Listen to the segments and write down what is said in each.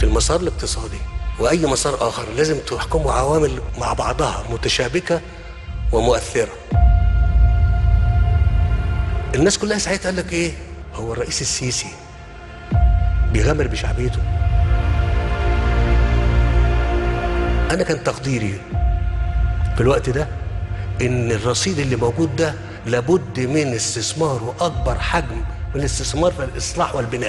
المسار الاقتصادي واي مسار اخر لازم تحكمه عوامل مع بعضها متشابكه ومؤثره الناس كلها ساعتها قال لك ايه هو الرئيس السيسي بيغامر بشعبيته انا كان تقديري في الوقت ده ان الرصيد اللي موجود ده لابد من استثماره اكبر حجم من الاستثمار في الاصلاح والبناء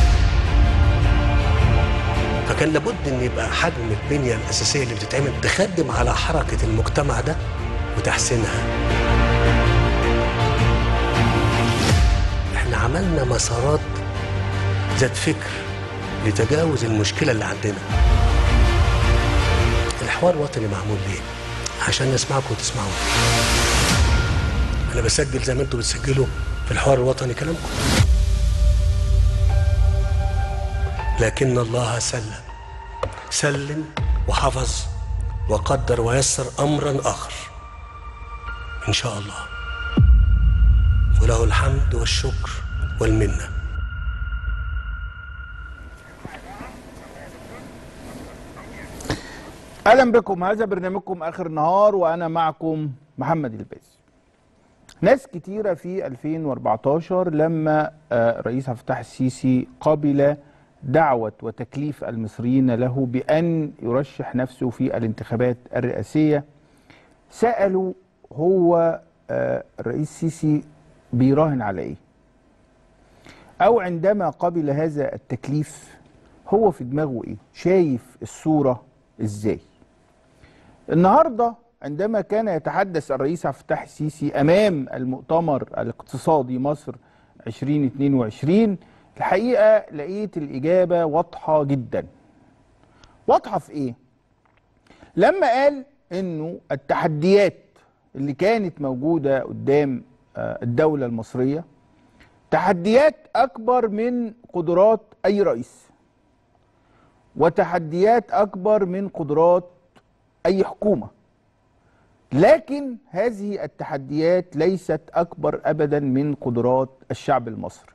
فكان لابد ان يبقى حجم البنيه الاساسيه اللي بتتعمل تخدم على حركه المجتمع ده وتحسينها احنا عملنا مسارات ذات فكر لتجاوز المشكله اللي عندنا الحوار الوطني معمول ليه عشان نسمعكم وتسمعوا انا بسجل زي ما انتم بتسجلوا في الحوار الوطني كلامكم لكن الله سلم سلم وحفظ وقدر ويسر امرا اخر ان شاء الله وله الحمد والشكر والمنه اهلا بكم هذا برنامجكم اخر النهار وانا معكم محمد الباز ناس كتيره في 2014 لما آه، الرئيس عبد الفتاح السيسي قبل دعوه وتكليف المصريين له بان يرشح نفسه في الانتخابات الرئاسيه سالوا هو آه، الرئيس السيسي بيراهن على ايه او عندما قبل هذا التكليف هو في دماغه ايه شايف الصوره ازاي النهارده عندما كان يتحدث الرئيس عبد الفتاح السيسي امام المؤتمر الاقتصادي مصر 2022 الحقيقه لقيت الاجابه واضحه جدا واضحه في ايه لما قال انه التحديات اللي كانت موجوده قدام آه، الدوله المصريه تحديات اكبر من قدرات اي رئيس وتحديات اكبر من قدرات اي حكومه لكن هذه التحديات ليست اكبر ابدا من قدرات الشعب المصري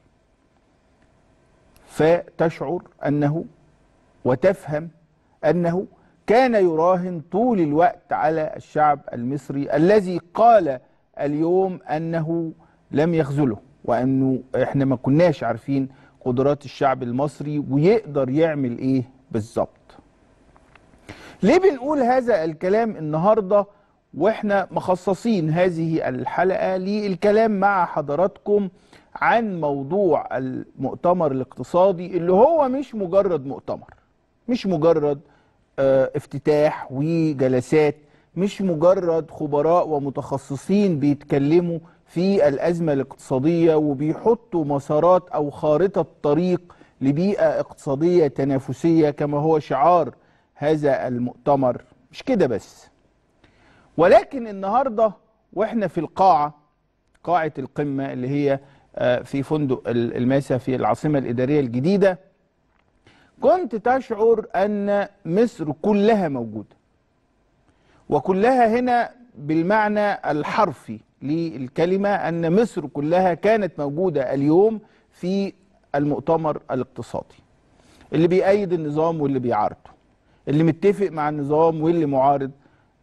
فتشعر انه وتفهم انه كان يراهن طول الوقت على الشعب المصري الذي قال اليوم انه لم يخذله وانه احنا ما كناش عارفين قدرات الشعب المصري ويقدر يعمل ايه بالظبط ليه بنقول هذا الكلام النهارده واحنا مخصصين هذه الحلقه للكلام مع حضراتكم عن موضوع المؤتمر الاقتصادي اللي هو مش مجرد مؤتمر مش مجرد آه، افتتاح وجلسات مش مجرد خبراء ومتخصصين بيتكلموا في الأزمة الاقتصادية وبيحطوا مسارات أو خارطة طريق لبيئة اقتصادية تنافسية كما هو شعار هذا المؤتمر مش كده بس ولكن النهاردة واحنا في القاعة قاعة القمة اللي هي آه، في فندق ال- الماسة في العاصمة الإدارية الجديدة كنت تشعر أن مصر كلها موجودة وكلها هنا بالمعنى الحرفي للكلمة أن مصر كلها كانت موجودة اليوم في المؤتمر الاقتصادي اللي بيأيد النظام واللي بيعارضه اللي متفق مع النظام واللي معارض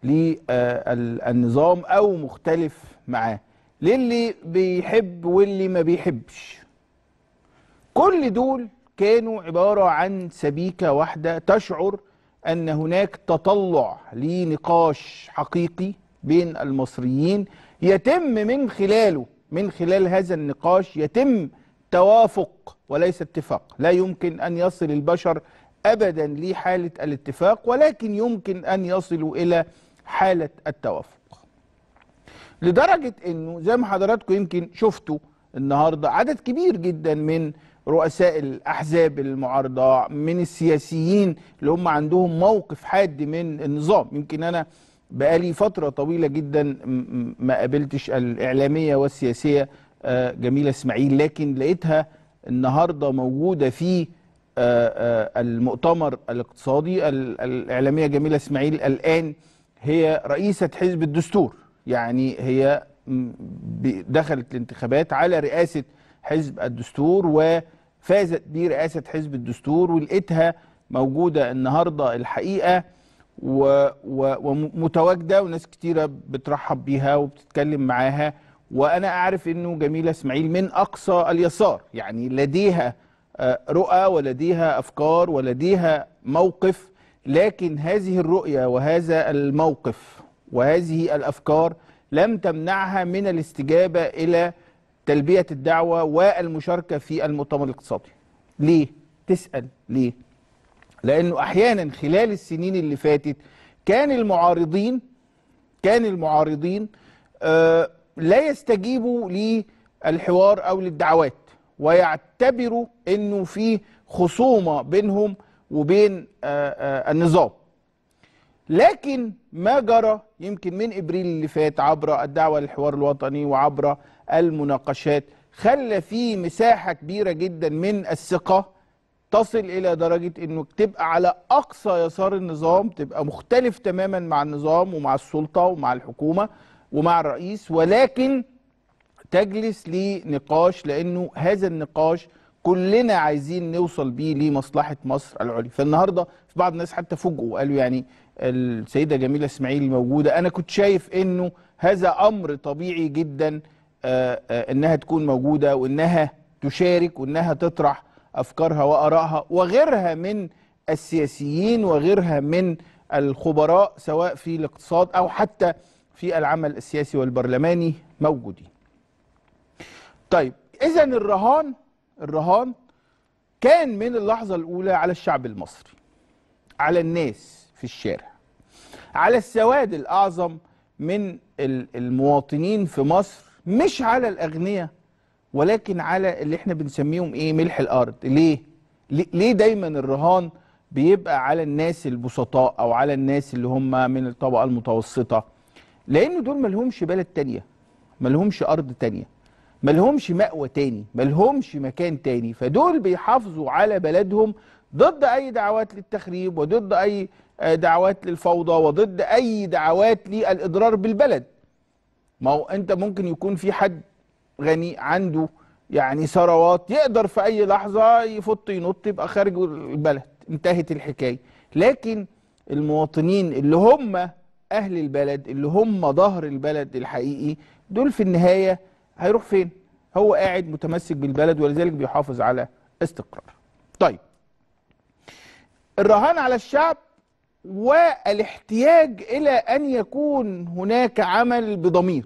للنظام أو مختلف معاه للي بيحب واللي ما بيحبش كل دول كانوا عبارة عن سبيكة واحدة تشعر أن هناك تطلع لنقاش حقيقي بين المصريين يتم من خلاله من خلال هذا النقاش يتم توافق وليس اتفاق لا يمكن أن يصل البشر أبدا لحالة الاتفاق ولكن يمكن أن يصلوا إلى حالة التوافق لدرجة انه زي ما حضراتكم يمكن شفتوا النهاردة عدد كبير جدا من رؤساء الأحزاب المعارضة من السياسيين اللي هم عندهم موقف حاد من النظام يمكن أنا بقالي فترة طويلة جدا م- م- ما قابلتش الإعلامية والسياسية آه، جميلة إسماعيل لكن لقيتها النهاردة موجودة في آه، آه، المؤتمر الاقتصادي ال- الإعلامية جميلة إسماعيل الآن هي رئيسة حزب الدستور يعني هي م- ب- دخلت الانتخابات على رئاسة حزب الدستور وفازت برئاسة حزب الدستور ولقيتها موجودة النهاردة الحقيقة و- و- ومتواجدة وناس كتيرة بترحب بيها وبتتكلم معاها وأنا أعرف أنه جميلة إسماعيل من أقصى اليسار يعني لديها آه، رؤى ولديها أفكار ولديها موقف لكن هذه الرؤية وهذا الموقف وهذه الأفكار لم تمنعها من الاستجابة إلى تلبية الدعوة والمشاركة في المؤتمر الاقتصادي ليه؟ تسأل ليه؟ لأنه أحيانا خلال السنين اللي فاتت كان المعارضين كان المعارضين آه، لا يستجيبوا للحوار أو للدعوات ويعتبروا أنه في خصومة بينهم وبين آه، آه، النظام لكن ما جرى يمكن من ابريل اللي فات عبر الدعوه للحوار الوطني وعبر المناقشات خلى في مساحه كبيره جدا من الثقه تصل الى درجه انه تبقى على اقصى يسار النظام تبقى مختلف تماما مع النظام ومع السلطه ومع الحكومه ومع الرئيس ولكن تجلس لنقاش لانه هذا النقاش كلنا عايزين نوصل بيه لمصلحه مصر العليا فالنهارده في بعض الناس حتى فوجئوا وقالوا يعني السيده جميله اسماعيل موجوده انا كنت شايف انه هذا امر طبيعي جدا آه، آه، انها تكون موجوده وانها تشارك وانها تطرح افكارها وارائها وغيرها من السياسيين وغيرها من الخبراء سواء في الاقتصاد او حتى في العمل السياسي والبرلماني موجودين طيب اذا الرهان الرهان كان من اللحظه الاولى على الشعب المصري على الناس في الشارع على السواد الاعظم من ال- المواطنين في مصر مش على الاغنياء ولكن على اللي احنا بنسميهم ايه ملح الارض ليه ليه- ليه دايما الرهان بيبقى على الناس البسطاء او على الناس اللي هم من الطبقه المتوسطه لان دول ملهمش بلد تانية ملهمش ارض تانية ملهمش مأوى تاني ملهمش مكان تاني فدول بيحافظوا على بلدهم ضد اي دعوات للتخريب وضد اي آه، دعوات للفوضى وضد اي دعوات للاضرار بالبلد ما هو انت ممكن يكون في حد غني عنده يعني ثروات يقدر في اي لحظه يفط ينط يبقى خارج البلد انتهت الحكايه لكن المواطنين اللي هم اهل البلد اللي هم ظهر البلد الحقيقي دول في النهايه هيروح فين هو قاعد متمسك بالبلد ولذلك بيحافظ على استقرار طيب الرهان على الشعب والاحتياج الى ان يكون هناك عمل بضمير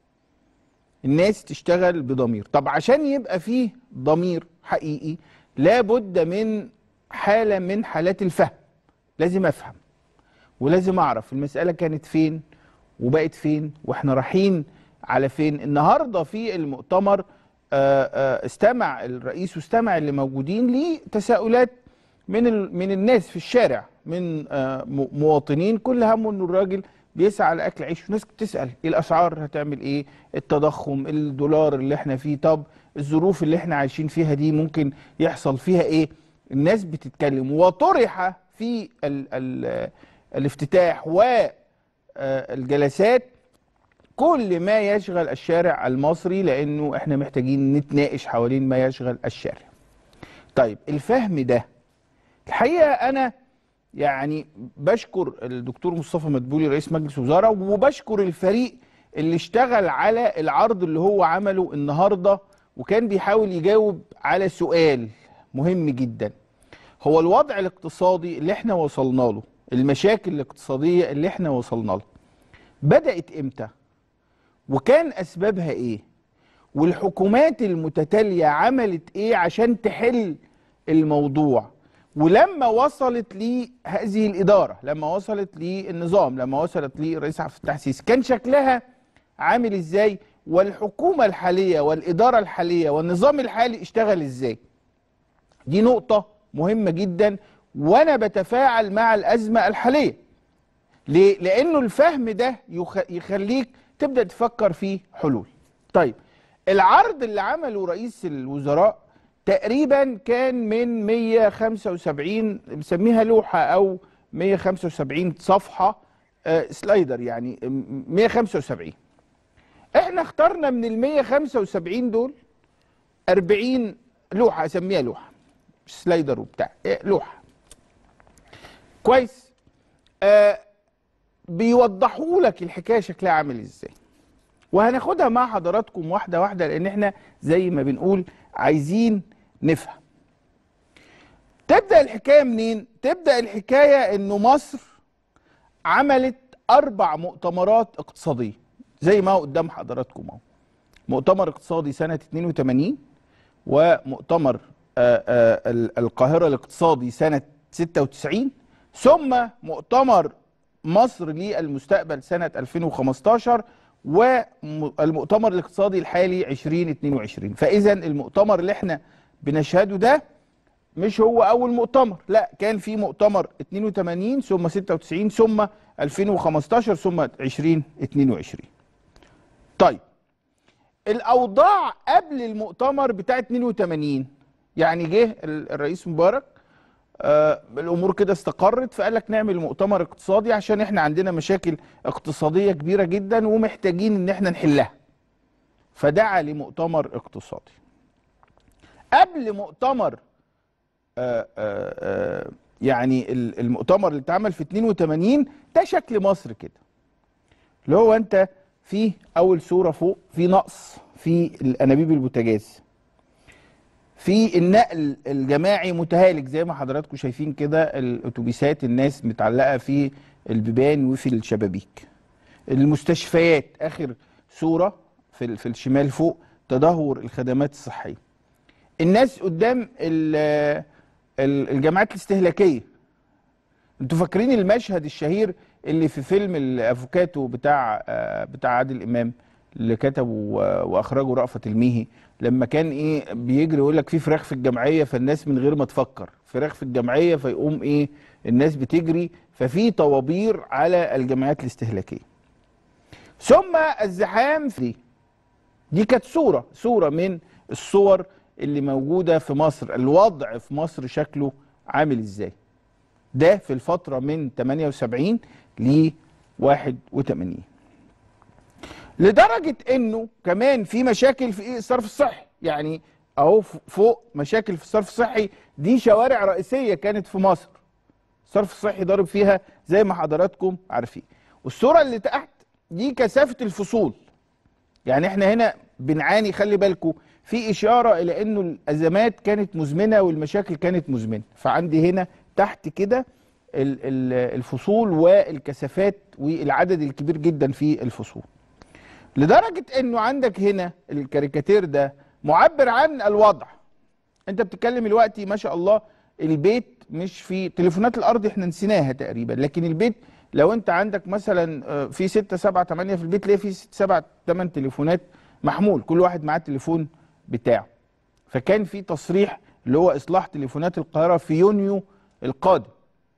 الناس تشتغل بضمير طب عشان يبقى فيه ضمير حقيقي لابد من حالة من حالات الفهم لازم افهم ولازم اعرف المسألة كانت فين وبقت فين واحنا رايحين على فين النهاردة في المؤتمر آه، آه، استمع الرئيس واستمع اللي موجودين لتساؤلات من ال- من الناس في الشارع من آه، م- مواطنين كل همه انه الراجل بيسعى لاكل عيش وناس بتسال الاسعار هتعمل ايه التضخم الدولار اللي احنا فيه طب الظروف اللي احنا عايشين فيها دي ممكن يحصل فيها ايه الناس بتتكلم وطرح في ال ال الافتتاح والجلسات كل ما يشغل الشارع المصري لانه احنا محتاجين نتناقش حوالين ما يشغل الشارع طيب الفهم ده الحقيقه انا يعني بشكر الدكتور مصطفى مدبولي رئيس مجلس الوزراء وبشكر الفريق اللي اشتغل على العرض اللي هو عمله النهارده وكان بيحاول يجاوب على سؤال مهم جدا هو الوضع الاقتصادي اللي احنا وصلنا له المشاكل الاقتصاديه اللي احنا وصلنا له بدأت امتى وكان اسبابها ايه والحكومات المتتاليه عملت ايه عشان تحل الموضوع ولما وصلت لهذه الاداره لما وصلت للنظام لما وصلت للرئيس عبد الفتاح السيسي كان شكلها عامل ازاي والحكومه الحاليه والاداره الحاليه والنظام الحالي اشتغل ازاي دي نقطه مهمه جدا وانا بتفاعل مع الازمه الحاليه ليه؟ لانه الفهم ده يخ- يخليك تبدا تفكر في حلول. طيب العرض اللي عمله رئيس الوزراء تقريبا كان من 175 بنسميها لوحه او 175 صفحه آه، سلايدر يعني م- 175 احنا اخترنا من ال 175 دول 40 لوحه اسميها لوحه مش سلايدر وبتاع إيه، لوحه كويس آه بيوضحوا لك الحكايه شكلها عامل ازاي وهناخدها مع حضراتكم واحده واحده لان احنا زي ما بنقول عايزين نفهم تبدا الحكايه منين تبدا الحكايه انه مصر عملت اربع مؤتمرات اقتصاديه زي ما هو قدام حضراتكم اهو مؤتمر اقتصادي سنه 82 ومؤتمر آه، آه، ال- القاهره الاقتصادي سنه 96 ثم مؤتمر مصر للمستقبل سنه 2015 والمؤتمر الاقتصادي الحالي 2022 فاذا المؤتمر اللي احنا بنشهده ده مش هو اول مؤتمر لا كان في مؤتمر 82 ثم 96 ثم 2015 ثم 2022 طيب الاوضاع قبل المؤتمر بتاع 82 يعني جه ال- الرئيس مبارك آه الامور كده استقرت فقال لك نعمل مؤتمر اقتصادي عشان احنا عندنا مشاكل اقتصاديه كبيره جدا ومحتاجين ان احنا نحلها فدعا لمؤتمر اقتصادي قبل مؤتمر آه آه آه يعني ال- المؤتمر اللي اتعمل في 82 ده شكل مصر كده اللي هو انت في اول صوره فوق في نقص في الانابيب البوتاجاز في النقل الجماعي متهالك زي ما حضراتكم شايفين كده الاتوبيسات الناس متعلقه في البيبان وفي الشبابيك المستشفيات اخر صوره في ال- في الشمال فوق تدهور الخدمات الصحيه الناس قدام ال- ال- الجامعات الاستهلاكيه انتوا فاكرين المشهد الشهير اللي في فيلم الافوكاتو بتاع آه، بتاع عادل امام اللي كتبه و- واخرجه رأفت الميهي لما كان ايه بيجري يقول لك في فراخ في الجمعيه فالناس من غير ما تفكر فراخ في الجمعيه فيقوم ايه الناس بتجري ففي طوابير على الجمعيات الاستهلاكيه ثم الزحام في دي كانت صوره صوره من الصور اللي موجوده في مصر الوضع في مصر شكله عامل ازاي ده في الفتره من 78 ل 81 لدرجه انه كمان في مشاكل في إيه؟ الصرف الصحي يعني اهو ف- فوق مشاكل في الصرف الصحي دي شوارع رئيسيه كانت في مصر الصرف الصحي ضارب فيها زي ما حضراتكم عارفين والصوره اللي تحت دي كثافه الفصول يعني احنا هنا بنعاني خلي بالكم في اشاره الى انه الازمات كانت مزمنه والمشاكل كانت مزمنه فعندي هنا تحت كده ال- ال- الفصول والكثافات والعدد الكبير جدا في الفصول لدرجه انه عندك هنا الكاريكاتير ده معبر عن الوضع انت بتتكلم دلوقتي ما شاء الله البيت مش في تليفونات الارض احنا نسيناها تقريبا لكن البيت لو انت عندك مثلا آه، في ستة سبعة تمانية في البيت تلاقي في ست سبعة تمن تليفونات محمول كل واحد معاه التليفون بتاعه فكان في تصريح اللي هو اصلاح تليفونات القاهرة في يونيو القادم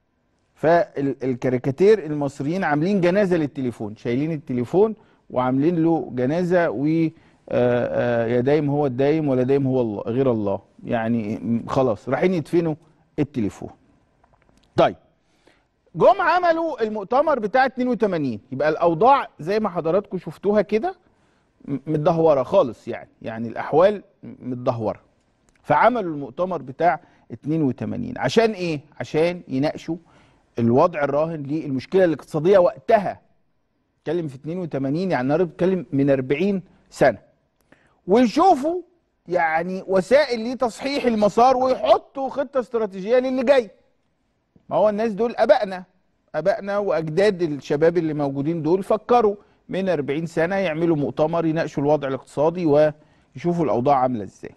فالكاريكاتير المصريين عاملين جنازة للتليفون شايلين التليفون وعاملين له جنازة و آه، آه، يا دايم هو الدايم ولا دايم هو الله غير الله يعني م- خلاص رايحين يدفنوا التليفون طيب جم عملوا المؤتمر بتاع 82 يبقى الاوضاع زي ما حضراتكم شفتوها كده م- متدهوره خالص يعني يعني الاحوال م- متدهوره فعملوا المؤتمر بتاع 82 عشان ايه عشان يناقشوا الوضع الراهن للمشكله الاقتصاديه وقتها اتكلم في 82 يعني النهارده بتكلم من 40 سنه ويشوفوا يعني وسائل لتصحيح المسار ويحطوا خطه استراتيجيه للي جاي ما هو الناس دول ابائنا ابائنا واجداد الشباب اللي موجودين دول فكروا من 40 سنه يعملوا مؤتمر يناقشوا الوضع الاقتصادي ويشوفوا الاوضاع عامله ازاي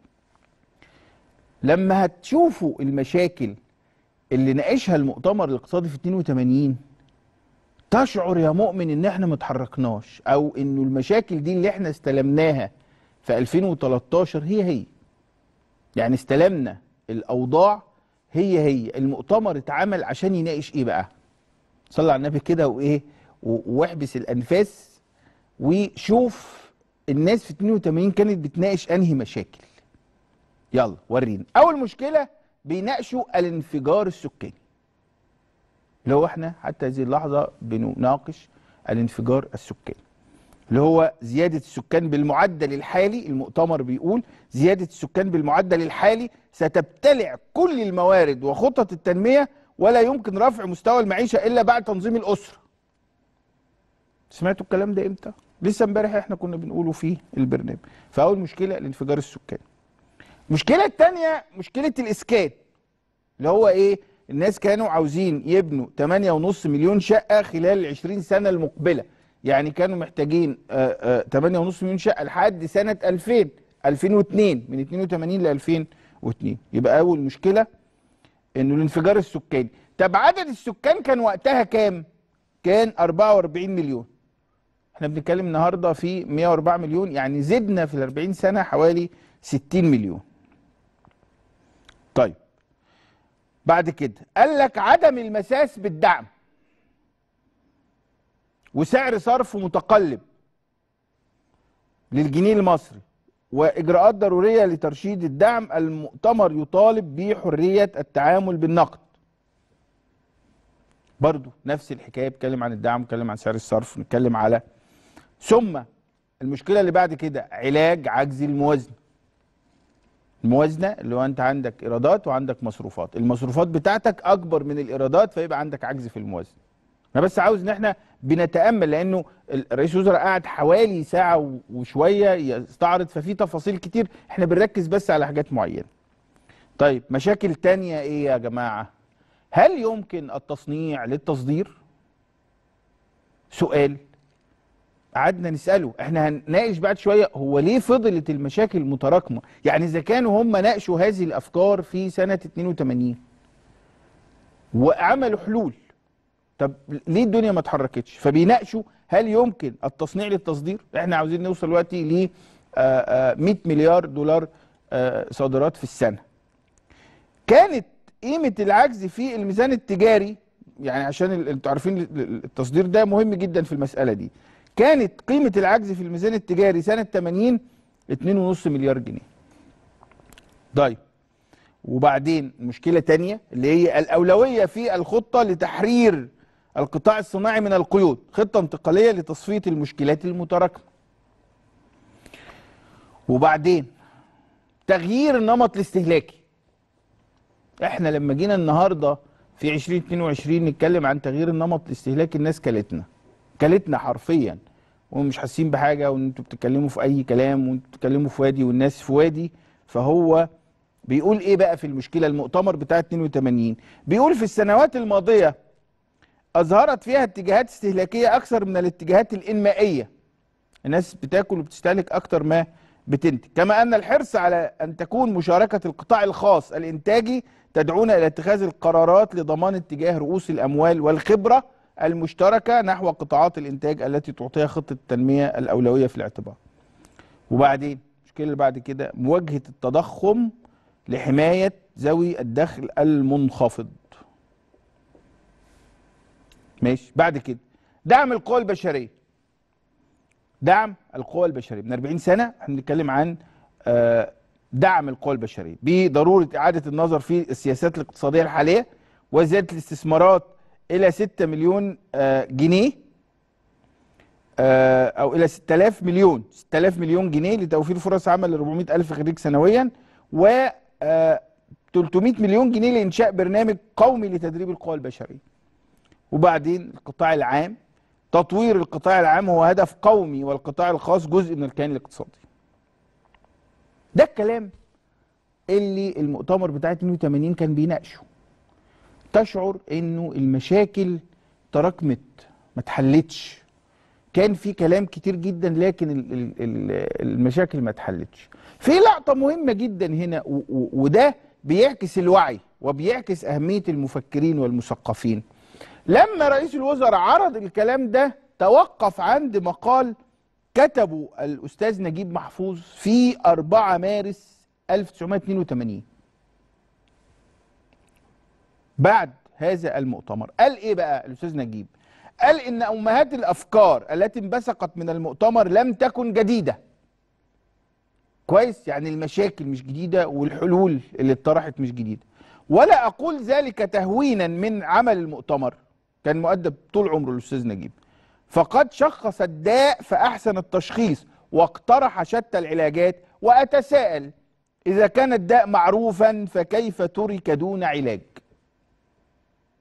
لما هتشوفوا المشاكل اللي ناقشها المؤتمر الاقتصادي في 82 تشعر يا مؤمن ان احنا ما اتحركناش او انه المشاكل دي اللي احنا استلمناها في 2013 هي هي يعني استلمنا الاوضاع هي هي المؤتمر اتعمل عشان يناقش ايه بقى صلى على النبي كده وايه و- واحبس الانفاس وشوف الناس في 82 كانت بتناقش انهي مشاكل يلا ورينا اول مشكله بيناقشوا الانفجار السكاني اللي هو احنا حتى هذه اللحظه بنناقش الانفجار السكاني اللي هو زيادة السكان بالمعدل الحالي المؤتمر بيقول زيادة السكان بالمعدل الحالي ستبتلع كل الموارد وخطط التنمية ولا يمكن رفع مستوى المعيشه الا بعد تنظيم الاسره سمعتوا الكلام ده امتى لسه امبارح احنا كنا بنقوله في البرنامج فاول مشكله الانفجار السكاني المشكله الثانيه مشكله الاسكان اللي هو ايه الناس كانوا عاوزين يبنوا 8.5 مليون شقه خلال ال 20 سنه المقبله يعني كانوا محتاجين آه، آه، 8.5 مليون شقه لحد سنه 2000 2002 من 82 ل 2002 يبقى اول مشكله انه الانفجار السكاني طب عدد السكان كان وقتها كام كان 44 مليون احنا بنتكلم النهارده في 104 مليون يعني زدنا في ال 40 سنه حوالي 60 مليون طيب بعد كده قال لك عدم المساس بالدعم وسعر صرف متقلب للجنيه المصري واجراءات ضروريه لترشيد الدعم المؤتمر يطالب بحريه التعامل بالنقد برضو نفس الحكايه بيتكلم عن الدعم بيتكلم عن سعر الصرف نتكلم على ثم المشكله اللي بعد كده علاج عجز الموازنه الموازنه اللي هو انت عندك ايرادات وعندك مصروفات المصروفات بتاعتك اكبر من الايرادات فيبقى عندك عجز في الموازنه انا بس عاوز ان احنا بنتامل لانه رئيس الوزراء قعد حوالي ساعه وشويه يستعرض ففي تفاصيل كتير احنا بنركز بس على حاجات معينه طيب مشاكل تانية ايه يا جماعه هل يمكن التصنيع للتصدير سؤال قعدنا نساله احنا هنناقش بعد شويه هو ليه فضلت المشاكل متراكمه يعني اذا كانوا هم ناقشوا هذه الافكار في سنه 82 وعملوا حلول طب ليه الدنيا ما اتحركتش فبيناقشوا هل يمكن التصنيع للتصدير احنا عاوزين نوصل دلوقتي ل 100 مليار دولار آه، صادرات في السنه كانت قيمه العجز في الميزان التجاري يعني عشان ال- انتوا عارفين ال- ال- التصدير ده مهم جدا في المساله دي كانت قيمه العجز في الميزان التجاري سنه 80 2.5 مليار جنيه طيب وبعدين مشكله تانية اللي هي الاولويه في الخطه لتحرير القطاع الصناعي من القيود خطه انتقاليه لتصفيه المشكلات المتراكمه وبعدين تغيير النمط الاستهلاكي احنا لما جينا النهارده في 2022 نتكلم عن تغيير النمط الاستهلاكي الناس كلتنا كلتنا حرفيا ومش حاسين بحاجه وان انتوا بتتكلموا في اي كلام وانتوا بتتكلموا في وادي والناس في وادي فهو بيقول ايه بقى في المشكله المؤتمر بتاع 82 بيقول في السنوات الماضيه اظهرت فيها اتجاهات استهلاكيه اكثر من الاتجاهات الانمائيه الناس بتاكل وبتستهلك اكتر ما بتنتج كما ان الحرص على ان تكون مشاركه القطاع الخاص الانتاجي تدعونا الى اتخاذ القرارات لضمان اتجاه رؤوس الاموال والخبره المشتركه نحو قطاعات الانتاج التي تعطيها خطه التنميه الاولويه في الاعتبار وبعدين المشكله اللي بعد كده مواجهه التضخم لحمايه ذوي الدخل المنخفض ماشي بعد كده دعم القوى البشريه دعم القوى البشريه من 40 سنه احنا بنتكلم عن آه، دعم القوى البشريه بضروره اعاده النظر في السياسات الاقتصاديه الحاليه وزياده الاستثمارات الى 6 مليون آه، جنيه آه، او الى 6000 مليون 6000 مليون جنيه لتوفير فرص عمل ل 400 الف خريج سنويا و آه، 300 مليون جنيه لانشاء برنامج قومي لتدريب القوى البشريه وبعدين القطاع العام تطوير القطاع العام هو هدف قومي والقطاع الخاص جزء من الكيان الاقتصادي ده الكلام اللي المؤتمر بتاع 82 كان بيناقشه تشعر انه المشاكل تراكمت ما اتحلتش كان في كلام كتير جدا لكن ال- ال- ال- المشاكل ما اتحلتش في لقطة مهمة جدا هنا و- و- وده بيعكس الوعي وبيعكس أهمية المفكرين والمثقفين لما رئيس الوزراء عرض الكلام ده توقف عند مقال كتبه الأستاذ نجيب محفوظ في 4 مارس 1982 بعد هذا المؤتمر قال ايه بقى الاستاذ نجيب قال ان امهات الافكار التي انبثقت من المؤتمر لم تكن جديده كويس يعني المشاكل مش جديده والحلول اللي اتطرحت مش جديده ولا اقول ذلك تهوينا من عمل المؤتمر كان مؤدب طول عمره الاستاذ نجيب فقد شخص الداء فاحسن التشخيص واقترح شتى العلاجات واتساءل اذا كان الداء معروفا فكيف ترك دون علاج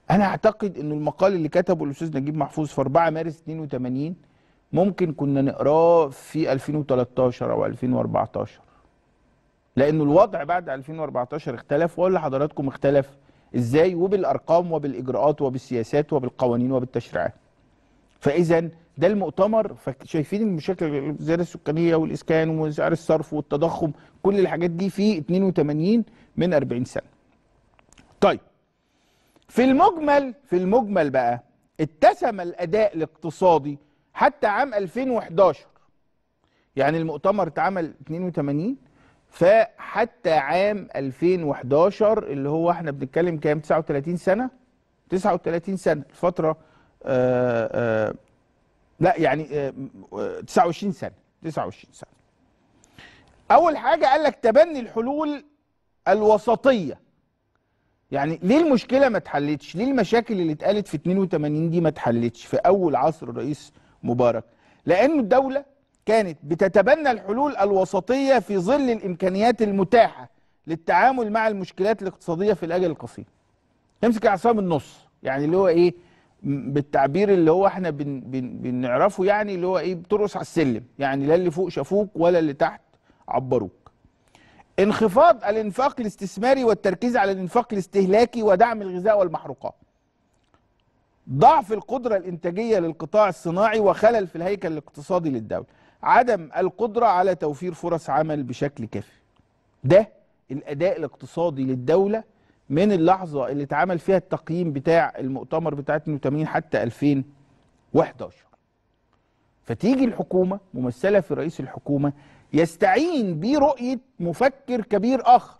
انا اعتقد انه المقال اللي كتبه الاستاذ نجيب محفوظ في 4 مارس 82 ممكن كنا نقراه في 2013 او 2014 لانه الوضع بعد 2014 اختلف واقول لحضراتكم اختلف ازاي وبالارقام وبالاجراءات وبالسياسات وبالقوانين وبالتشريعات فاذا ده المؤتمر شايفين المشاكل الزياده السكانيه والاسكان وسعر الصرف والتضخم كل الحاجات دي في 82 من 40 سنه طيب في المجمل في المجمل بقى اتسم الاداء الاقتصادي حتى عام 2011 يعني المؤتمر اتعمل 82 فحتى عام 2011 اللي هو احنا بنتكلم كام 39 سنه 39 سنه الفتره آآ آآ لا يعني آآ 29 سنه 29 سنه اول حاجه قال لك تبني الحلول الوسطيه يعني ليه المشكله ما اتحلتش ليه المشاكل اللي اتقالت في 82 دي ما اتحلتش في اول عصر الرئيس مبارك لانه الدوله كانت بتتبنى الحلول الوسطيه في ظل الامكانيات المتاحه للتعامل مع المشكلات الاقتصاديه في الاجل القصير تمسك العصا من النص يعني اللي هو ايه بالتعبير اللي هو احنا بن بن بنعرفه يعني اللي هو ايه بترقص على السلم يعني لا اللي فوق شافوك ولا اللي تحت عبروك انخفاض الانفاق الاستثماري والتركيز على الانفاق الاستهلاكي ودعم الغذاء والمحروقات ضعف القدرة الإنتاجية للقطاع الصناعي وخلل في الهيكل الاقتصادي للدولة عدم القدرة على توفير فرص عمل بشكل كافي ده الأداء الاقتصادي للدولة من اللحظة اللي اتعمل فيها التقييم بتاع المؤتمر بتاع 82 حتى 2011 فتيجي الحكومة ممثلة في رئيس الحكومة يستعين برؤية مفكر كبير آخر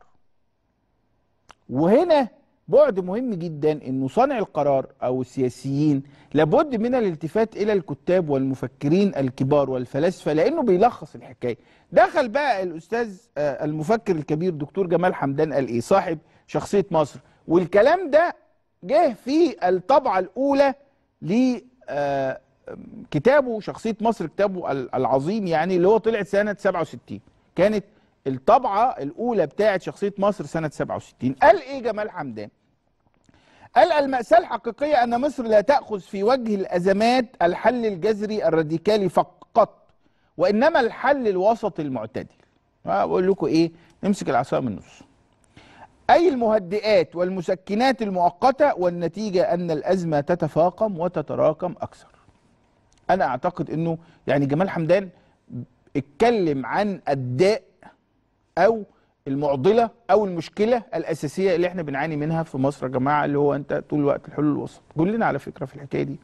وهنا بعد مهم جدا انه صانع القرار او السياسيين لابد من الالتفات الى الكتاب والمفكرين الكبار والفلاسفه لانه بيلخص الحكايه دخل بقى الاستاذ المفكر الكبير دكتور جمال حمدان قال ايه صاحب شخصيه مصر والكلام ده جه في الطبعه الاولى ل كتابه شخصيه مصر كتابه العظيم يعني اللي هو طلع سنه 67 كانت الطبعه الاولى بتاعه شخصيه مصر سنه 67 قال ايه جمال حمدان قال المأساة الحقيقية أن مصر لا تأخذ في وجه الأزمات الحل الجذري الراديكالي فقط وإنما الحل الوسط المعتدل بقول لكم إيه نمسك العصا من النص أي المهدئات والمسكنات المؤقتة والنتيجة أن الأزمة تتفاقم وتتراكم أكثر أنا أعتقد أنه يعني جمال حمدان اتكلم عن الداء أو المعضله او المشكله الاساسيه اللي احنا بنعاني منها في مصر يا جماعه اللي هو انت طول الوقت الحلول الوسط كلنا على فكره في الحكايه دي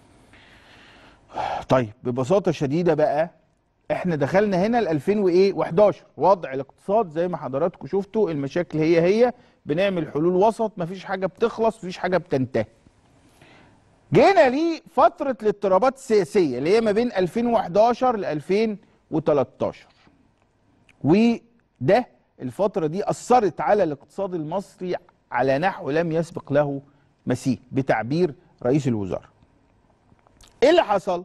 طيب ببساطه شديده بقى احنا دخلنا هنا ل 2011 وضع الاقتصاد زي ما حضراتكم شفتوا المشاكل هي هي بنعمل حلول وسط مفيش حاجه بتخلص مفيش حاجه بتنتهي جينا لفتره الاضطرابات السياسيه اللي هي ما بين 2011 ل 2013 وده الفترة دي أثرت على الاقتصاد المصري على نحو لم يسبق له مثيل بتعبير رئيس الوزراء. إيه اللي حصل؟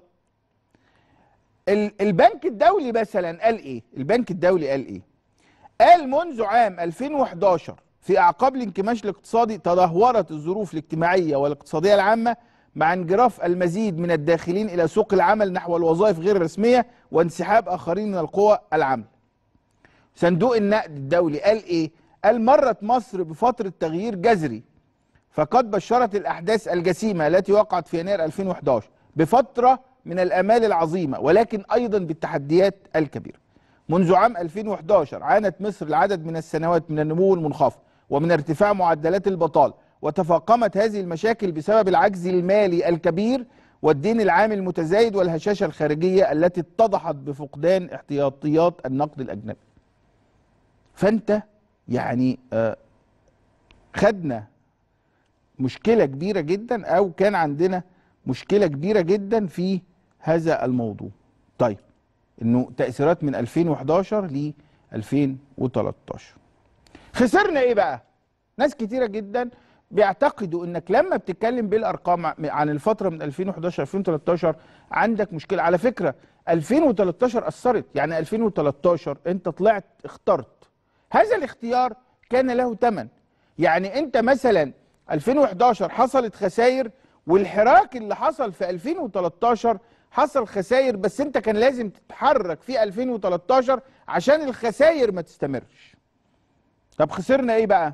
البنك الدولي مثلا قال إيه؟ البنك الدولي قال إيه؟ قال منذ عام 2011 في أعقاب الانكماش الاقتصادي تدهورت الظروف الاجتماعية والاقتصادية العامة مع انجراف المزيد من الداخلين إلى سوق العمل نحو الوظائف غير الرسمية وانسحاب آخرين من القوى العاملة. صندوق النقد الدولي قال ايه قال مرت مصر بفترة تغيير جذري فقد بشرت الأحداث الجسيمة التي وقعت في يناير 2011 بفترة من الآمال العظيمة ولكن أيضا بالتحديات الكبيرة منذ عام 2011 عانت مصر لعدد من السنوات من النمو المنخفض ومن ارتفاع معدلات البطالة وتفاقمت هذه المشاكل بسبب العجز المالي الكبير والدين العام المتزايد والهشاشة الخارجية التي اتضحت بفقدان احتياطيات النقد الأجنبي فانت يعني آه خدنا مشكله كبيره جدا او كان عندنا مشكله كبيره جدا في هذا الموضوع طيب انه تاثيرات من 2011 ل 2013 خسرنا ايه بقى ناس كتيره جدا بيعتقدوا انك لما بتتكلم بالارقام عن الفتره من 2011 2013 عندك مشكله على فكره 2013 اثرت يعني 2013 انت طلعت اخترت هذا الاختيار كان له ثمن يعني انت مثلا 2011 حصلت خسائر والحراك اللي حصل في 2013 حصل خسائر بس انت كان لازم تتحرك في 2013 عشان الخسائر ما تستمرش طب خسرنا ايه بقى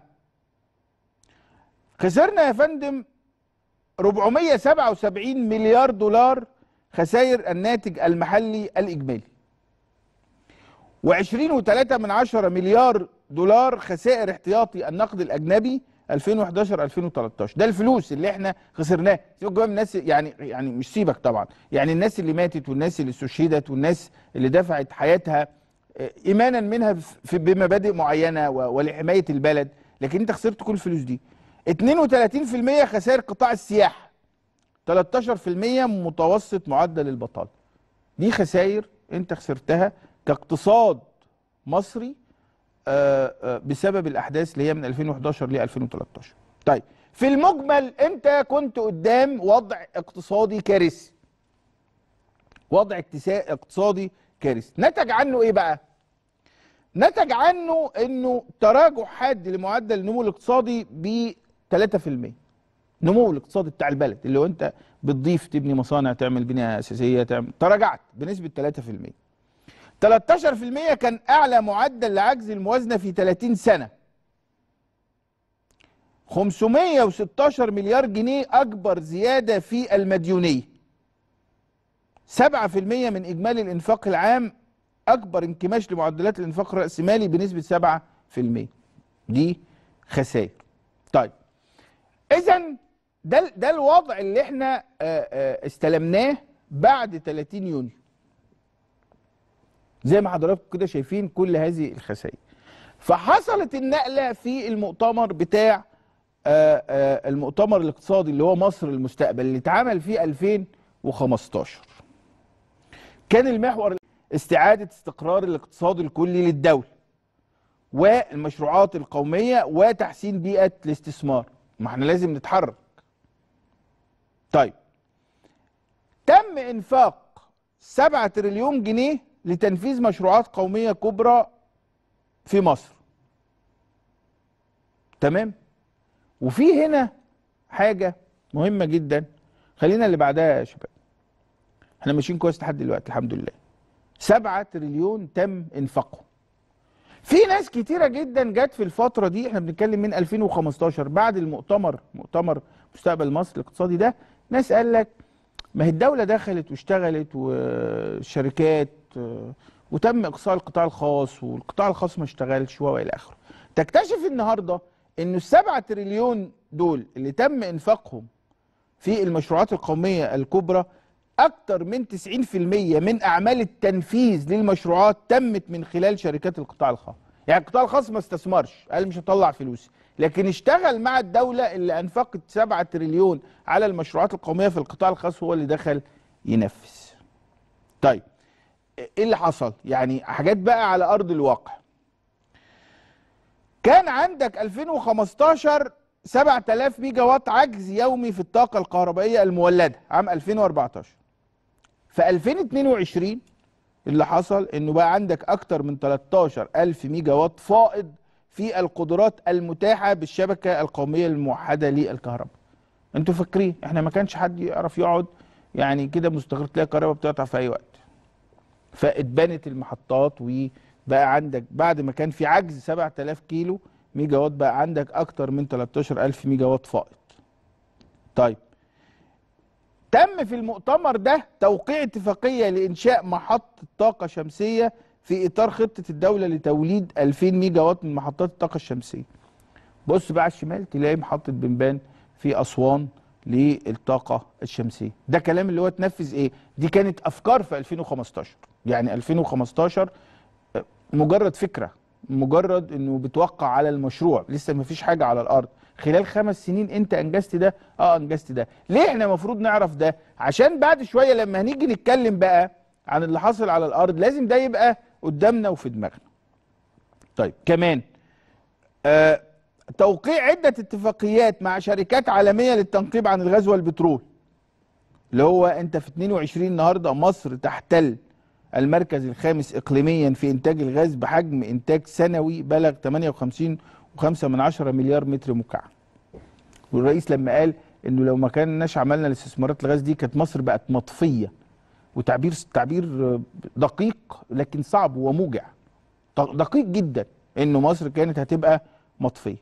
خسرنا يا فندم 477 مليار دولار خسائر الناتج المحلي الإجمالي و20.3 من عشرة مليار دولار خسائر احتياطي النقد الأجنبي 2011 2013 ده الفلوس اللي احنا خسرناه سيبك بقى من الناس يعني يعني مش سيبك طبعا يعني الناس اللي ماتت والناس اللي استشهدت والناس اللي دفعت حياتها اه، ايمانا منها في بمبادئ معينه و- ولحمايه البلد لكن انت خسرت كل الفلوس دي 32% خسائر قطاع السياحه 13% متوسط معدل البطاله دي خسائر انت خسرتها كاقتصاد مصري آه، آه، بسبب الاحداث اللي هي من 2011 ل 2013 طيب في المجمل انت كنت قدام وضع اقتصادي كارثي وضع اكتسا- اقتصادي كارثي نتج عنه ايه بقى نتج عنه انه تراجع حاد لمعدل النمو الاقتصادي ب 3% نمو الاقتصادي بتاع البلد اللي هو انت بتضيف تبني مصانع تعمل بنيه اساسيه تعمل تراجعت بنسبه 3% 13% كان اعلى معدل لعجز الموازنه في 30 سنه 516 مليار جنيه اكبر زياده في المديونيه 7% من اجمالي الانفاق العام اكبر انكماش لمعدلات الانفاق الراسمالي بنسبه 7% دي خسائر طيب اذا ده ده الوضع اللي احنا آه، آه، استلمناه بعد 30 يونيو زي ما حضراتكم كده شايفين كل هذه الخسائر فحصلت النقله في المؤتمر بتاع آه، آه، المؤتمر الاقتصادي اللي هو مصر المستقبل اللي اتعمل في 2015 كان المحور استعاده استقرار الاقتصاد الكلي للدوله والمشروعات القوميه وتحسين بيئه الاستثمار ما احنا لازم نتحرك طيب تم انفاق 7 تريليون جنيه لتنفيذ مشروعات قوميه كبرى في مصر تمام وفي هنا حاجه مهمه جدا خلينا اللي بعدها يا شباب احنا ماشيين كويس لحد دلوقتي الحمد لله 7 تريليون تم انفاقهم في ناس كتيره جدا جت في الفتره دي احنا بنتكلم من 2015 بعد المؤتمر مؤتمر مستقبل مصر الاقتصادي ده ناس قال لك ما هي الدوله دخلت واشتغلت والشركات آه، وتم اقصاء القطاع الخاص والقطاع الخاص ما اشتغلش والى اخره تكتشف النهارده انه السبعة تريليون دول اللي تم انفاقهم في المشروعات القوميه الكبرى اكتر من 90% من اعمال التنفيذ للمشروعات تمت من خلال شركات القطاع الخاص يعني القطاع الخاص ما استثمرش قال مش هطلع فلوسي لكن اشتغل مع الدولة اللي انفقت 7 تريليون على المشروعات القومية في القطاع الخاص هو اللي دخل ينفذ طيب ايه اللي حصل يعني حاجات بقى على ارض الواقع كان عندك 2015 7000 ميجا وات عجز يومي في الطاقة الكهربائية المولدة عام 2014 في 2022 اللي حصل انه بقى عندك اكتر من 13 الف ميجا وات فائض في القدرات المتاحة بالشبكة القومية الموحدة للكهرباء انتوا فاكرين احنا ما كانش حد يعرف يقعد يعني كده مستقر تلاقي الكهرباء بتقطع في اي وقت فاتبنت المحطات وبقى عندك بعد ما كان في عجز 7000 كيلو ميجا وات بقى عندك اكتر من 13000 ميجا وات فائض طيب تم في المؤتمر ده توقيع اتفاقية لإنشاء محطة طاقة شمسية في إطار خطة الدولة لتوليد 2000 ميجا وات من محطات الطاقة الشمسية بص بقى على الشمال تلاقي محطة بنبان في أسوان للطاقة الشمسية ده كلام اللي هو اتنفذ ايه دي كانت أفكار في 2015 يعني 2015 مجرد فكرة مجرد انه بتوقع على المشروع لسه ما فيش حاجة على الارض خلال خمس سنين انت انجزت ده اه انجزت ده ليه احنا المفروض نعرف ده عشان بعد شوية لما هنيجي نتكلم بقى عن اللي حصل على الارض لازم ده يبقى قدامنا وفي دماغنا طيب كمان آه توقيع عدة اتفاقيات مع شركات عالمية للتنقيب عن الغاز والبترول اللي هو انت في 22 النهارده مصر تحتل المركز الخامس اقليميا في انتاج الغاز بحجم انتاج سنوي بلغ 58.5 من عشرة مليار متر مكعب والرئيس لما قال انه لو ما كناش عملنا الاستثمارات الغاز دي كانت مصر بقت مطفيه وتعبير تعبير دقيق لكن صعب وموجع دقيق جدا انه مصر كانت هتبقى مطفيه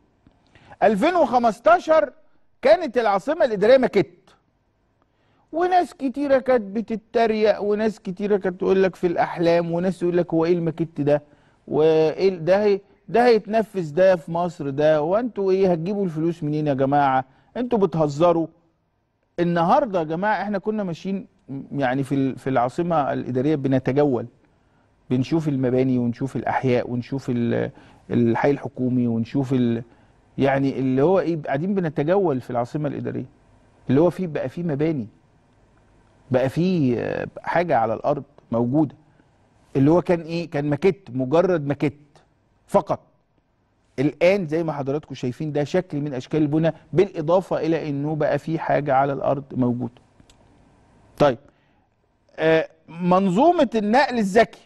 2015 كانت العاصمه الاداريه مكت وناس كتيره كانت بتتريق وناس كتيره كانت تقول لك في الاحلام وناس تقول لك هو ايه المكت ده وايه ده هي ده هيتنفذ ده في مصر ده وانتوا ايه هتجيبوا الفلوس منين يا جماعه انتوا بتهزروا النهارده يا جماعه احنا كنا ماشيين يعني في في العاصمه الاداريه بنتجول بنشوف المباني ونشوف الاحياء ونشوف الحي الحكومي ونشوف ال يعني اللي هو ايه قاعدين بنتجول في العاصمه الاداريه اللي هو فيه بقى فيه مباني بقى فيه حاجه على الارض موجوده اللي هو كان ايه كان ماكيت مجرد ماكيت فقط الان زي ما حضراتكم شايفين ده شكل من اشكال البناء بالاضافه الى انه بقى في حاجه على الارض موجوده طيب آه منظومه النقل الذكي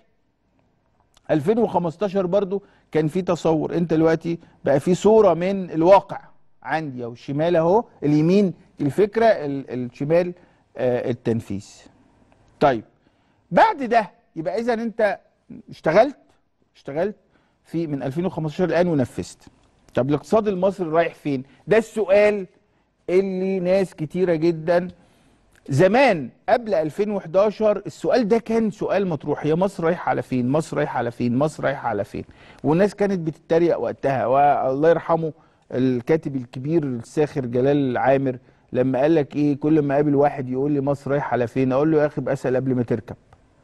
2015 برضو كان في تصور انت دلوقتي بقى في صوره من الواقع عندي اهو الشمال اهو اليمين الفكره الشمال آه التنفيذ طيب بعد ده يبقى اذا انت اشتغلت اشتغلت في من 2015 الان ونفذت طب الاقتصاد المصري رايح فين ده السؤال اللي ناس كتيره جدا زمان قبل 2011 السؤال ده كان سؤال مطروح هي مصر رايحه على فين مصر رايحه على فين مصر رايحه على فين والناس كانت بتتريق وقتها والله يرحمه الكاتب الكبير الساخر جلال عامر لما قال لك ايه كل ما اقابل واحد يقول لي مصر رايحه على فين اقول له يا اخي اسال قبل ما تركب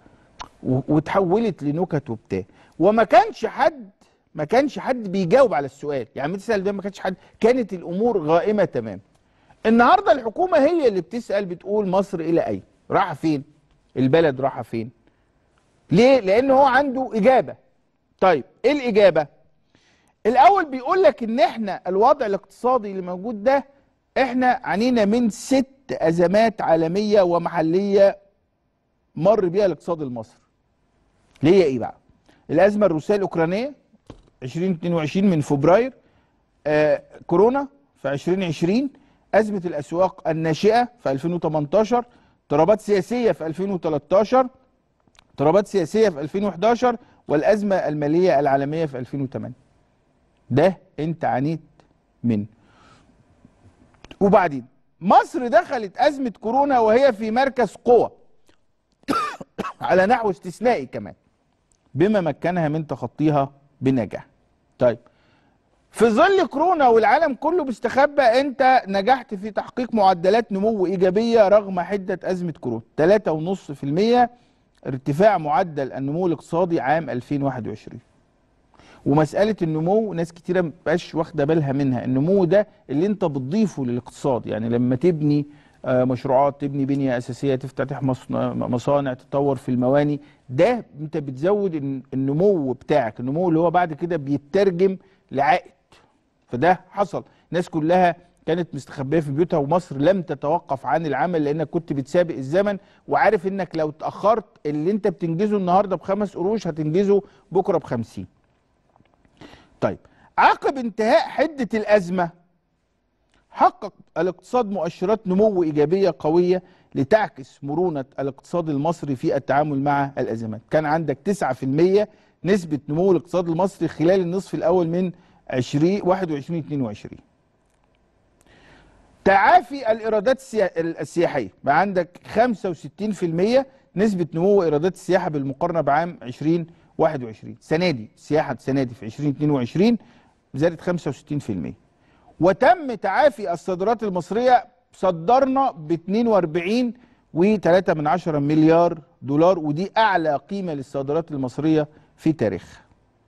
وتحولت لنكت وبتاع وما كانش حد ما كانش حد بيجاوب على السؤال يعني تسال ده ما كانش حد كانت الامور غائمه تمام النهارده الحكومه هي اللي بتسال بتقول مصر الى اين رايحه فين البلد رايحه فين ليه لان هو عنده اجابه طيب ايه الاجابه الاول بيقول لك ان احنا الوضع الاقتصادي اللي موجود ده احنا عانينا من ست ازمات عالميه ومحليه مر بيها الاقتصاد المصري اللي هي ايه بقى الازمه الروسيه الاوكرانيه 2022 من فبراير آه كورونا في 2020 ازمه الاسواق الناشئه في 2018 اضطرابات سياسيه في 2013 اضطرابات سياسيه في 2011 والازمه الماليه العالميه في 2008 ده انت عانيت منه وبعدين مصر دخلت ازمه كورونا وهي في مركز قوه على نحو استثنائي كمان بما مكنها من تخطيها بنجاح طيب في ظل كورونا والعالم كله بيستخبى انت نجحت في تحقيق معدلات نمو ايجابيه رغم حده ازمه كورونا 3.5% ارتفاع معدل النمو الاقتصادي عام 2021 ومساله النمو ناس كتيره مبقاش واخده بالها منها النمو ده اللي انت بتضيفه للاقتصاد يعني لما تبني مشروعات تبني بنيه اساسيه تفتتح مصانع تطور في المواني ده انت بتزود النمو بتاعك النمو اللي هو بعد كده بيترجم لعائد فده حصل الناس كلها كانت مستخبيه في بيوتها ومصر لم تتوقف عن العمل لانك كنت بتسابق الزمن وعارف انك لو اتاخرت اللي انت بتنجزه النهارده بخمس قروش هتنجزه بكره بخمسين طيب عقب انتهاء حده الازمه حقق الاقتصاد مؤشرات نمو ايجابيه قويه لتعكس مرونه الاقتصاد المصري في التعامل مع الازمات كان عندك 9% نسبه نمو الاقتصاد المصري خلال النصف الاول من 20 21 22 تعافي الايرادات السياحيه بقى عندك 65% نسبه نمو ايرادات السياحه بالمقارنه بعام 2021 السنه دي السياحه السنه دي في 2022 زادت 65% وتم تعافي الصادرات المصريه صدرنا ب 42 و3 من عشرة مليار دولار ودي اعلى قيمه للصادرات المصريه في تاريخها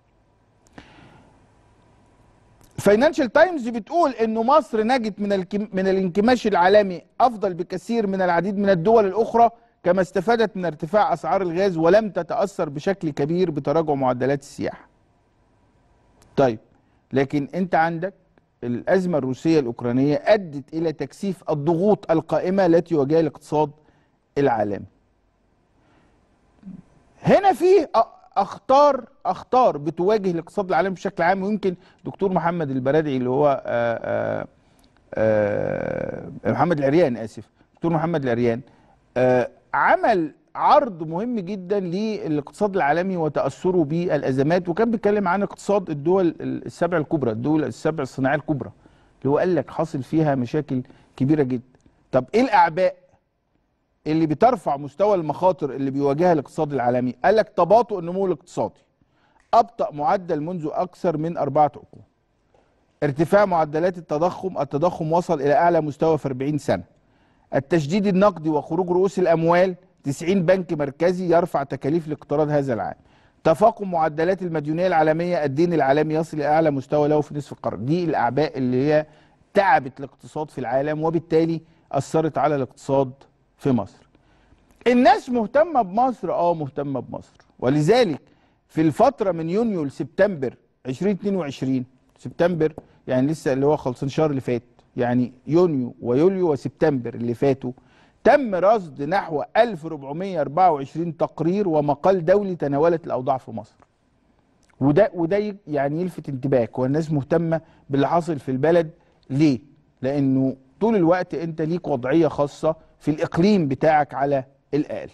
فاينانشال تايمز بتقول انه مصر نجت من من الانكماش العالمي افضل بكثير من العديد من الدول الاخرى كما استفادت من ارتفاع اسعار الغاز ولم تتاثر بشكل كبير بتراجع معدلات السياحه. طيب لكن انت عندك الازمه الروسيه الاوكرانيه ادت الى تكثيف الضغوط القائمه التي يواجهها الاقتصاد العالمي. هنا في اخطار اخطار بتواجه الاقتصاد العالمي بشكل عام ويمكن دكتور محمد البرادعي اللي هو آآ آه، محمد العريان اسف دكتور محمد العريان آه، عمل عرض مهم جدا للاقتصاد العالمي وتاثره بالازمات وكان بيتكلم عن اقتصاد الدول السبع الكبرى الدول السبع الصناعيه الكبرى اللي هو قال لك حاصل فيها مشاكل كبيره جدا طب ايه الاعباء اللي بترفع مستوى المخاطر اللي بيواجهها الاقتصاد العالمي قال لك تباطؤ النمو الاقتصادي ابطا معدل منذ اكثر من اربعه عقود ارتفاع معدلات التضخم التضخم وصل الى اعلى مستوى في 40 سنه التشديد النقدي وخروج رؤوس الاموال 90 بنك مركزي يرفع تكاليف الاقتراض هذا العام تفاقم معدلات المديونيه العالميه الدين العالمي يصل الى اعلى مستوى له في نصف القرن دي الاعباء اللي هي تعبت الاقتصاد في العالم وبالتالي اثرت على الاقتصاد في مصر الناس مهتمه بمصر اه مهتمه بمصر ولذلك في الفتره من يونيو لسبتمبر 2022 سبتمبر يعني لسه اللي هو خلصان الشهر اللي فات يعني يونيو ويوليو وسبتمبر اللي فاتوا تم رصد نحو 1424 تقرير ومقال دولي تناولت الاوضاع في مصر وده وده ي- يعني يلفت انتباهك والناس مهتمه باللي حاصل في البلد ليه؟ لانه طول الوقت انت ليك وضعيه خاصه في الاقليم بتاعك على الاقل.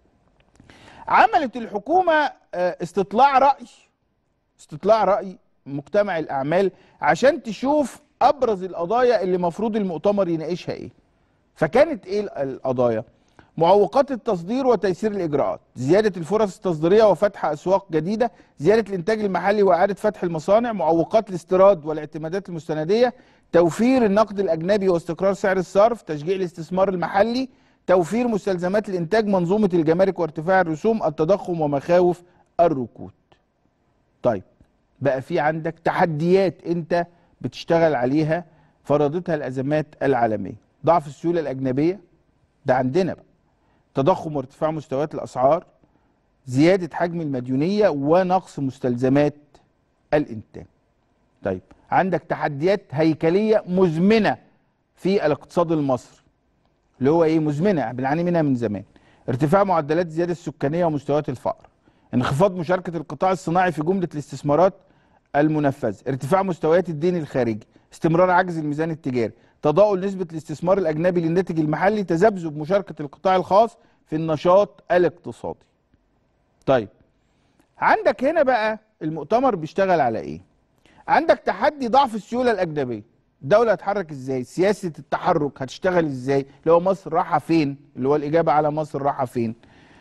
عملت الحكومه آه، استطلاع راي استطلاع راي مجتمع الاعمال عشان تشوف ابرز القضايا اللي مفروض المؤتمر يناقشها ايه. فكانت ايه ال- القضايا؟ معوقات التصدير وتيسير الاجراءات، زياده الفرص التصديريه وفتح اسواق جديده، زياده الانتاج المحلي واعاده فتح المصانع، معوقات الاستيراد والاعتمادات المستنديه، توفير النقد الاجنبي واستقرار سعر الصرف، تشجيع الاستثمار المحلي، توفير مستلزمات الانتاج، منظومه الجمارك وارتفاع الرسوم، التضخم ومخاوف الركود. طيب بقى في عندك تحديات انت بتشتغل عليها فرضتها الازمات العالميه ضعف السيوله الاجنبيه ده عندنا بقى تضخم وارتفاع مستويات الاسعار زياده حجم المديونيه ونقص مستلزمات الانتاج طيب عندك تحديات هيكليه مزمنه في الاقتصاد المصري اللي هو ايه مزمنه بنعاني منها من زمان ارتفاع معدلات الزياده السكانيه ومستويات الفقر انخفاض مشاركه القطاع الصناعي في جمله الاستثمارات المنفذه ارتفاع مستويات الدين الخارجي استمرار عجز الميزان التجاري تضاؤل نسبه الاستثمار الاجنبي للناتج المحلي تذبذب مشاركه القطاع الخاص في النشاط الاقتصادي طيب عندك هنا بقى المؤتمر بيشتغل على ايه عندك تحدي ضعف السيوله الاجنبيه الدوله هتحرك ازاي سياسه التحرك هتشتغل ازاي اللي هو مصر رايحه فين اللي هو الاجابه على مصر رايحه فين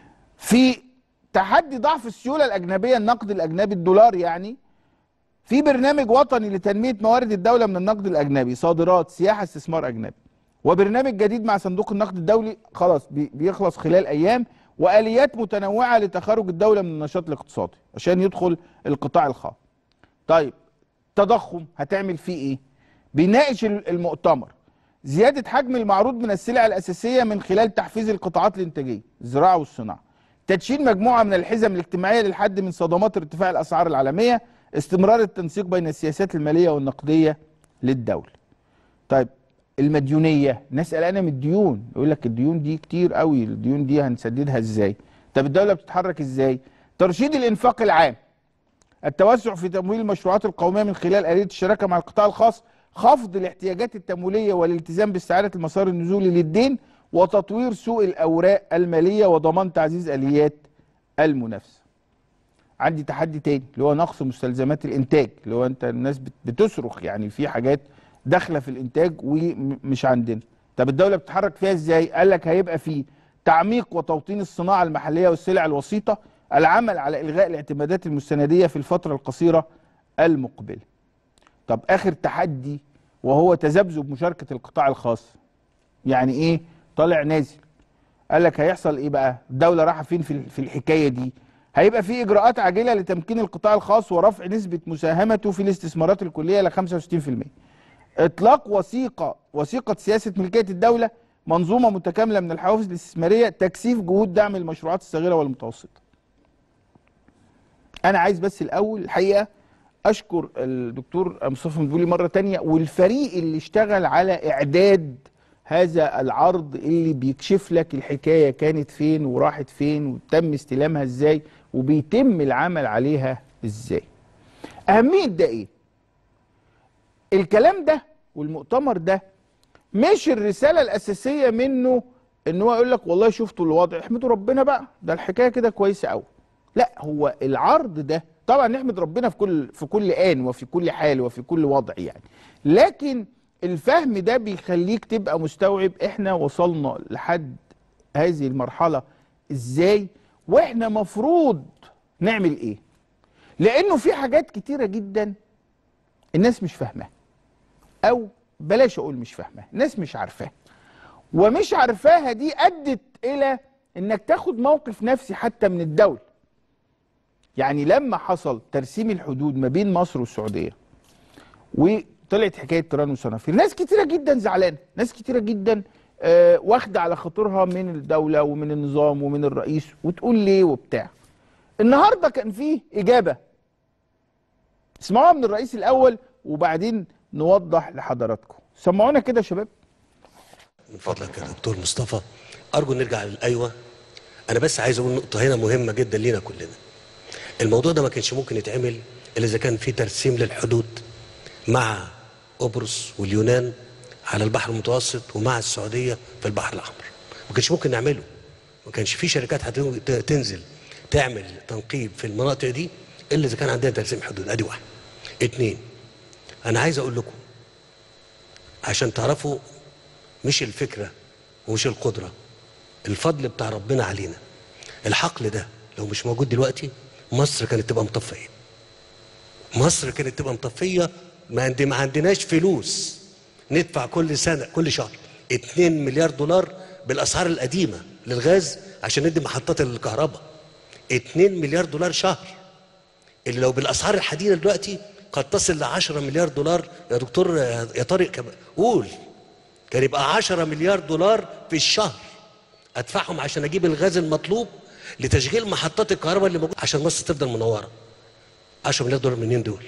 في تحدي ضعف السيوله الاجنبيه النقد الاجنبي الدولار يعني في برنامج وطني لتنميه موارد الدوله من النقد الاجنبي صادرات سياحه استثمار اجنبي وبرنامج جديد مع صندوق النقد الدولي خلاص بي- بيخلص خلال ايام واليات متنوعه لتخرج الدوله من النشاط الاقتصادي عشان يدخل القطاع الخاص طيب تضخم هتعمل فيه ايه بيناقش ال- المؤتمر زياده حجم المعروض من السلع الاساسيه من خلال تحفيز القطاعات الانتاجيه الزراعه والصناعه تدشين مجموعه من الحزم الاجتماعيه للحد من صدمات ارتفاع الاسعار العالميه استمرار التنسيق بين السياسات الماليه والنقديه للدوله طيب المديونيه الناس قلقانه من الديون يقول لك الديون دي كتير قوي الديون دي هنسددها ازاي طب الدوله بتتحرك ازاي ترشيد الانفاق العام التوسع في تمويل المشروعات القوميه من خلال آلية الشراكه مع القطاع الخاص خفض الاحتياجات التمويليه والالتزام باستعاده المسار النزولي للدين وتطوير سوق الاوراق الماليه وضمان تعزيز اليات المنافسه عندي تحدي تاني اللي هو نقص مستلزمات الانتاج اللي هو انت الناس بت- بتصرخ يعني في حاجات داخله في الانتاج ومش عندنا طب الدوله بتتحرك فيها ازاي قال لك هيبقى في تعميق وتوطين الصناعه المحليه والسلع الوسيطه العمل على الغاء الاعتمادات المستنديه في الفتره القصيره المقبله طب اخر تحدي وهو تذبذب مشاركه القطاع الخاص يعني ايه طالع نازل قال لك هيحصل ايه بقى الدوله رايحه فين في في الحكايه دي هيبقى في اجراءات عاجله لتمكين القطاع الخاص ورفع نسبه مساهمته في الاستثمارات الكليه ل 65% اطلاق وثيقه وثيقه سياسه ملكيه الدوله منظومه متكامله من الحوافز الاستثماريه تكثيف جهود دعم المشروعات الصغيره والمتوسطه انا عايز بس الاول الحقيقه اشكر الدكتور مصطفى مدبولي مره تانية والفريق اللي اشتغل على اعداد هذا العرض اللي بيكشف لك الحكايه كانت فين وراحت فين وتم استلامها ازاي وبيتم العمل عليها ازاي اهميه ده ايه الكلام ده والمؤتمر ده مش الرساله الاساسيه منه ان هو يقول لك والله شفتوا الوضع احمدوا ربنا بقى ده الحكايه كده كويسه قوي لا هو العرض ده طبعا نحمد ربنا في كل في كل ان وفي كل حال وفي كل وضع يعني لكن الفهم ده بيخليك تبقى مستوعب احنا وصلنا لحد هذه المرحله ازاي واحنا مفروض نعمل ايه لانه في حاجات كتيره جدا الناس مش فاهماها او بلاش اقول مش فاهماها الناس مش عارفاها ومش عارفاها دي ادت الى انك تاخد موقف نفسي حتى من الدوله يعني لما حصل ترسيم الحدود ما بين مصر والسعوديه وطلعت حكايه تيران وصنافير ناس كتيره جدا زعلانه ناس كتيره جدا آه واخده على خاطرها من الدوله ومن النظام ومن الرئيس وتقول ليه وبتاع النهارده كان فيه اجابه اسمعوها من الرئيس الاول وبعدين نوضح لحضراتكم سمعونا كده يا شباب من فضلك يا دكتور مصطفى ارجو نرجع للايوه انا بس عايز اقول نقطه هنا مهمه جدا لينا كلنا الموضوع ده ما كانش ممكن يتعمل الا اذا كان في ترسيم للحدود مع قبرص واليونان على البحر المتوسط ومع السعوديه في البحر الاحمر ما كانش ممكن نعمله ما كانش في شركات هتنزل تعمل تنقيب في المناطق دي الا اذا كان عندنا ترسيم حدود ادي واحد اتنين انا عايز اقول لكم عشان تعرفوا مش الفكره ومش القدره الفضل بتاع ربنا علينا الحقل ده لو مش موجود دلوقتي مصر كانت تبقى مطفيه مصر كانت تبقى مطفيه ما عندي ما عندناش فلوس ندفع كل سنه كل شهر 2 مليار دولار بالاسعار القديمه للغاز عشان ندي محطات الكهرباء 2 مليار دولار شهر اللي لو بالاسعار الحديثه دلوقتي قد تصل ل 10 مليار دولار يا دكتور يا طارق كم- قول كان يبقى 10 مليار دولار في الشهر ادفعهم عشان اجيب الغاز المطلوب لتشغيل محطات الكهرباء اللي موجوده عشان مصر تفضل منوره 10 مليار دولار منين دول؟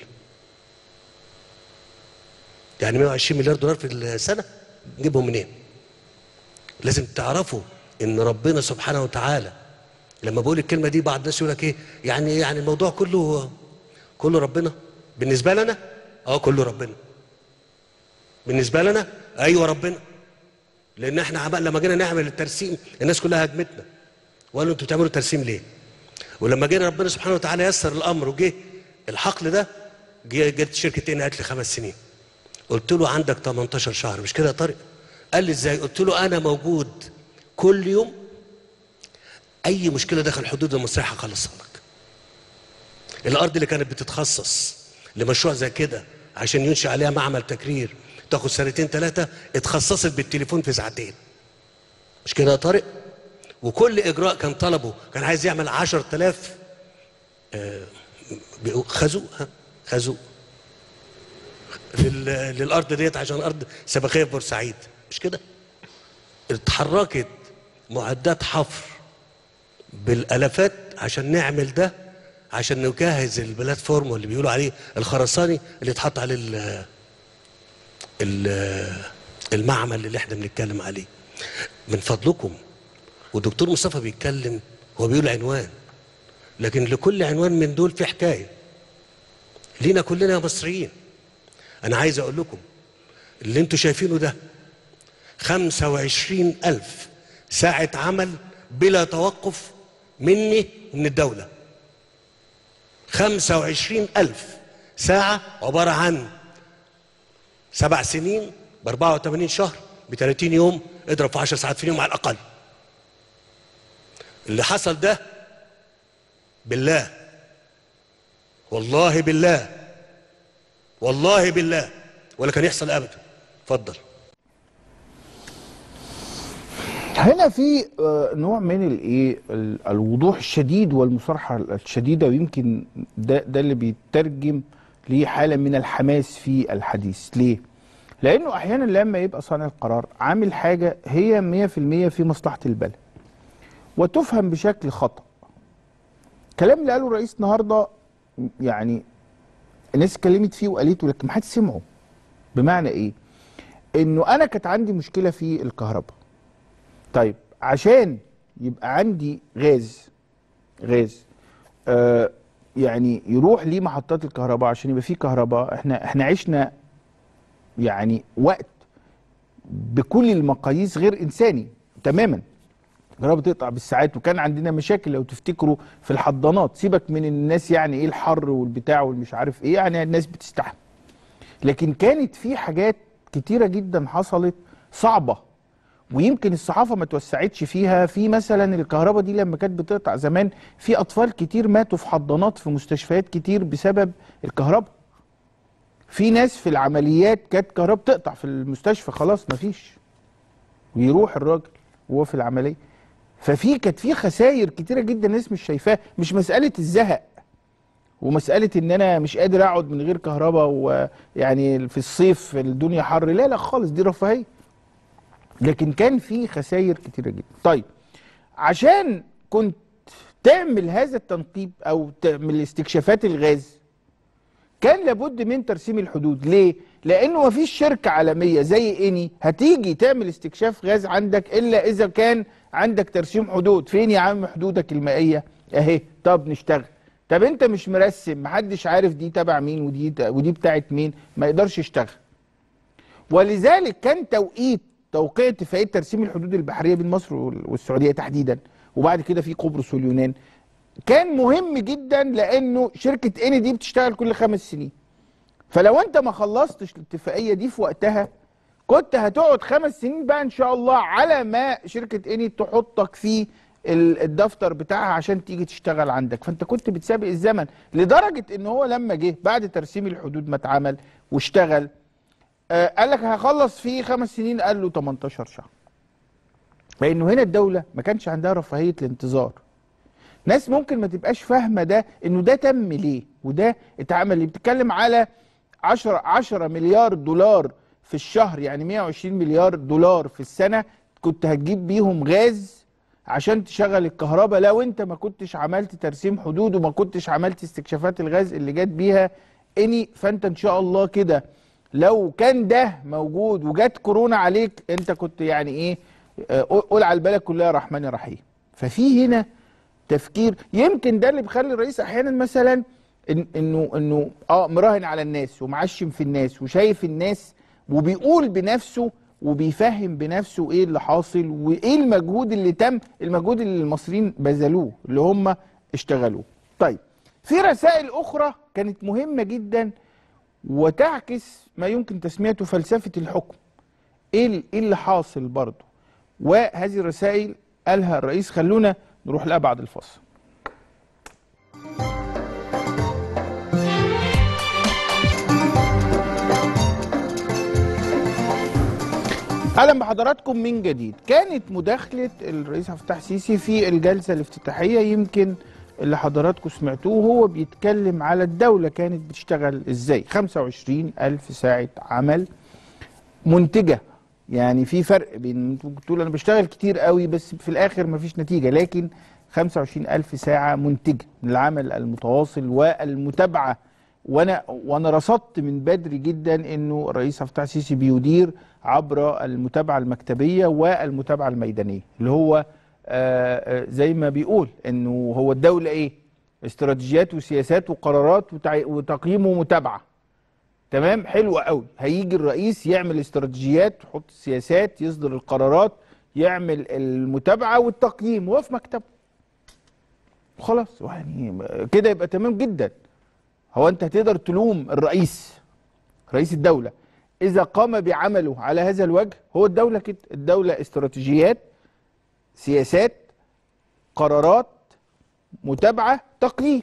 يعني 120 مليار دولار في السنه نجيبهم منين؟ لازم تعرفوا ان ربنا سبحانه وتعالى لما بقول الكلمه دي بعض الناس يقول لك ايه؟ يعني يعني الموضوع كله كله ربنا بالنسبه لنا اه كله ربنا بالنسبه لنا ايوه ربنا لان احنا عمال لما جينا نعمل الترسيم الناس كلها هجمتنا وقالوا انتوا بتعملوا ترسيم ليه؟ ولما جينا ربنا سبحانه وتعالى يسر الامر وجه الحقل ده جه- جت شركه ان قالت لي خمس سنين قلت له عندك 18 شهر مش كده يا طارق؟ قال لي ازاي؟ قلت له انا موجود كل يوم اي مشكله داخل الحدود المصريه هخلصها لك. الارض اللي كانت بتتخصص لمشروع زي كده عشان ينشئ عليها معمل تكرير تاخد سنتين ثلاثه اتخصصت بالتليفون في ساعتين. مش كده يا طارق؟ وكل اجراء كان طلبه كان عايز يعمل 10000 آه، بيقول- خازوق ها خازوق لل- للارض ديت عشان ارض سباقيه في بورسعيد مش كده؟ اتحركت معدات حفر بالالافات عشان نعمل ده عشان نجهز البلاتفورم اللي بيقولوا عليه الخرساني اللي اتحط عليه ال- ال- المعمل اللي احنا بنتكلم عليه من فضلكم والدكتور مصطفى بيتكلم هو بيقول عنوان لكن لكل عنوان من دول في حكايه لينا كلنا يا مصريين انا عايز اقول لكم اللي انتوا شايفينه ده 25 ألف ساعة عمل بلا توقف مني ومن الدولة 25 ألف ساعة عبارة عن سبع سنين ب 84 شهر ب 30 يوم اضرب في 10 ساعات في اليوم على الأقل اللي حصل ده بالله والله بالله والله بالله ولا كان يحصل ابدا اتفضل هنا في آه، نوع من الايه ال- الوضوح الشديد والمصارحه الشديده ويمكن ده ده اللي بيترجم لحاله من الحماس في الحديث ليه لانه احيانا لما يبقى صانع القرار عامل حاجه هي 100% في مصلحه البلد وتفهم بشكل خطا الكلام اللي قاله الرئيس النهارده يعني الناس اتكلمت فيه وقالته لكن ما حدش سمعه بمعنى ايه انه انا كانت عندي مشكله في الكهرباء طيب عشان يبقى عندي غاز غاز آه يعني يروح لمحطات الكهرباء عشان يبقى فيه كهرباء احنا احنا عشنا يعني وقت بكل المقاييس غير انساني تماما الكهرباء بتقطع بالساعات وكان عندنا مشاكل لو تفتكروا في الحضانات سيبك من الناس يعني ايه الحر والبتاع والمش عارف ايه يعني الناس بتستحمل لكن كانت في حاجات كتيره جدا حصلت صعبه ويمكن الصحافه ما توسعتش فيها في مثلا الكهرباء دي لما كانت بتقطع زمان في اطفال كتير ماتوا في حضانات في مستشفيات كتير بسبب الكهرباء في ناس في العمليات كانت كهرباء تقطع في المستشفى خلاص مفيش ويروح الراجل وهو في العمليه ففي كانت في خسائر كتيره جدا الناس مش شايفاها مش مساله الزهق ومساله ان انا مش قادر اقعد من غير كهرباء ويعني في الصيف الدنيا حر لا لا خالص دي رفاهيه لكن كان في خسائر كتيره جدا طيب عشان كنت تعمل هذا التنقيب او تعمل استكشافات الغاز كان لابد من ترسيم الحدود ليه لانه مفيش شركه عالميه زي اني هتيجي تعمل استكشاف غاز عندك الا اذا كان عندك ترسيم حدود فين يا عم حدودك المائيه اهي طب نشتغل طب انت مش مرسم محدش عارف دي تبع مين ودي ودي بتاعت مين ما يقدرش يشتغل ولذلك كان توقيت توقيع اتفاقيه ترسيم الحدود البحريه بين مصر والسعوديه تحديدا وبعد كده في قبرص واليونان كان مهم جدا لانه شركه اني دي بتشتغل كل خمس سنين فلو انت ما خلصتش الاتفاقيه دي في وقتها كنت هتقعد خمس سنين بقى ان شاء الله على ما شركه اني تحطك في الدفتر بتاعها عشان تيجي تشتغل عندك فانت كنت بتسابق الزمن لدرجه ان هو لما جه بعد ترسيم الحدود ما اتعمل واشتغل آه قال لك هخلص في خمس سنين قال له 18 شهر لانه هنا الدوله ما كانش عندها رفاهيه الانتظار ناس ممكن ما تبقاش فاهمه ده انه ده تم ليه وده اتعمل ليه بتتكلم على 10 10 مليار دولار في الشهر يعني 120 مليار دولار في السنه كنت هتجيب بيهم غاز عشان تشغل الكهرباء لو انت ما كنتش عملت ترسيم حدود وما كنتش عملت استكشافات الغاز اللي جت بيها اني فانت ان شاء الله كده لو كان ده موجود وجت كورونا عليك انت كنت يعني ايه قول على البلد كلها رحمن رحيم ففي هنا تفكير يمكن ده اللي بيخلي الرئيس احيانا مثلا إن انه انه اه مراهن على الناس ومعشم في الناس وشايف الناس وبيقول بنفسه وبيفهم بنفسه ايه اللي حاصل وايه المجهود اللي تم المجهود اللي المصريين بذلوه اللي هم اشتغلوه طيب في رسائل اخرى كانت مهمه جدا وتعكس ما يمكن تسميته فلسفه الحكم ايه ايه اللي حاصل برضه وهذه الرسائل قالها الرئيس خلونا نروح لها بعد الفاصل اهلا بحضراتكم من جديد كانت مداخله الرئيس عبد الفتاح السيسي في الجلسه الافتتاحيه يمكن اللي حضراتكم سمعتوه هو بيتكلم على الدولة كانت بتشتغل ازاي 25 ألف ساعة عمل منتجة يعني في فرق بين ممكن تقول أنا بشتغل كتير قوي بس في الآخر مفيش نتيجة لكن 25 ألف ساعة منتجة من العمل المتواصل والمتابعة وانا وانا رصدت من بدري جدا انه الرئيس عبد الفتاح السيسي بيدير عبر المتابعه المكتبيه والمتابعه الميدانيه اللي هو آآ آآ زي ما بيقول انه هو الدوله ايه استراتيجيات وسياسات وقرارات وتقييم ومتابعه تمام حلو قوي هيجي الرئيس يعمل استراتيجيات يحط السياسات يصدر القرارات يعمل المتابعه والتقييم وهو في مكتبه خلاص يعني كده يبقى تمام جدا هو انت هتقدر تلوم الرئيس رئيس الدوله اذا قام بعمله على هذا الوجه هو الدوله كده الدوله استراتيجيات سياسات قرارات متابعه تقييم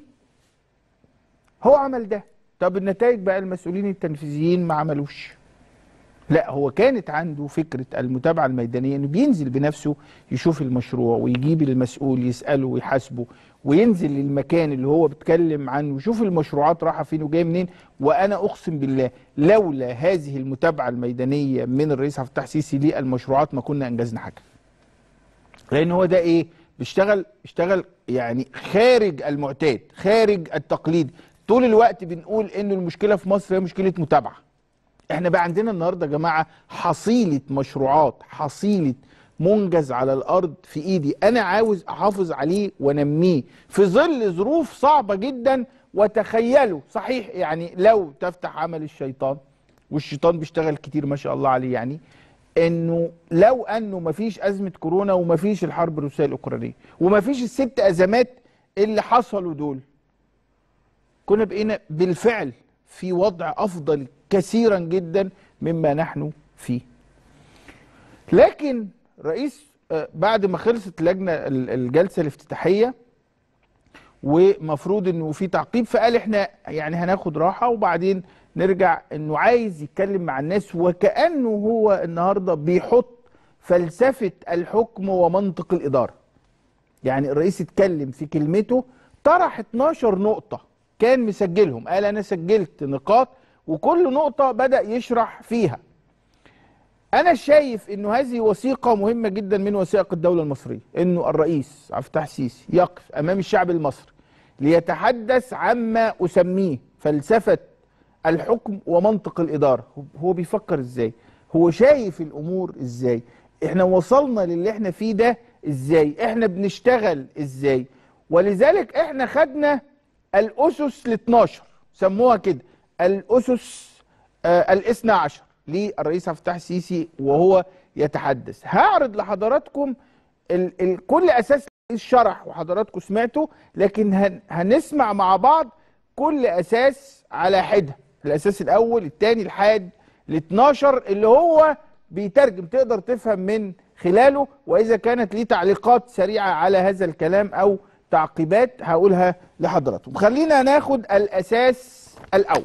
هو عمل ده طب النتائج بقى المسؤولين التنفيذيين ما عملوش لا هو كانت عنده فكرة المتابعة الميدانية انه بينزل بنفسه يشوف المشروع ويجيب المسؤول يسأله ويحاسبه وينزل للمكان اللي هو بيتكلم عنه ويشوف المشروعات رايحة فين وجاية منين وانا اقسم بالله لولا هذه المتابعة الميدانية من الرئيس عبد الفتاح السيسي للمشروعات ما كنا انجزنا حاجة لان هو ده ايه بيشتغل اشتغل يعني خارج المعتاد خارج التقليد طول الوقت بنقول انه المشكلة في مصر هي مشكلة متابعة احنا بقى عندنا النهارده يا جماعه حصيله مشروعات حصيله منجز على الارض في ايدي انا عاوز احافظ عليه وانميه في ظل ظروف صعبه جدا وتخيلوا صحيح يعني لو تفتح عمل الشيطان والشيطان بيشتغل كتير ما شاء الله عليه يعني انه لو انه مفيش ازمه كورونا ومفيش الحرب الروسيه الاوكرانيه ومفيش الست ازمات اللي حصلوا دول كنا بقينا بالفعل في وضع افضل كثيرا جدا مما نحن فيه لكن رئيس آه، بعد ما خلصت اللجنه ال- الجلسه الافتتاحيه ومفروض انه في تعقيب فقال احنا يعني هناخد راحه وبعدين نرجع انه عايز يتكلم مع الناس وكانه هو النهارده بيحط فلسفه الحكم ومنطق الاداره. يعني الرئيس اتكلم في كلمته طرح 12 نقطه كان مسجلهم قال انا سجلت نقاط وكل نقطه بدا يشرح فيها. انا شايف انه هذه وثيقه مهمه جدا من وثائق الدوله المصريه انه الرئيس عبد الفتاح السيسي يقف امام الشعب المصري ليتحدث عما اسميه فلسفه الحكم ومنطق الاداره هو بيفكر ازاي هو شايف الامور ازاي احنا وصلنا للي احنا فيه ده ازاي احنا بنشتغل ازاي ولذلك احنا خدنا الاسس ال 12 سموها كده الاسس آه الاثنى عشر للرئيس عبد الفتاح السيسي وهو يتحدث هعرض لحضراتكم ال ال كل اساس الشرح وحضراتكم سمعته لكن هن هنسمع مع بعض كل اساس على حده الاساس الاول الثاني الحاد ال 12 اللي هو بيترجم تقدر تفهم من خلاله واذا كانت ليه تعليقات سريعه على هذا الكلام او تعقيبات هقولها لحضراتكم خلينا ناخد الاساس الاول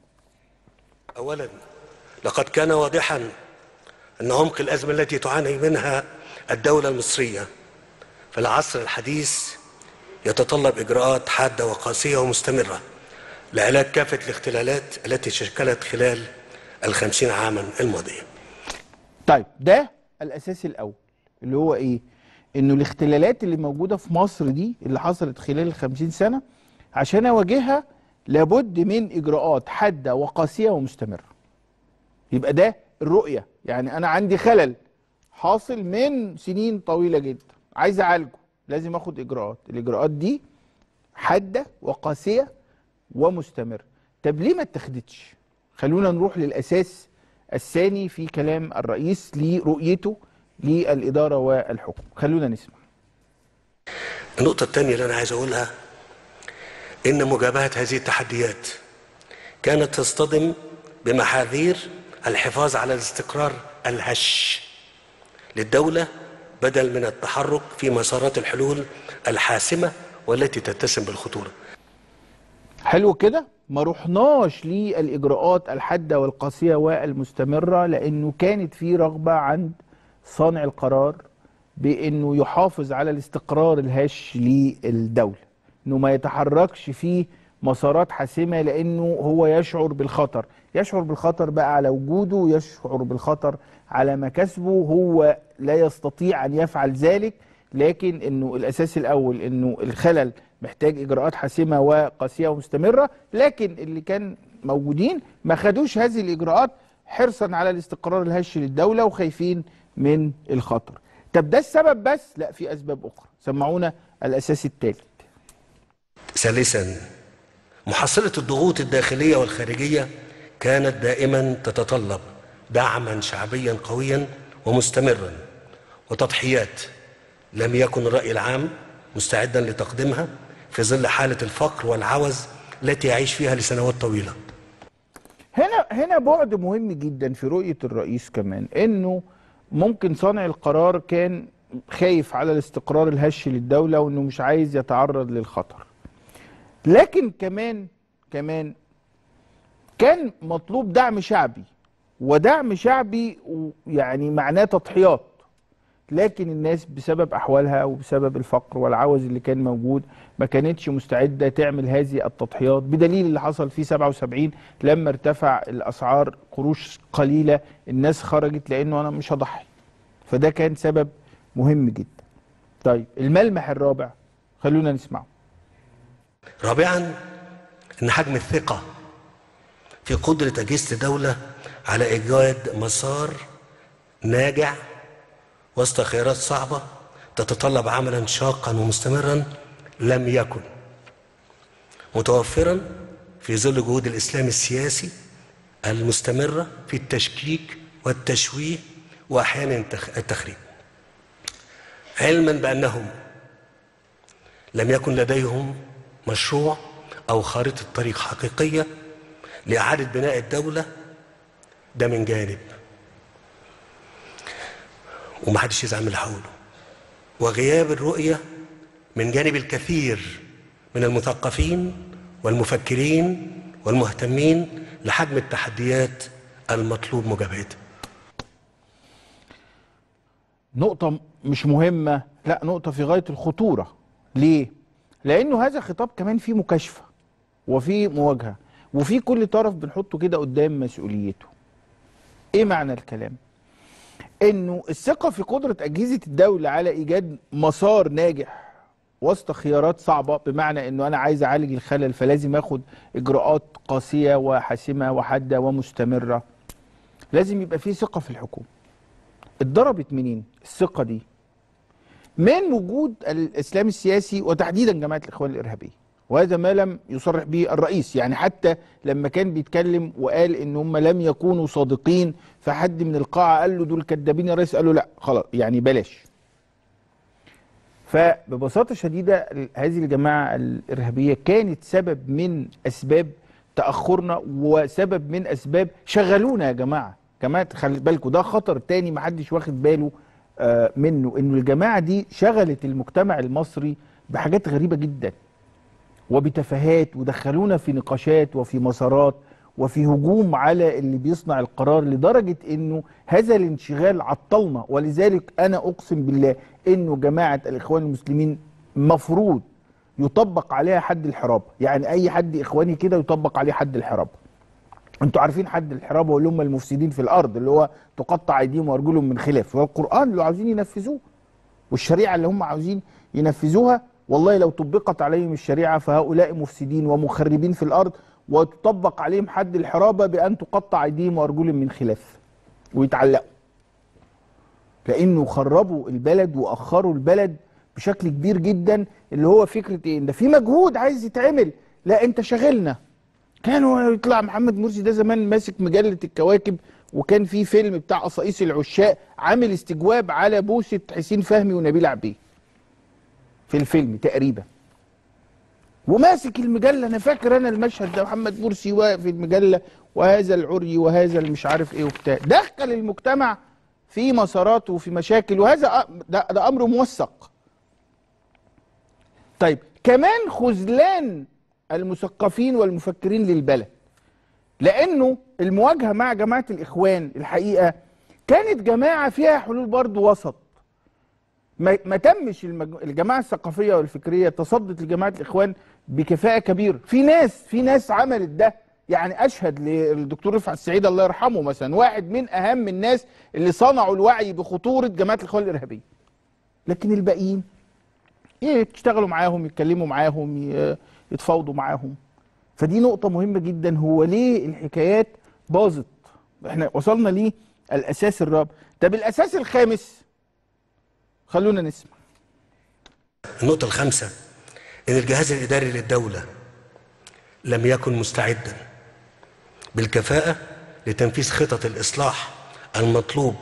أولا لقد كان واضحا أن عمق الأزمة التي تعاني منها الدولة المصرية في العصر الحديث يتطلب إجراءات حادة وقاسية ومستمرة لعلاج كافة الاختلالات التي شكلت خلال الخمسين عاما الماضية طيب ده الاساس الاول اللي هو ايه انه الاختلالات اللي موجوده في مصر دي اللي حصلت خلال الخمسين سنه عشان اواجهها لابد من اجراءات حاده وقاسيه ومستمره يبقى ده الرؤيه يعني انا عندي خلل حاصل من سنين طويله جدا عايز اعالجه لازم اخد اجراءات الاجراءات دي حاده وقاسيه ومستمره طب ليه ما اتخذتش خلونا نروح للاساس الثاني في كلام الرئيس لرؤيته للاداره والحكم خلونا نسمع النقطة الثانية اللي أنا عايز أقولها إن مجابهة هذه التحديات كانت تصطدم بمحاذير الحفاظ على الاستقرار الهش للدولة بدل من التحرك في مسارات الحلول الحاسمة والتي تتسم بالخطورة حلو كده ما رحناش للاجراءات الحاده والقاسيه والمستمره لانه كانت في رغبه عند صانع القرار بانه يحافظ على الاستقرار الهش للدوله انه ما يتحركش في مسارات حاسمه لانه هو يشعر بالخطر يشعر بالخطر بقى على وجوده يشعر بالخطر على مكاسبه هو لا يستطيع ان يفعل ذلك لكن انه الاساس الاول انه الخلل محتاج اجراءات حاسمه وقاسيه ومستمره لكن اللي كان موجودين ما خدوش هذه الاجراءات حرصا على الاستقرار الهش للدوله وخايفين من الخطر طب ده السبب بس لا في اسباب اخرى سمعونا الاساس الثالث ثالثا محصلة الضغوط الداخلية والخارجية كانت دائما تتطلب دعما شعبيا قويا ومستمرا وتضحيات لم يكن الرأي العام مستعدا لتقديمها في ظل حالة الفقر والعوز التي يعيش فيها لسنوات طويلة هنا هنا بعد مهم جدا في رؤيه الرئيس كمان انه ممكن صانع القرار كان خايف على الاستقرار الهش للدوله وانه مش عايز يتعرض للخطر لكن كمان كمان كان مطلوب دعم شعبي ودعم شعبي و- يعني معناه تضحيات لكن الناس بسبب احوالها وبسبب الفقر والعوز اللي كان موجود ما كانتش مستعده تعمل هذه التضحيات بدليل اللي حصل في 77 لما ارتفع الاسعار قروش قليله الناس خرجت لانه انا مش هضحي فده كان سبب مهم جدا طيب الملمح الرابع خلونا نسمعه رابعا ان حجم الثقة في قدرة أجهزة الدولة على إيجاد مسار ناجع وسط خيارات صعبة تتطلب عملا شاقا ومستمرا لم يكن متوفرا في ظل جهود الإسلام السياسي المستمرة في التشكيك والتشويه وأحيانا التخ- التخريب علما بأنهم لم يكن لديهم مشروع أو خارطة طريق حقيقية لإعادة بناء الدولة ده من جانب ومحدش يزعل من اللي هقوله وغياب الرؤية من جانب الكثير من المثقفين والمفكرين والمهتمين لحجم التحديات المطلوب مجابهتها نقطة مش مهمة لا نقطة في غاية الخطورة ليه؟ لأنه هذا خطاب كمان فيه مكاشفة وفيه مواجهة وفي كل طرف بنحطه كده قدام مسؤوليته ايه معنى الكلام؟ انه الثقة في قدرة أجهزة الدولة على إيجاد مسار ناجح وسط خيارات صعبة بمعنى انه انا عايز اعالج الخلل فلازم اخد اجراءات قاسية وحاسمة وحادة ومستمرة لازم يبقى في ثقة في الحكومة اتضربت منين الثقة دي من وجود الإسلام السياسي وتحديدا جماعة الإخوان الإرهابية وهذا ما لم يصرح به الرئيس يعني حتى لما كان بيتكلم وقال ان هم لم يكونوا صادقين فحد من القاعة قال له دول كدابين يا ريس قال له لا خلاص يعني بلاش فببساطة شديدة ال- هذه الجماعة الإرهابية كانت سبب من أسباب تأخرنا وسبب من أسباب شغلونا يا جماعة جماعة خلي بالكم ده خطر تاني محدش واخد باله آه، منه إنه الجماعة دي شغلت المجتمع المصري بحاجات غريبة جدا وبتفاهات ودخلونا في نقاشات وفي مسارات وفي هجوم على اللي بيصنع القرار لدرجة انه هذا الانشغال عطلنا ولذلك انا اقسم بالله انه جماعة الاخوان المسلمين مفروض يطبق عليها حد الحرابة يعني اي حد اخواني كده يطبق عليه حد الحرابة انتوا عارفين حد الحرابة واللي هم المفسدين في الارض اللي هو تقطع ايديهم وارجلهم من خلاف والقرآن اللي عاوزين ينفذوه والشريعة اللي هم عاوزين ينفذوها والله لو طبقت عليهم الشريعة فهؤلاء مفسدين ومخربين في الأرض وتطبق عليهم حد الحرابة بأن تقطع أيديهم وأرجلهم من خلاف ويتعلقوا لأنه خربوا البلد وأخروا البلد بشكل كبير جدا اللي هو فكرة إيه؟ إن في مجهود عايز يتعمل لا أنت شغلنا كانوا يطلع محمد مرسي ده زمان ماسك مجلة الكواكب وكان في فيلم بتاع قصايص العشاق عامل استجواب على بوسة حسين فهمي ونبيل عبيد في الفيلم تقريبا وماسك المجلة أنا فاكر أنا المشهد ده محمد مرسي واقف في المجلة وهذا العري وهذا المش عارف إيه وبتاع دخل المجتمع في مسارات وفي مشاكل وهذا أ- ده, ده أمر موثق طيب كمان خذلان المثقفين والمفكرين للبلد لانه المواجهه مع جماعه الاخوان الحقيقه كانت جماعه فيها حلول برضه وسط ما, ما تمش المج... الجماعه الثقافيه والفكريه تصدت لجماعه الاخوان بكفاءه كبيره في ناس في ناس عملت ده يعني اشهد للدكتور رفعت السعيد الله يرحمه مثلا واحد من اهم الناس اللي صنعوا الوعي بخطوره جماعه الاخوان الارهابيه لكن الباقيين يشتغلوا معاهم يتكلموا معاهم ي- يتفاوضوا معاهم فدي نقطة مهمة جدا هو ليه الحكايات باظت احنا وصلنا ليه الأساس الرابع طب الأساس الخامس خلونا نسمع النقطة الخامسة إن الجهاز الإداري للدولة لم يكن مستعدا بالكفاءة لتنفيذ خطط الإصلاح المطلوب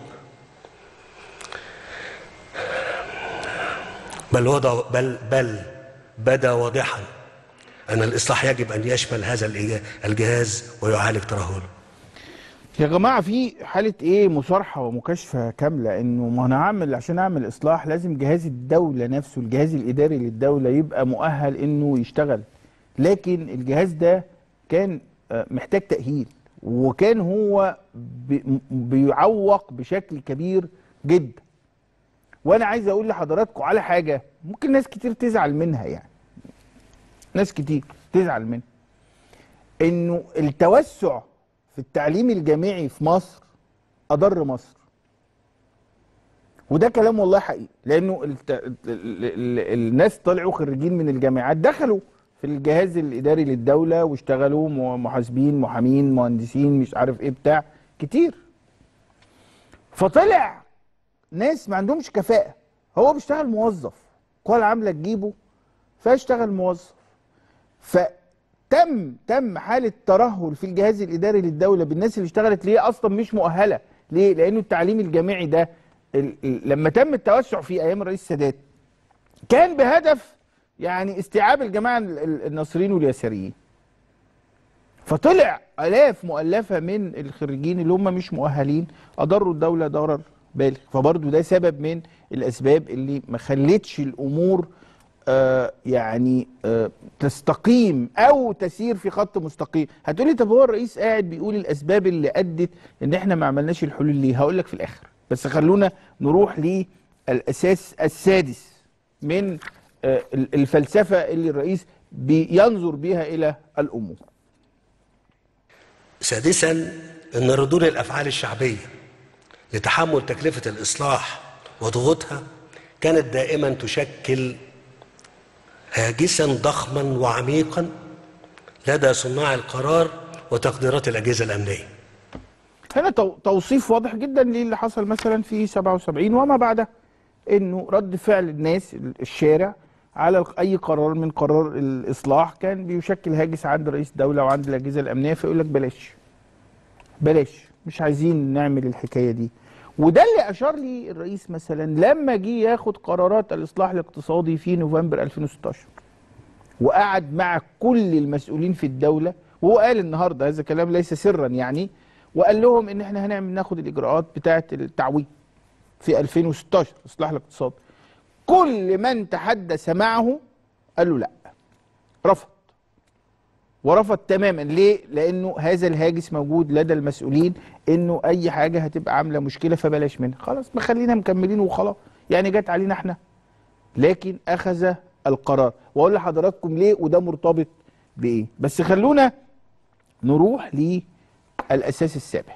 بل وضع بل بل بدا واضحا أن الإصلاح يجب أن يشمل هذا الإجا- الجهاز ويعالج ترهله يا جماعة في حالة ايه مصارحة ومكاشفة كاملة انه ما انا هعمل عشان اعمل اصلاح لازم جهاز الدولة نفسه الجهاز الاداري للدولة يبقى مؤهل انه يشتغل لكن الجهاز ده كان آه، محتاج تأهيل وكان هو بي- م- بيعوق بشكل كبير جدا وانا عايز اقول لحضراتكم على حاجة ممكن ناس كتير تزعل منها يعني ناس كتير تزعل منها انه التوسع في التعليم الجامعي في مصر اضر مصر وده كلام والله حقيقي لانه الت... ال... ال... ال... الناس طلعوا خريجين من الجامعات دخلوا في الجهاز الاداري للدوله واشتغلوا م- محاسبين محامين مهندسين مش عارف ايه بتاع كتير فطلع ناس ما عندهمش كفاءه هو بيشتغل موظف القوى العامله تجيبه فيشتغل موظف فتم تم حاله ترهل في الجهاز الاداري للدوله بالناس اللي اشتغلت اللي هي اصلا مش مؤهله ليه لانه التعليم الجامعي ده ال- ال- لما تم التوسع فيه ايام الرئيس السادات كان بهدف يعني استيعاب الجماعه ال- ال- الناصريين واليساريين فطلع الاف مؤلفه من الخريجين اللي هم مش مؤهلين اضروا الدوله ضرر بالغ فبرضه ده سبب من الاسباب اللي ما خلتش الامور آه يعني آه تستقيم او تسير في خط مستقيم هتقولي طب هو الرئيس قاعد بيقول الاسباب اللي ادت ان احنا ما عملناش الحلول ليه هقول لك في الاخر بس خلونا نروح للاساس السادس من آه ال- الفلسفه اللي الرئيس بينظر بيها الى الامور سادسا ان ردود الافعال الشعبيه لتحمل تكلفه الاصلاح وضغوطها كانت دائما تشكل هاجسا ضخما وعميقا لدى صناع القرار وتقديرات الاجهزه الامنيه هنا تو- توصيف واضح جدا للي حصل مثلا في 77 وما بعدها انه رد فعل الناس الشارع على الق- اي قرار من قرار الاصلاح كان بيشكل هاجس عند رئيس الدوله وعند الاجهزه الامنيه فيقول لك بلاش بلاش مش عايزين نعمل الحكايه دي وده اللي اشار لي الرئيس مثلا لما جه ياخد قرارات الاصلاح الاقتصادي في نوفمبر 2016 وقعد مع كل المسؤولين في الدولة وهو قال النهاردة هذا كلام ليس سرا يعني وقال لهم ان احنا هنعمل ناخد الاجراءات بتاعة التعويض في 2016 اصلاح الاقتصاد كل من تحدث معه قال له لا رفض ورفض تماما ليه لانه هذا الهاجس موجود لدى المسؤولين انه اي حاجه هتبقى عامله مشكله فبلاش منها خلاص ما خلينا مكملين وخلاص يعني جت علينا احنا لكن اخذ القرار واقول لحضراتكم ليه وده مرتبط بايه بس خلونا نروح للاساس السابع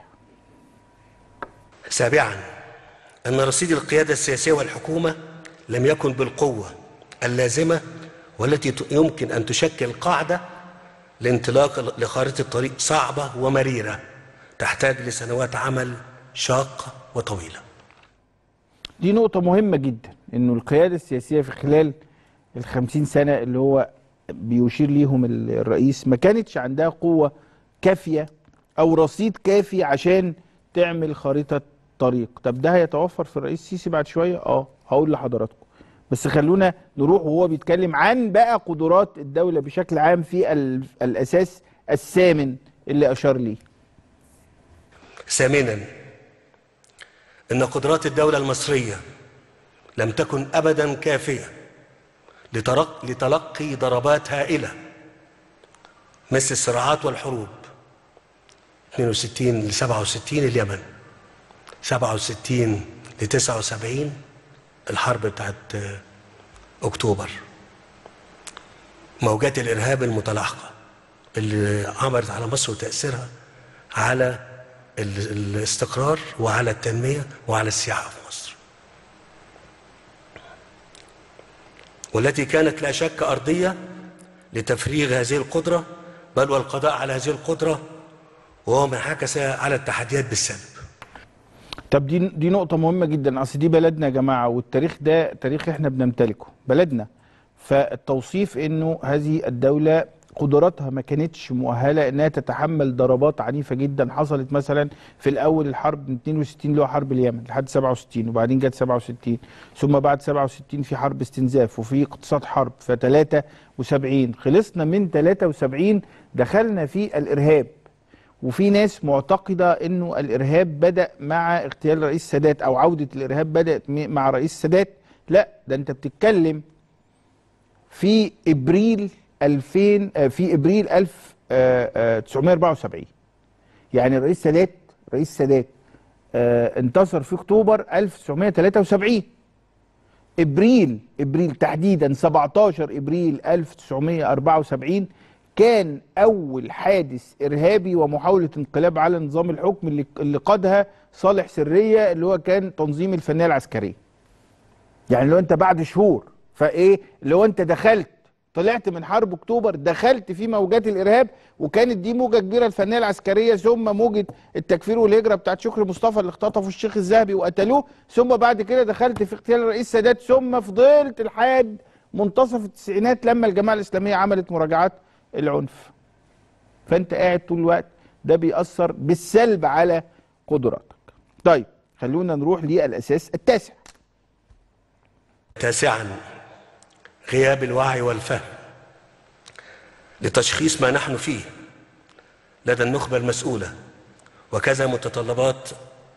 سابعا ان رصيد القياده السياسيه والحكومه لم يكن بالقوه اللازمه والتي ت- يمكن ان تشكل قاعده لانطلاق لخارطه طريق صعبه ومريره تحتاج لسنوات عمل شاقه وطويله دي نقطة مهمة جدا انه القيادة السياسية في خلال الخمسين سنة اللي هو بيشير ليهم ال- الرئيس ما كانتش عندها قوة كافية او رصيد كافي عشان تعمل خريطة طريق طب ده هيتوفر في الرئيس السيسي بعد شوية اه هقول لحضراتكم بس خلونا نروح وهو بيتكلم عن بقى قدرات الدولة بشكل عام في ال- الاساس الثامن اللي اشار ليه ثامنا ان قدرات الدوله المصريه لم تكن ابدا كافيه لترق- لتلقي ضربات هائله مثل الصراعات والحروب 62 ل 67 اليمن 67 ل 79 الحرب بتاعت آه، اكتوبر موجات الارهاب المتلاحقه اللي عملت على مصر وتاثيرها على ال- الاستقرار وعلى التنميه وعلى السياحه في مصر والتي كانت لا شك ارضيه لتفريغ هذه القدره بل والقضاء على هذه القدره وهو ما انعكس على التحديات بالسلب طب دي دي نقطة مهمة جدا أصل دي بلدنا يا جماعة والتاريخ ده تاريخ إحنا بنمتلكه بلدنا فالتوصيف إنه هذه الدولة قدراتها ما كانتش مؤهلة إنها تتحمل ضربات عنيفة جدا حصلت مثلا في الأول الحرب من 62 اللي هو حرب اليمن لحد 67 وبعدين جت 67 ثم بعد 67 في حرب استنزاف وفي اقتصاد حرب ف 73 خلصنا من 73 دخلنا في الإرهاب وفي ناس معتقدة انه الارهاب بدأ مع اغتيال رئيس السادات او عودة الارهاب بدأت م- مع رئيس السادات لا ده انت بتتكلم في ابريل 2000 آه، في ابريل 1974 يعني رئيس السادات رئيس السادات آه، انتصر في اكتوبر 1973 ابريل ابريل تحديدا 17 ابريل 1974 كان اول حادث ارهابي ومحاوله انقلاب على نظام الحكم اللي اللي قادها صالح سريه اللي هو كان تنظيم الفنيه العسكريه. يعني لو انت بعد شهور فايه لو انت دخلت طلعت من حرب اكتوبر دخلت في موجات الارهاب وكانت دي موجه كبيره الفنيه العسكريه ثم موجه التكفير والهجره بتاعت شكري مصطفى اللي اختطفوا الشيخ الذهبي وقتلوه ثم بعد كده دخلت في اغتيال الرئيس السادات ثم فضلت لحد منتصف التسعينات لما الجماعه الاسلاميه عملت مراجعات العنف فانت قاعد طول الوقت ده بيأثر بالسلب على قدراتك طيب خلونا نروح للاساس التاسع تاسعا غياب الوعي والفهم لتشخيص ما نحن فيه لدى النخبة المسؤولة وكذا متطلبات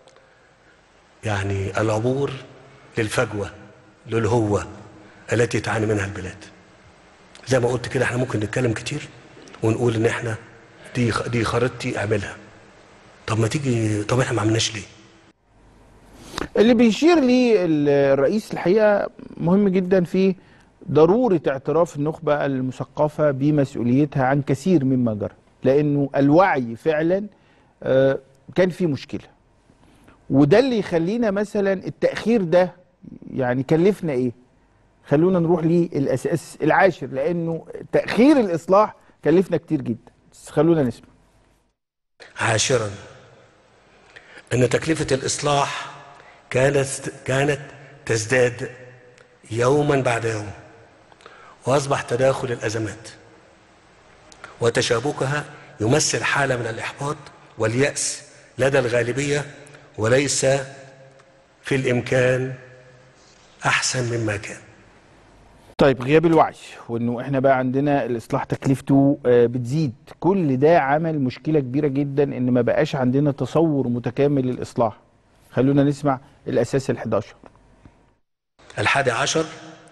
يعني العبور للفجوة للهوة التي تعاني منها البلاد زي ما قلت كده احنا ممكن نتكلم كتير ونقول ان احنا دي دي خريطتي اعملها طب ما تيجي طب احنا ما عملناش ليه اللي بيشير لي الرئيس الحقيقه مهم جدا في ضروره اعتراف النخبه المثقفه بمسؤوليتها عن كثير مما جرى لانه الوعي فعلا آه، كان فيه مشكله وده اللي يخلينا مثلا التاخير ده يعني كلفنا ايه خلونا نروح للاساس العاشر لانه تاخير الاصلاح كلفنا كتير جدا بس خلونا نسمع عاشرا ان تكلفة الاصلاح كانت كانت تزداد يوما بعد يوم واصبح تداخل الازمات وتشابكها يمثل حالة من الاحباط واليأس لدى الغالبية وليس في الامكان احسن مما كان طيب غياب الوعي وانه احنا بقى عندنا الاصلاح تكلفته آه، بتزيد كل ده عمل مشكله كبيره جدا ان ما بقاش عندنا تصور متكامل للاصلاح خلونا نسمع الاساس ال11 الحادي عشر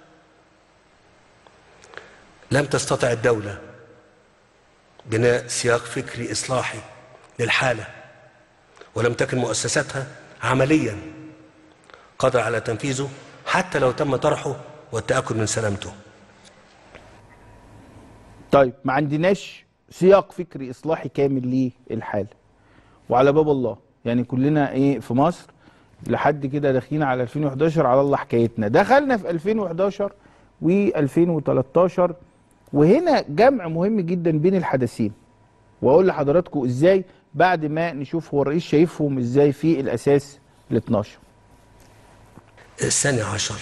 لم تستطع الدولة بناء سياق فكري إصلاحي للحالة ولم تكن مؤسساتها عمليا قادرة على تنفيذه حتى لو تم طرحه والتأكد من سلامته طيب ما عندناش سياق فكري اصلاحي كامل للحاله وعلى باب الله يعني كلنا ايه في مصر لحد كده داخلين على 2011 على الله حكايتنا دخلنا في 2011 و2013 وهنا جمع مهم جدا بين الحدثين واقول لحضراتكم ازاي بعد ما نشوف هو الرئيس شايفهم ازاي في الاساس ال 12 الثاني عشر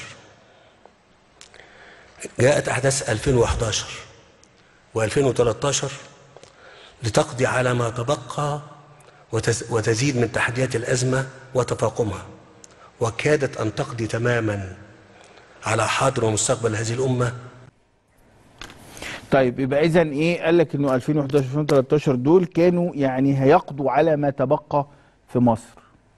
جاءت أحداث 2011 و2013 لتقضي على ما تبقى وتز- وتزيد من تحديات الأزمة وتفاقمها وكادت أن تقضي تماما على حاضر ومستقبل هذه الأمة طيب يبقى اذا ايه قال لك انه 2011 2013 دول كانوا يعني هيقضوا على ما تبقى في مصر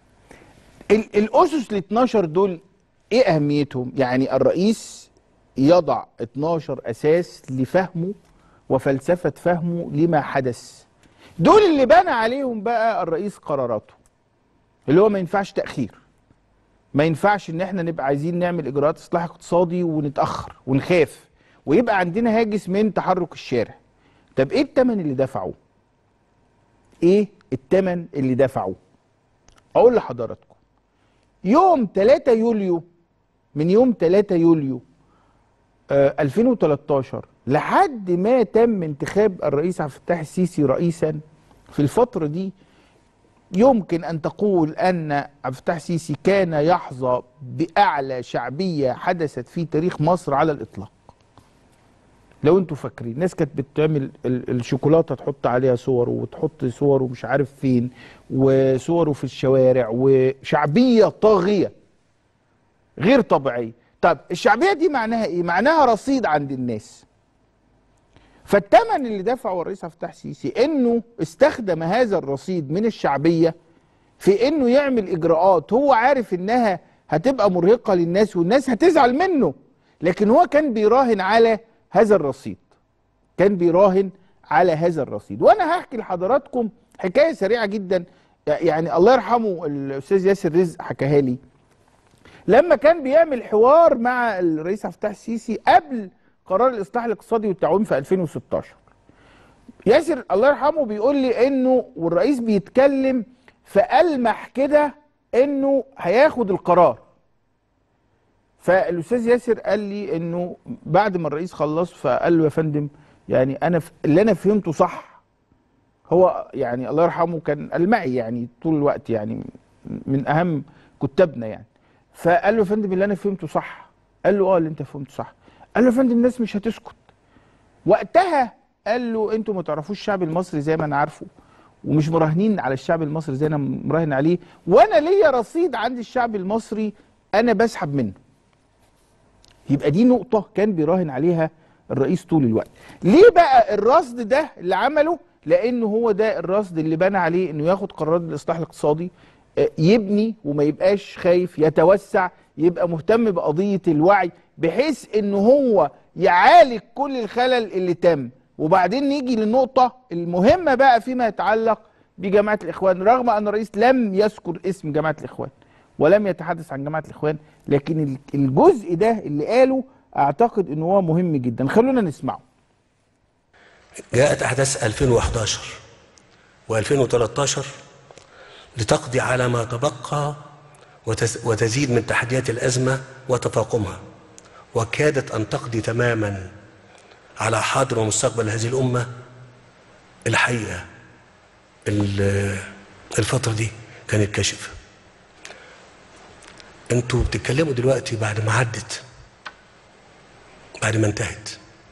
ال- الاسس ال 12 دول ايه اهميتهم يعني الرئيس يضع 12 اساس لفهمه وفلسفه فهمه لما حدث دول اللي بنى عليهم بقى الرئيس قراراته اللي هو ما ينفعش تاخير ما ينفعش ان احنا نبقى عايزين نعمل اجراءات اصلاح اقتصادي ونتاخر ونخاف ويبقى عندنا هاجس من تحرك الشارع طب ايه الثمن اللي دفعوه ايه الثمن اللي دفعوه اقول لحضراتكم يوم 3 يوليو من يوم 3 يوليو آه 2013 لحد ما تم انتخاب الرئيس عبد الفتاح السيسي رئيسا في الفترة دي يمكن أن تقول أن عبد الفتاح السيسي كان يحظى بأعلى شعبية حدثت في تاريخ مصر على الإطلاق لو انتوا فاكرين الناس كانت بتعمل ال- الشوكولاته تحط عليها صور وتحط صوره مش عارف فين وصوره في الشوارع وشعبيه طاغيه غير طبيعيه طب الشعبيه دي معناها ايه معناها رصيد عند الناس فالثمن اللي دفعه الرئيس عبد الفتاح السيسي انه استخدم هذا الرصيد من الشعبيه في انه يعمل اجراءات هو عارف انها هتبقى مرهقه للناس والناس هتزعل منه لكن هو كان بيراهن على هذا الرصيد كان بيراهن على هذا الرصيد وانا هحكي لحضراتكم حكايه سريعه جدا يعني الله يرحمه الاستاذ ياسر رزق حكاها لي لما كان بيعمل حوار مع الرئيس عبد الفتاح السيسي قبل قرار الاصلاح الاقتصادي والتعويم في 2016 ياسر الله يرحمه بيقول لي انه والرئيس بيتكلم فألمح كده انه هياخد القرار فالاستاذ ياسر قال لي انه بعد ما الرئيس خلص فقال له يا فندم يعني انا ف... اللي انا فهمته صح هو يعني الله يرحمه كان المعي يعني طول الوقت يعني من اهم كتابنا يعني فقال له يا فندم اللي انا فهمته صح قال له اه اللي انت فهمته صح قال له يا فندم الناس مش هتسكت وقتها قال له انتوا ما تعرفوش الشعب المصري زي ما انا عارفه ومش مراهنين على الشعب المصري زي انا مراهن عليه وانا ليا رصيد عند الشعب المصري انا بسحب منه يبقى دي نقطة كان بيراهن عليها الرئيس طول الوقت ليه بقى الرصد ده اللي عمله لانه هو ده الرصد اللي بنى عليه انه ياخد قرارات الاصلاح الاقتصادي آه، يبني وما يبقاش خايف يتوسع يبقى مهتم بقضية الوعي بحيث انه هو يعالج كل الخلل اللي تم وبعدين نيجي للنقطة المهمة بقى فيما يتعلق بجماعة الإخوان رغم أن الرئيس لم يذكر اسم جماعة الإخوان ولم يتحدث عن جماعة الإخوان لكن ال- الجزء ده اللي قاله أعتقد أنه هو مهم جدا خلونا نسمعه جاءت أحداث 2011 و2013 لتقضي على ما تبقى وتز- وتزيد من تحديات الأزمة وتفاقمها وكادت أن تقضي تماما على حاضر ومستقبل هذه الأمة الحقيقة ال- الفترة دي كانت كاشفة انتوا بتتكلموا دلوقتي بعد ما عدت بعد ما انتهت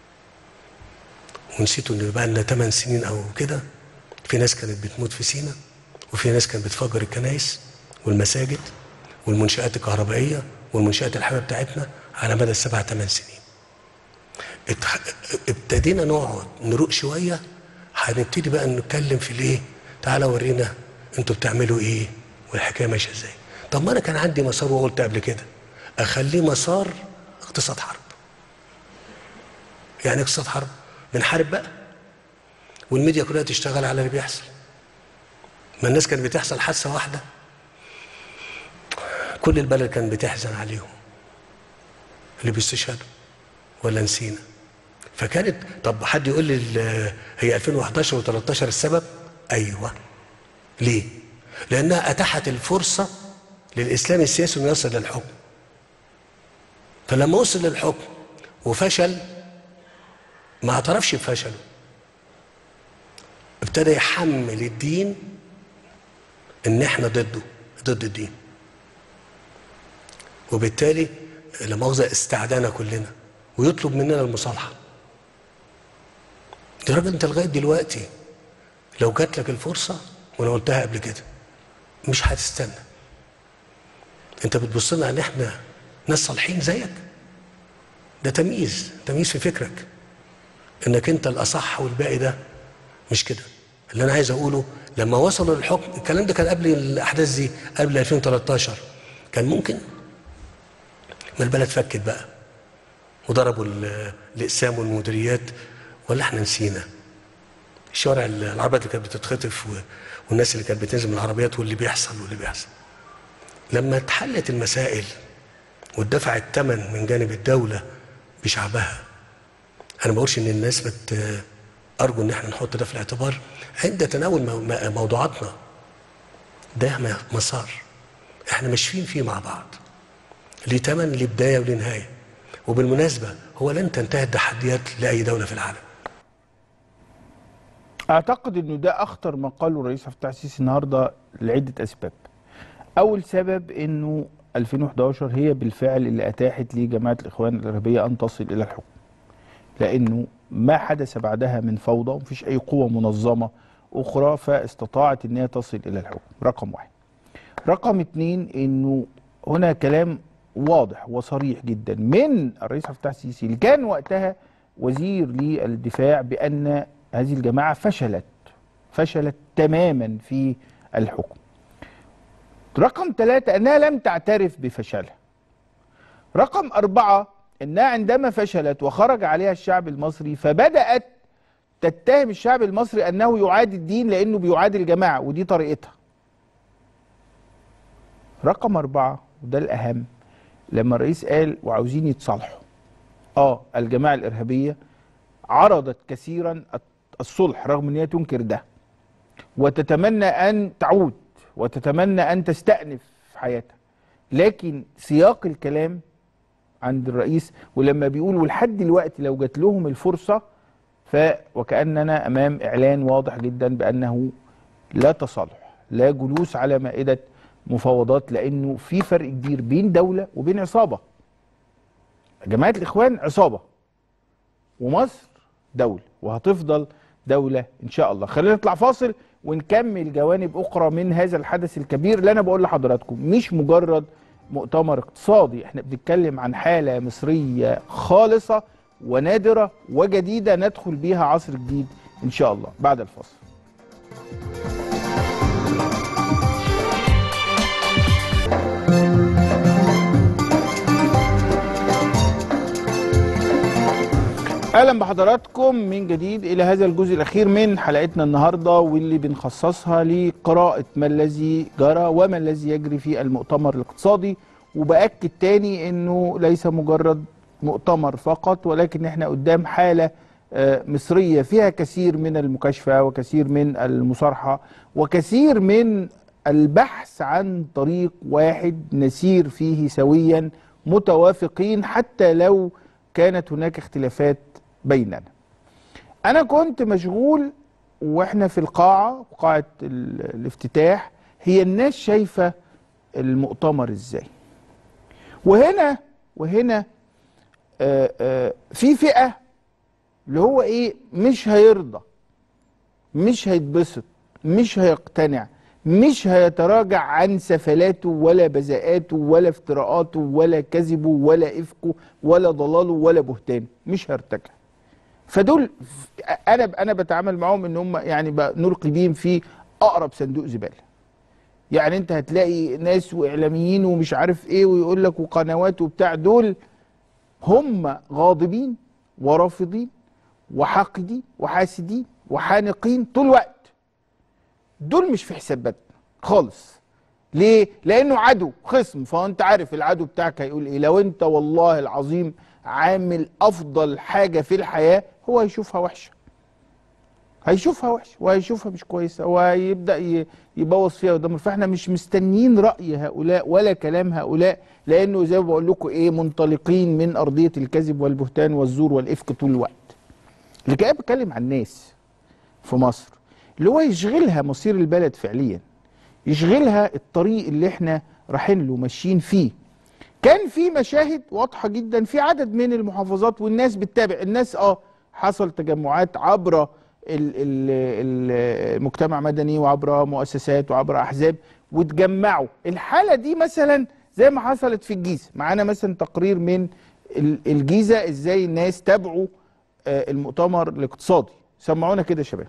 ونسيتوا ان بقى لنا 8 سنين او كده في ناس كانت بتموت في سينا وفي ناس كانت بتفجر الكنائس والمساجد والمنشآت الكهربائية والمنشآت الحيوية بتاعتنا على مدى السبع ثمان سنين اتح- ابتدينا نقعد نروق شوية هنبتدي بقى نتكلم في ليه تعالى ورينا انتوا بتعملوا ايه والحكاية ماشية ازاي طب ما انا كان عندي مسار وقلت قبل كده اخليه مسار اقتصاد حرب يعني اقتصاد حرب بنحارب بقى والميديا كلها تشتغل على اللي بيحصل ما الناس كانت بتحصل حادثه واحده كل البلد كانت بتحزن عليهم اللي بيستشهدوا ولا نسينا فكانت طب حد يقول لي ال- هي 2011 و13 السبب ايوه ليه لانها اتاحت الفرصه للاسلام السياسي انه يصل للحكم فلما وصل للحكم وفشل ما اعترفش بفشله ابتدى يحمل الدين ان احنا ضده ضد الدين وبالتالي لا مؤاخذه استعدانا كلنا ويطلب مننا المصالحه يا راجل انت لغايه دلوقتي لو جات لك الفرصه وانا قلتها قبل كده مش هتستنى انت بتبص لنا ان احنا ناس صالحين زيك ده تمييز تمييز في فكرك انك انت الاصح والباقي ده مش كده اللي انا عايز اقوله لما وصلوا للحكم الكلام ده كان قبل الاحداث دي قبل 2013 كان ممكن ما البلد فكت بقى وضربوا ال- الاقسام والمديريات ولا احنا نسينا الشوارع ال- العربيات اللي كانت بتتخطف و- والناس اللي كانت بتنزل من العربيات واللي بيحصل واللي بيحصل لما اتحلت المسائل واتدفع الثمن من جانب الدولة بشعبها انا ما بقولش ان الناس بت ارجو ان احنا نحط ده في الاعتبار عند تناول مو- م- موضوعاتنا ده م- مسار احنا ماشيين فيه مع بعض ليه تمن ليه بدايه وليه نهايه وبالمناسبه هو لن تنتهي التحديات لاي دوله في العالم اعتقد انه ده اخطر ما قاله الرئيس عبد الفتاح السيسي النهارده لعده اسباب. اول سبب انه 2011 هي بالفعل اللي اتاحت لجماعه الاخوان الارهابيه ان تصل الى الحكم. لانه ما حدث بعدها من فوضى ومفيش اي قوه منظمه اخرى فاستطاعت ان هي تصل الى الحكم. رقم واحد. رقم اتنين انه هنا كلام واضح وصريح جدا من الرئيس عبد الفتاح السيسي اللي كان وقتها وزير للدفاع بان هذه الجماعه فشلت فشلت تماما في الحكم. رقم ثلاثة أنها لم تعترف بفشلها. رقم أربعة أنها عندما فشلت وخرج عليها الشعب المصري فبدأت تتهم الشعب المصري أنه يعادي الدين لأنه بيعادي الجماعة ودي طريقتها. رقم أربعة وده الأهم لما الرئيس قال وعاوزين يتصالحوا اه الجماعة الإرهابية عرضت كثيرا الصلح رغم ان هي تنكر ده وتتمنى ان تعود وتتمنى ان تستأنف حياتها لكن سياق الكلام عند الرئيس ولما بيقول ولحد دلوقتي لو جات لهم الفرصة ف وكأننا أمام إعلان واضح جدا بأنه لا تصالح لا جلوس على مائدة مفاوضات لأنه في فرق كبير بين دولة وبين عصابة جماعة الإخوان عصابة ومصر دولة وهتفضل دولة إن شاء الله خلينا نطلع فاصل ونكمل جوانب اخرى من هذا الحدث الكبير اللي انا بقول لحضراتكم مش مجرد مؤتمر اقتصادي احنا بنتكلم عن حاله مصريه خالصه ونادره وجديده ندخل بيها عصر جديد ان شاء الله بعد الفاصل اهلا بحضراتكم من جديد الى هذا الجزء الاخير من حلقتنا النهارده واللي بنخصصها لقراءه ما الذي جرى وما الذي يجري في المؤتمر الاقتصادي وباكد تاني انه ليس مجرد مؤتمر فقط ولكن احنا قدام حاله آه، مصريه فيها كثير من المكاشفه وكثير من المصارحه وكثير من البحث عن طريق واحد نسير فيه سويا متوافقين حتى لو كانت هناك اختلافات بيننا انا كنت مشغول واحنا في القاعه قاعه ال- الافتتاح هي الناس شايفه المؤتمر ازاي وهنا وهنا آه، آه، في فئه اللي هو ايه مش هيرضى مش هيتبسط مش هيقتنع مش هيتراجع عن سفلاته ولا بذاءاته ولا افتراءاته ولا كذبه ولا افكه ولا ضلاله ولا بهتانه مش هيرتجع فدول انا انا بتعامل معاهم ان هم يعني ب- نلقي بيهم في اقرب صندوق زباله يعني انت هتلاقي ناس واعلاميين ومش عارف ايه ويقول لك وقنوات وبتاع دول هم غاضبين ورافضين وحاقدين وحاسدين وحانقين طول الوقت دول مش في حساباتنا خالص ليه؟ لأنه عدو خصم فأنت عارف العدو بتاعك هيقول إيه لو أنت والله العظيم عامل أفضل حاجة في الحياة هو هيشوفها وحشة هيشوفها وحشة وهيشوفها مش كويسة وهيبدأ ي- يبوظ فيها قدام فاحنا مش مستنيين رأي هؤلاء ولا كلام هؤلاء لأنه زي ما بقول لكم إيه منطلقين من أرضية الكذب والبهتان والزور والإفك طول الوقت اللي كده بتكلم عن الناس في مصر اللي هو يشغلها مصير البلد فعليا يشغلها الطريق اللي احنا رايحين له ماشيين فيه كان في مشاهد واضحة جدا في عدد من المحافظات والناس بتتابع الناس اه حصل تجمعات عبر ال- ال- ال- المجتمع مدني وعبر مؤسسات وعبر احزاب وتجمعوا الحالة دي مثلا زي ما حصلت في الجيزة معانا مثلا تقرير من ال- الجيزة ازاي الناس تابعوا آه، المؤتمر الاقتصادي سمعونا كده يا شباب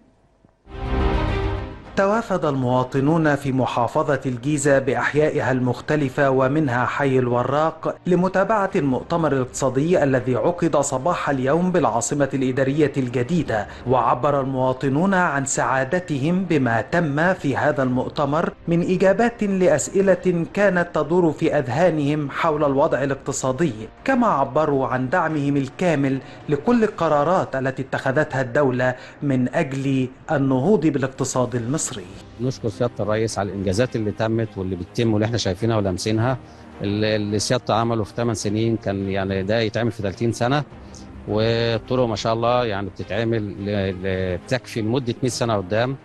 توافد المواطنون في محافظة الجيزة بأحيائها المختلفة ومنها حي الوراق لمتابعة المؤتمر الاقتصادي الذي عقد صباح اليوم بالعاصمة الإدارية الجديدة وعبر المواطنون عن سعادتهم بما تم في هذا المؤتمر من إجابات لأسئلة كانت تدور في أذهانهم حول الوضع الاقتصادي كما عبروا عن دعمهم الكامل لكل القرارات التي اتخذتها الدولة من أجل النهوض بالاقتصاد المصري نشكر سياده الرئيس على الانجازات اللي تمت واللي بتتم واللي احنا شايفينها ولامسينها اللي اللي سيادته عمله في 8 سنين كان يعني ده يتعمل في 30 سنه والطرق ما شاء الله يعني بتتعمل ل- ل- بتكفي لمده 100 سنه قدام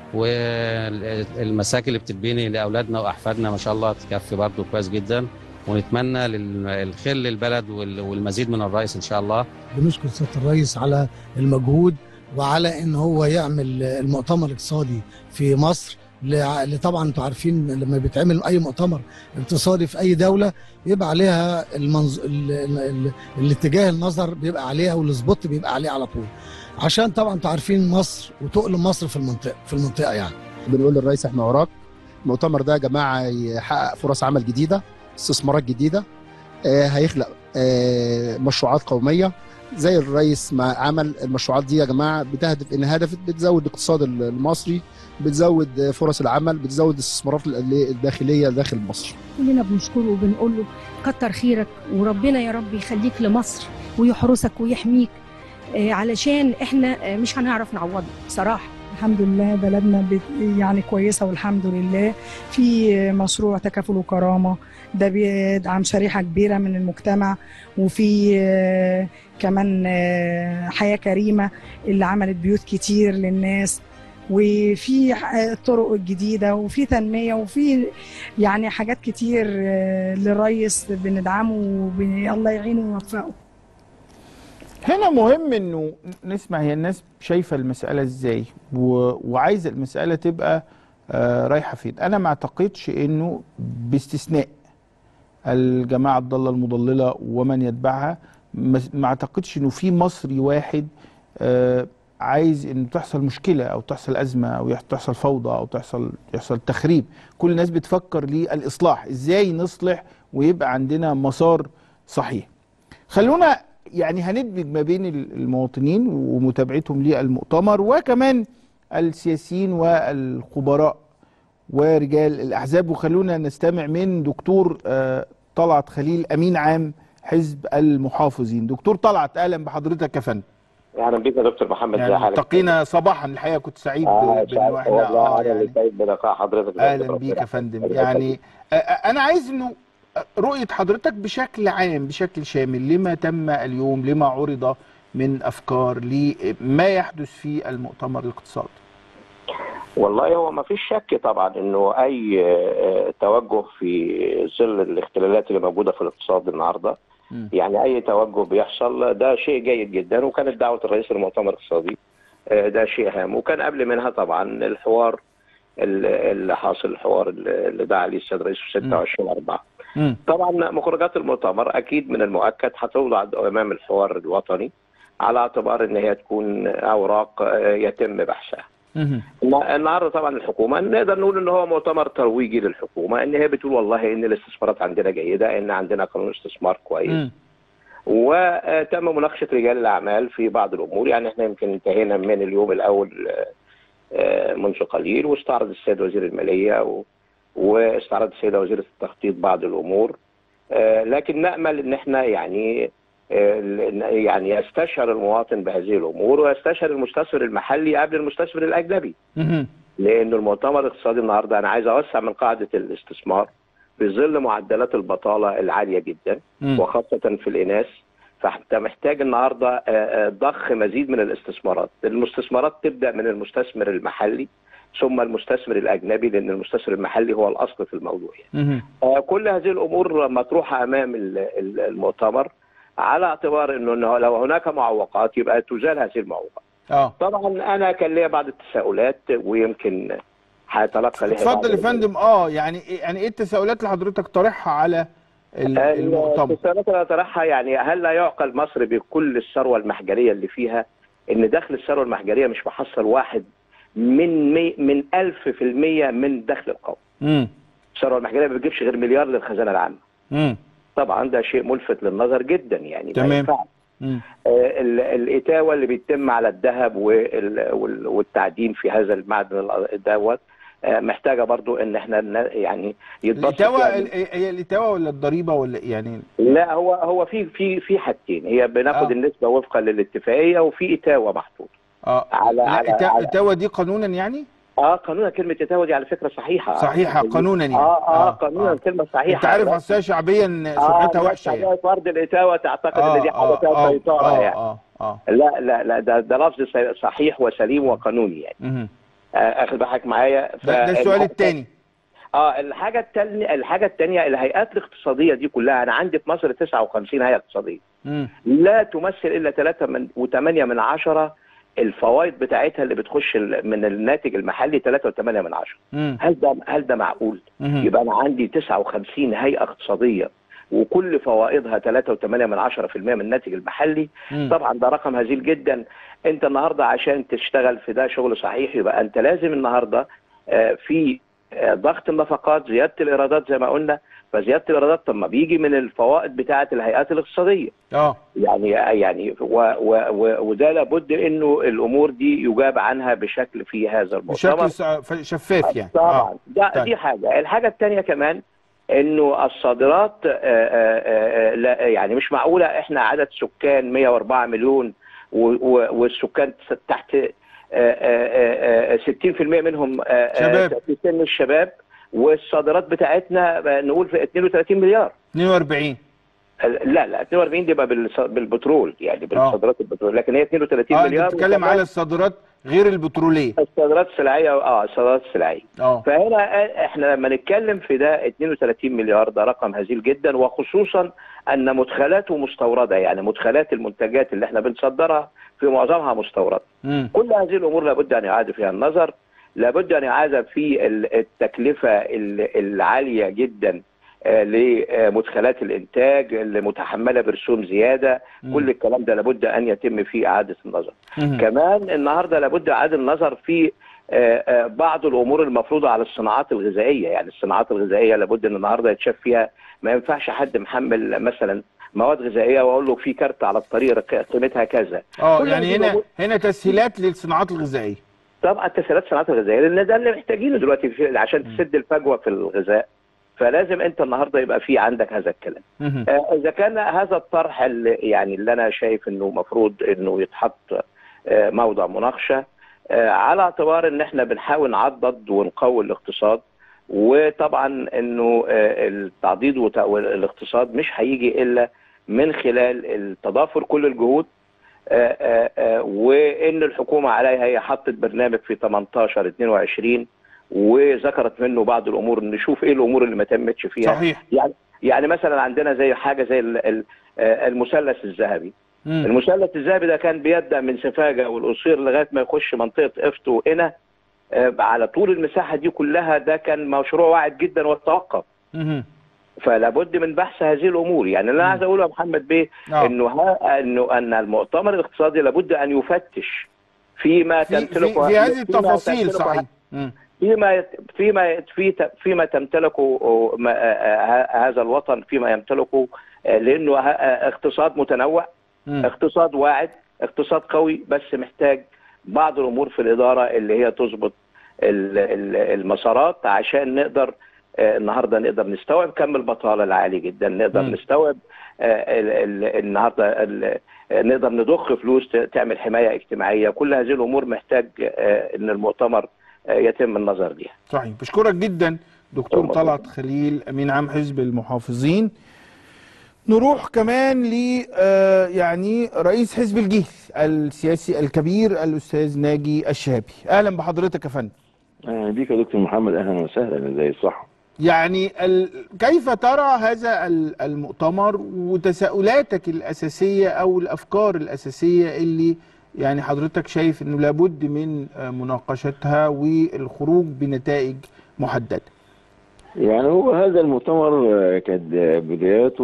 والمساكن اللي بتتبني لاولادنا واحفادنا ما شاء الله تكفي برضه كويس جدا ونتمنى لل- الخير للبلد وال- والمزيد من الرئيس ان شاء الله بنشكر سياده الرئيس على المجهود وعلى ان هو يعمل المؤتمر الاقتصادي في مصر لع- اللي طبعا انتوا عارفين لما بيتعمل اي مؤتمر اقتصادي في اي دوله يبقى عليها المنظ... ال... ال... ال... الاتجاه النظر بيبقى عليها والسبوت بيبقى عليه على طول عشان طبعا انتوا عارفين مصر وتقل مصر في المنطقه في المنطقه يعني بنقول للرئيس احنا وراك المؤتمر ده يا جماعه يحقق فرص عمل جديده استثمارات جديده آه، هيخلق آه، مشروعات قوميه زي الرئيس ما عمل المشروعات دي يا جماعه بتهدف ان هدف بتزود الاقتصاد المصري بتزود فرص العمل بتزود الاستثمارات الداخليه داخل مصر كلنا بنشكره وبنقول له كتر خيرك وربنا يا رب يخليك لمصر ويحرسك ويحميك آه، علشان احنا آه، مش هنعرف نعوضه بصراحه الحمد لله بلدنا بت- يعني كويسة والحمد لله في مشروع تكافل وكرامة ده بيدعم شريحة كبيرة من المجتمع وفي آه، كمان آه، حياة كريمة اللي عملت بيوت كتير للناس وفي ح- الطرق الجديدة وفي تنمية وفي يعني حاجات كتير آه، للريس بندعمه وبن- الله يعينه ويوفقه هنا مهم انه نسمع هي الناس شايفه المساله ازاي و... وعايزه المساله تبقى آه رايحه فين انا ما اعتقدش انه باستثناء الجماعه الضاله المضلله ومن يتبعها ما ما اعتقدش انه في مصري واحد آه عايز انه تحصل مشكله او تحصل ازمه او يح- تحصل فوضى او تحصل يحصل تخريب كل الناس بتفكر للاصلاح ازاي نصلح ويبقى عندنا مسار صحيح خلونا يعني هندمج ما بين ال- المواطنين ومتابعتهم للمؤتمر وكمان السياسيين والخبراء ورجال الاحزاب وخلونا نستمع من دكتور آه، طلعت خليل امين عام حزب المحافظين دكتور طلعت اهلا بحضرتك يا فندم اهلا بيك يا دكتور محمد ازي يعني حالك؟ التقينا صباحا الحقيقه كنت سعيد آه بان سعيد احنا والله اه انا اللي يعني سعيد بلقاء حضرتك يا اهلا دكتور بيك يا ربنا فندم يخليك. يعني آه، آه، انا عايز انه رؤيه حضرتك بشكل عام بشكل شامل لما تم اليوم لما عرض من افكار لما يحدث في المؤتمر الاقتصادي والله هو ما فيش شك طبعا انه اي آه، توجه في ظل الاختلالات اللي موجوده في الاقتصاد النهارده مم. يعني اي توجه بيحصل ده شيء جيد جدا وكانت دعوه الرئيس للمؤتمر الاقتصادي آه، ده شيء هام وكان قبل منها طبعا الحوار ال- اللي حاصل الحوار اللي اللي دعا عليه السيد الرئيس في 26 4 مم. طبعا مخرجات المؤتمر اكيد من المؤكد هتوضع امام الحوار الوطني على اعتبار ان هي تكون اوراق آه، يتم بحثها. مم. النا- النهارده طبعا الحكومه نقدر نقول ان هو مؤتمر ترويجي للحكومه ان هي بتقول والله ان الاستثمارات عندنا جيده ان عندنا قانون استثمار كويس مم. وتم مناقشه رجال الاعمال في بعض الامور يعني احنا يمكن انتهينا من اليوم الاول آه، آه، منذ قليل واستعرض السيد وزير الماليه و- واستعرض السيده وزيره التخطيط بعض الامور آه، لكن نامل ان احنا يعني آه، يعني يستشعر المواطن بهذه الامور ويستشعر المستثمر المحلي قبل المستثمر الاجنبي مم. لأن المؤتمر الاقتصادي النهارده أنا عايز أوسع من قاعدة الاستثمار في ظل معدلات البطالة العالية جدا مم. وخاصة في الإناث فأنت محتاج النهارده آه، آه، ضخ مزيد من الاستثمارات، المستثمرات تبدأ من المستثمر المحلي ثم المستثمر الأجنبي لأن المستثمر المحلي هو الأصل في الموضوع يعني. مم. آه، كل هذه الامور مطروحه امام ال- ال- المؤتمر على اعتبار انه إنه لو هناك معوقات يبقى تزال هذه المعوقات. اه طبعا انا كان ليا بعض التساؤلات ويمكن هيتلقى لها بعض اتفضل يا فندم اه يعني إيه- يعني ايه التساؤلات اللي حضرتك طرحها على ال- المؤتمر التساؤلات اللي طرحها يعني هل لا يعقل مصر بكل الثروه المحجريه اللي فيها ان دخل الثروه المحجريه مش محصل واحد من مي من ألف في المية من دخل القوم مم. الثروه المحجريه ما بتجيبش غير مليار للخزانه العامه مم. طبعا ده شيء ملفت للنظر جدا يعني ما تمام. ينفعش. مم. آه، ال- الاتاوه اللي بيتم على الذهب وال- وال- والتعدين في هذا المعدن ال- دوت آه، محتاجه برضو ان احنا ن- يعني يتبسط الاتاوه يعني ال- هي الاتاوه ولا الضريبه ولا يعني لا هو هو في في في حاجتين هي بناخد آه. النسبه وفقا للاتفاقيه وفي اتاوه محطوط اه على- لا على- إتا- على- اتاوه دي قانونا يعني اه قانون كلمه اتاوه دي على فكره صحيحه صحيحه قانونا يعني اه اه قانونا كلمه صحيحه انت عارف لا- اصلا شعبيا آه، سمعتها لا وحشه يعني تعتبر فرض الاتاوه تعتقد اه ان دي حاجه اه فيها اه سيطره اه يعني اه اه لا لا لا ده ده لفظ س- صحيح وسليم وقانوني يعني مهم. آه، اخد بالك معايا ده, ده السؤال فالحاجة- الثاني اه الحاجه الثانيه الحاجه الثانيه الهيئات الاقتصاديه دي كلها انا عندي في مصر 59 هيئه اقتصاديه لا تمثل الا 3 من و8 من عشرة الفوائد بتاعتها اللي بتخش ال- من الناتج المحلي 3.8 من عشرة هل ده هل ده معقول؟ مهم. يبقى انا عندي 59 هيئه اقتصاديه وكل فوائدها 3.8 من عشرة في المية من الناتج المحلي مم. طبعا ده رقم هزيل جدا انت النهارده عشان تشتغل في ده شغل صحيح يبقى انت لازم النهارده آه، في آه، ضغط النفقات زياده الايرادات زي ما قلنا فزياده الايرادات طب ما بيجي من الفوائد بتاعه الهيئات الاقتصاديه اه يعني يعني و و و وده لابد انه الامور دي يجاب عنها بشكل في هذا المؤتمر بشكل سع- ف- شفاف يعني طبعا آه. ده طيب. دي حاجه الحاجه الثانيه كمان انه الصادرات آه، آه، آه، لا يعني مش معقوله احنا عدد سكان 104 مليون و- و- والسكان تحت آه، آه، آه، 60% منهم آه، آه، شباب. في سن الشباب والصادرات بتاعتنا آه، نقول في 32 مليار 42 لا لا 42 دي بقى بالص- بالبترول يعني بالصادرات البترول لكن هي 32 اه انت مليار بتتكلم وكمان- على الصادرات غير البتروليه الصادرات السلعيه اه الصادرات السلعيه اه فهنا احنا لما نتكلم في ده 32 مليار ده رقم هزيل جدا وخصوصا ان مدخلاته مستورده يعني مدخلات المنتجات اللي احنا بنصدرها في معظمها مستورده مم. كل هذه الامور لابد ان يعاد فيها النظر لابد ان يعاد في ال- التكلفه ال- العاليه جدا آه، لمدخلات الانتاج اللي متحمله برسوم زياده مم. كل الكلام ده لابد ان يتم فيه اعاده النظر مم. كمان النهارده لابد اعاده النظر في آه، آه، بعض الامور المفروضه على الصناعات الغذائيه يعني الصناعات الغذائيه لابد ان النهارده يتشاف فيها ما ينفعش حد محمل مثلا مواد غذائيه واقول له في كارت على الطريق قيمتها كذا اه كل يعني هذه هنا الأمور- هنا تسهيلات للصناعات الغذائيه طبعا تسهيلات الصناعات الغذائيه لان ده اللي محتاجينه دلوقتي في عشان تسد الفجوه في الغذاء فلازم انت النهارده يبقى في عندك هذا الكلام مم. آه، اذا كان هذا الطرح اللي يعني اللي انا شايف انه مفروض انه يتحط آه، موضع مناقشه آه، على اعتبار ان احنا بنحاول نعضد ونقوي الاقتصاد وطبعا انه آه، التعضيد وت- والاقتصاد مش هيجي الا من خلال التضافر كل الجهود آه، آه، آه، وان الحكومه عليها هي حطت برنامج في 18 22 وذكرت منه بعض الامور نشوف ايه الامور اللي ما تمتش فيها صحيح يعني يعني مثلا عندنا زي حاجه زي ال- ال- آه، المثلث الذهبي مم. المثلث الذهبي ده كان بيبدا من سفاجه والقصير لغايه ما يخش منطقه قفط وقنا آه، على طول المساحه دي كلها ده كان مشروع واعد جدا وتوقف مم. فلا بد من بحث هذه الامور يعني اللي انا عايز اقوله يا محمد بيه آه. انه ها انه ان المؤتمر الاقتصادي لابد ان يفتش فيما في, في, تمتلكه في هذه فيما التفاصيل تمتلكه صحيح مم. فيما فيما في فيما تمتلكه ما- آه، هذا الوطن فيما يمتلكه آه، لانه ه- آه، اقتصاد متنوع مم. اقتصاد واعد اقتصاد قوي بس محتاج بعض الامور في الاداره اللي هي تظبط ال- ال- المسارات عشان نقدر آه، النهارده نقدر نستوعب كم البطاله العالي جدا نقدر مم. نستوعب آه، ال- ال- النهارده ال- آه، نقدر نضخ فلوس ت- تعمل حمايه اجتماعيه كل هذه الامور محتاج آه، ان المؤتمر آه، يتم النظر ليها صحيح بشكرك جدا دكتور طبعا. طلعت خليل امين عام حزب المحافظين نروح كمان ل آه، يعني رئيس حزب الجيل السياسي الكبير الاستاذ ناجي الشهابي اهلا بحضرتك يا فندم اهلا بيك يا دكتور محمد اهلا وسهلا زي الصح يعني ال... كيف ترى هذا ال- المؤتمر وتساؤلاتك الأساسية أو الأفكار الأساسية اللي يعني حضرتك شايف أنه لابد من آه، مناقشتها والخروج بنتائج محددة يعني هو هذا المؤتمر آه، كانت آه، بداياته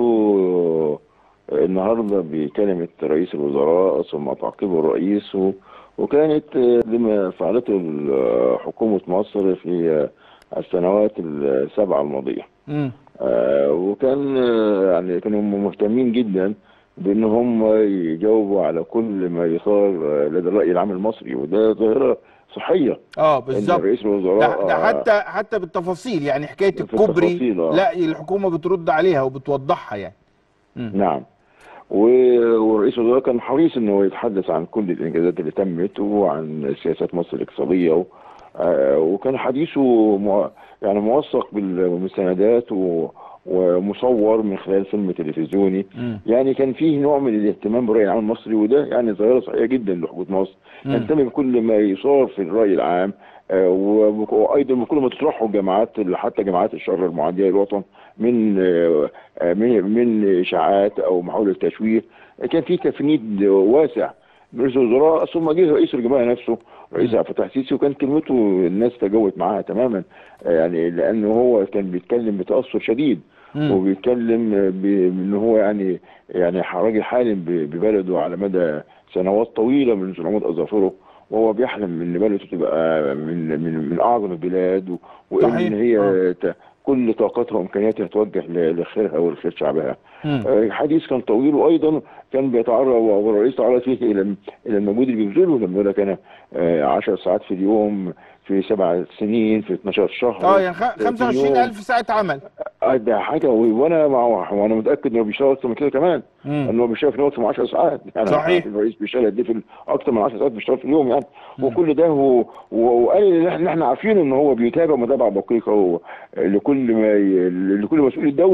آه، النهارده بكلمه رئيس الوزراء ثم تعقيبه الرئيس و- وكانت آه، لما فعلته ال- آه، حكومه مصر في آه، السنوات السبعه الماضيه مم. آه، وكان آه، يعني كانوا هم مهتمين جدا بان هم يجاوبوا على كل ما يثار آه، لدى الراي العام المصري وده ظاهره صحيه اه ان بالظبط رئيس ده, الوزراء ده آه، حتى حتى بالتفاصيل يعني حكاية في الكوبري التفاصيل، آه. لا الحكومة بترد عليها وبتوضحها يعني مم. نعم و- ورئيس الوزراء كان حريص انه يتحدث عن كل الانجازات اللي تمت وعن سياسات مصر الاقتصاديه و... آه، وكان حديثه مو... يعني موثق بالمستندات و... ومصور من خلال فيلم تلفزيوني مم. يعني كان فيه نوع من الاهتمام بالراي العام المصري وده يعني ظاهره صحيه جدا لحكومه مصر مم. تهتم بكل ما يصار في الراي العام آه، وب- وايضا بكل ما تطرحه جماعات حتى جماعات الشر المعاديه للوطن من آه، آه، من من اشاعات او محاوله تشويه كان في تفنيد واسع من رئيس الوزراء ثم جه رئيس الجمهوريه نفسه رئيس عبد الفتاح السيسي وكان كلمته الناس تجاوبت معاها تماما آه، يعني لانه هو كان بيتكلم بتاثر شديد مم. وبيتكلم بان هو يعني يعني راجل حالم ب- ببلده على مدى سنوات طويله من صعود اظافره وهو بيحلم ان بلده تبقى من من من اعظم البلاد و- صحيح. وان هي آه. ت- كل طاقتها وامكانياتها توجه ل- لخيرها ولخير شعبها. مم. آه، حديث كان طويل وايضا كان بيتعرض والرئيس تعرض فيه الى الى المجهود اللي بيبذله لما يقول لك انا 10 ساعات في اليوم في سبع سنين في 12 شهر اه يعني خ- في 25 يوم. ألف ساعة عمل آه، ده حاجه و- وانا مع وانا متاكد انه بيشتغل اكتر من كده كمان مم. انه بيشتغل في الوقت 10 ساعات يعني صحيح. الرئيس بيشتغل قد ايه في اكتر من 10 ساعات بيشتغل في اليوم يعني وكل ده هو و- وقال ان احنا إحنا عارفين ان هو بيتابع متابعه دقيقه و- لكل ما ي... لكل مسؤول الدوله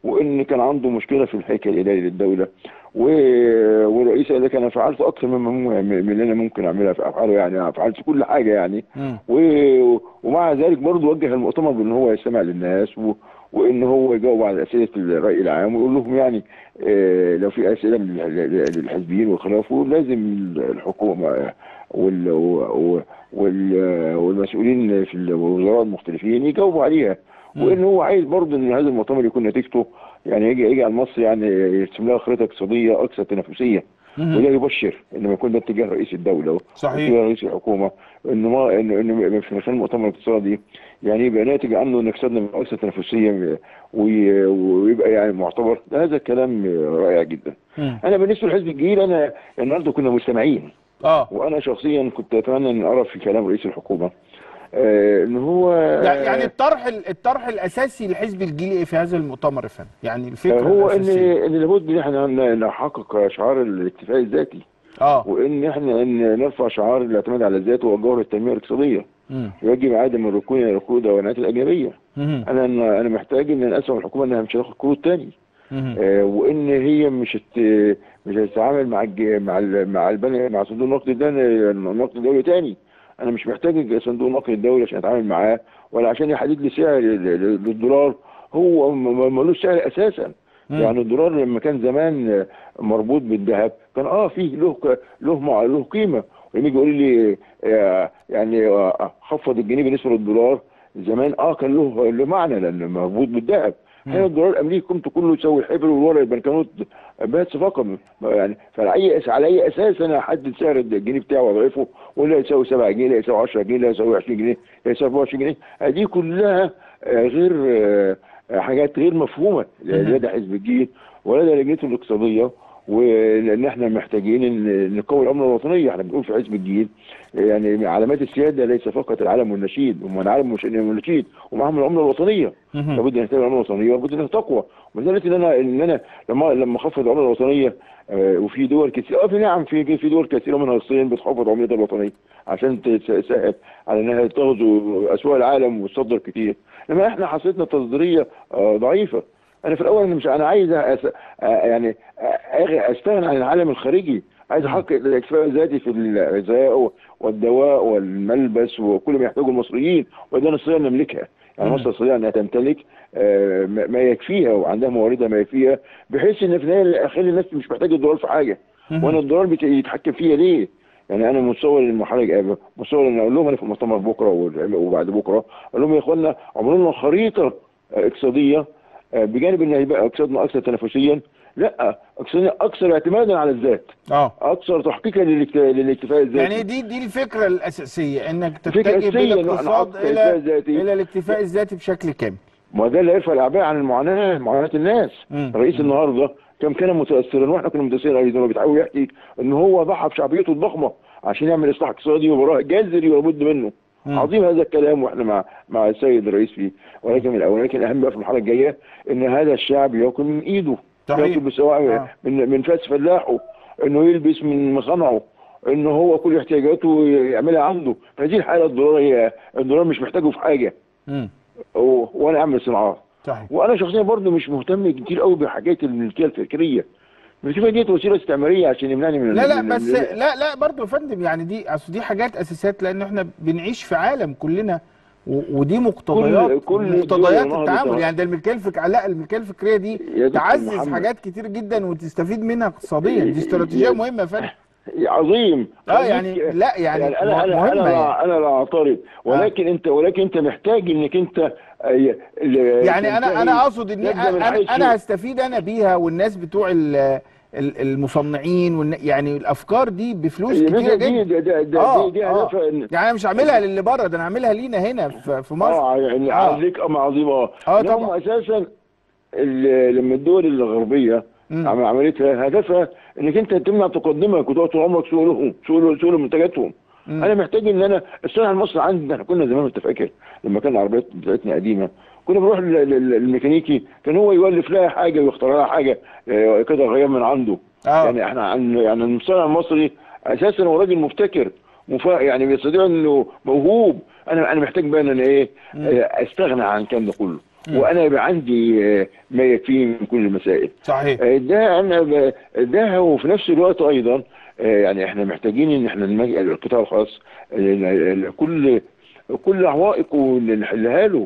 وان كان عنده مشكله في الهيكل الاداري للدوله و- والرئيس قال لك انا فعلت اكثر مما مم- من اللي انا ممكن اعملها في افعاله يعني أنا فعلت كل حاجه يعني مم. و- ومع ذلك برضه وجه المؤتمر بان هو يستمع للناس و... وان هو يجاوب على اسئله الراي العام ويقول لهم يعني آه، لو في اسئله من ال- ال- للحزبيين وخلافه لازم الحكومه وال... و- وال... والمسؤولين في الوزراء المختلفين يجاوبوا عليها وان هو عايز برضه ان هذا المؤتمر يكون نتيجته يعني يجي يجي على مصر يعني يرسم لها خريطه اقتصاديه اكثر تنافسيه وده يبشر انما يكون ده اتجاه رئيس الدوله صحيح. اتجاه رئيس الحكومه انه ما انه انه في مكان المؤتمر الاقتصادي يعني يبقى ناتج عنه ان اقتصادنا يبقى اكثر تنافسيه وي- ويبقى يعني معتبر ده هذا كلام رائع جدا. مم. انا بالنسبه لحزب الجيل انا النهارده كنا مستمعين اه وانا شخصيا كنت اتمنى ان ارى في كلام رئيس الحكومه آه ان هو يعني يعني الطرح ال- الطرح الاساسي لحزب الجيل ايه في هذا المؤتمر يا فندم يعني الفكره هو ان الاساسيه ان لابد ان احنا ن- نحقق شعار الاكتفاء الذاتي اه وان احنا ان نرفع شعار الاعتماد على الذات وجوهر التنميه الاقتصاديه مم. يجب عدم الركون الى الركود والعنايات الاجنبيه مم. انا انا محتاج ان اسمع الحكومه انها مش هتاخد قروض تاني مم. آه، وان هي مش هت مش هتتعامل مع الج... مع ال... مع البني مع صندوق النقد الدولي النقد الدولي تاني انا مش محتاج صندوق النقد الدولي عشان اتعامل معاه ولا عشان يحدد لي سعر ال- ال- للدولار هو م- م- ملوش سعر اساسا مم. يعني الدولار لما كان زمان آه، مربوط بالذهب كان اه فيه له ك- له مع له قيمه ولما يجي يقول لي آه، يعني آه، خفض الجنيه بالنسبه للدولار زمان اه كان له له معنى لانه مربوط بالذهب هنا الدولار الامريكي قيمته كله يساوي الحبر والورق البنكنوت بس فقط يعني فعلى اي أس- على اي اساس انا احدد سعر الجنيه بتاعه واضعفه ولا يساوي 7 جنيه لا يساوي 10 جنيه لا يساوي 20 جنيه لا يساوي 24 جنيه هذه كلها آه، غير آه، حاجات غير مفهومه لدى حزب الجيل ولدى لجنته الاقتصاديه ولان احنا محتاجين ان نقوي الامن الوطنيه احنا بنقول في حزب الجيل يعني علامات السياده ليس فقط العلم والنشيد هم العلم والنشيد ومعهم العمله الوطنيه مم. لابد ان نهتم بالعمله الوطنيه ولابد انها تقوى مساله ان انا ان انا لما لما اخفض العمله الوطنيه آه، وفي دول كتير اه في نعم في في دول كثيره منها الصين بتخفض عملتها الوطنيه عشان تسهل على انها تغزو اسواق العالم وتصدر كتير لما احنا حصيلتنا التصديريه آه، ضعيفه انا في الاول أنا مش انا عايز أس... آه، يعني آه، استغنى عن العالم الخارجي عايز احقق الاكتفاء الذاتي في الغذاء والدواء والملبس وكل ما يحتاجه المصريين وده نستطيع ان نملكها يعني مم. مصر تستطيع انها تمتلك آه، ما ما يكفيها وعندها مواردها ما يكفيها بحيث ان في النهايه الاخير الناس مش محتاجه الدولار في حاجه مم. وانا الدولار بت- يتحكم فيا ليه؟ يعني انا متصور المحرج متصور ان اقول لهم انا في المؤتمر بكره وال- وبعد بكره اقول لهم يا اخوانا عملوا لنا خريطه آه، اقتصاديه آه، بجانب ان هيبقى اقتصادنا اكثر تنافسيا لا اقتصادنا اكثر اعتمادا على الذات اه اكثر تحقيقا للاكت- للاكتفاء الذاتي يعني دي دي الفكره الاساسيه انك الفكرة تتجه الأساسية إنه بالاقتصاد نحقق الاكتفاء الى الذاتي. الى الاكتفاء الذاتي بشكل كامل ما ده اللي هيرفع الاعباء عن المعاناه معاناه الناس مم. رئيس النهارده كم كان متاثرا واحنا كنا متاثرين عليه زي ما بيتحاول يحكي ان هو ضحى بشعبيته الضخمه عشان يعمل اصلاح اقتصادي ووراه جذري ولابد منه مم. عظيم هذا الكلام واحنا مع مع السيد الرئيس فيه ولكن من الاول ولكن الاهم بقى في المرحله الجايه ان هذا الشعب ياكل من ايده صحيح. ياكل بسواء آه. من من فاس فلاحه انه يلبس من مصانعه انه هو كل احتياجاته يعملها عنده فهذه الحاله الدولار هي الدولار مش محتاجه في حاجه مم. و- وانا اعمل صناعات صحيح وانا شخصيا برضه مش مهتم كتير قوي بحاجات الملكيه الفكريه الملكيه ديت وسيله استعماريه عشان يمنعني من لا لا من- بس من- لا لا برضه يا فندم يعني دي اصل دي حاجات اساسيات لان احنا بنعيش في عالم كلنا و- ودي مقتضيات كل- كل مقتضيات دول التعامل نهضة. يعني ده الملكيه الفكريه لا الملكيه الفكريه دي يا دكتور تعزز محمد. حاجات كتير جدا وتستفيد منها اقتصاديا دي استراتيجيه يا- مهمه يا فندم عظيم اه يعني لا يعني, يعني انا انا مهمه انا يعني. لا انا لا اعترض ولكن انت ولكن انت محتاج انك انت آه، ال- يعني انا تنتهي- انا اقصد اني تبدأ من انا حيث- انا هستفيد انا بيها والناس بتوع ال- ال- المصنعين والن- يعني الافكار دي بفلوس يا كتيره باشا دي جدا ده ده آه، دي, دي آه. هدفها إن- يعني انا مش هعملها للي بره ده انا هعملها لينا هنا في في مصر اه يعني آه. عليك ام عظيم اه آه، إن هم طبعا. اساسا ال- لما الدول الغربيه مم. عم- عملتها هدفها انك انت تمنع تقدمك وتقعد طول عمرك سوق لهم سوق سوق منتجاتهم مم. انا محتاج ان انا الصناعه المصري عندنا احنا كنا زمان انت فاكر لما كان العربيات بتاعتنا قديمه كنا بنروح لل- لل- للميكانيكي كان هو يولف لها حاجه ويختار لها حاجه آه، كده غير من عنده آه. يعني احنا عن يعني المصنع المصري اساسا هو راجل مبتكر مفا يعني بيستطيع انه موهوب انا انا محتاج بقى ان انا ايه آه، استغنى عن الكلام ده كله وانا يبقى عندي آه، ما يكفيني من كل المسائل صحيح آه، ده انا ب- ده وفي نفس الوقت ايضا آه، يعني احنا محتاجين ان احنا نمج- القطاع الخاص آه، ال- ال- كل كل عوائقه نحلها له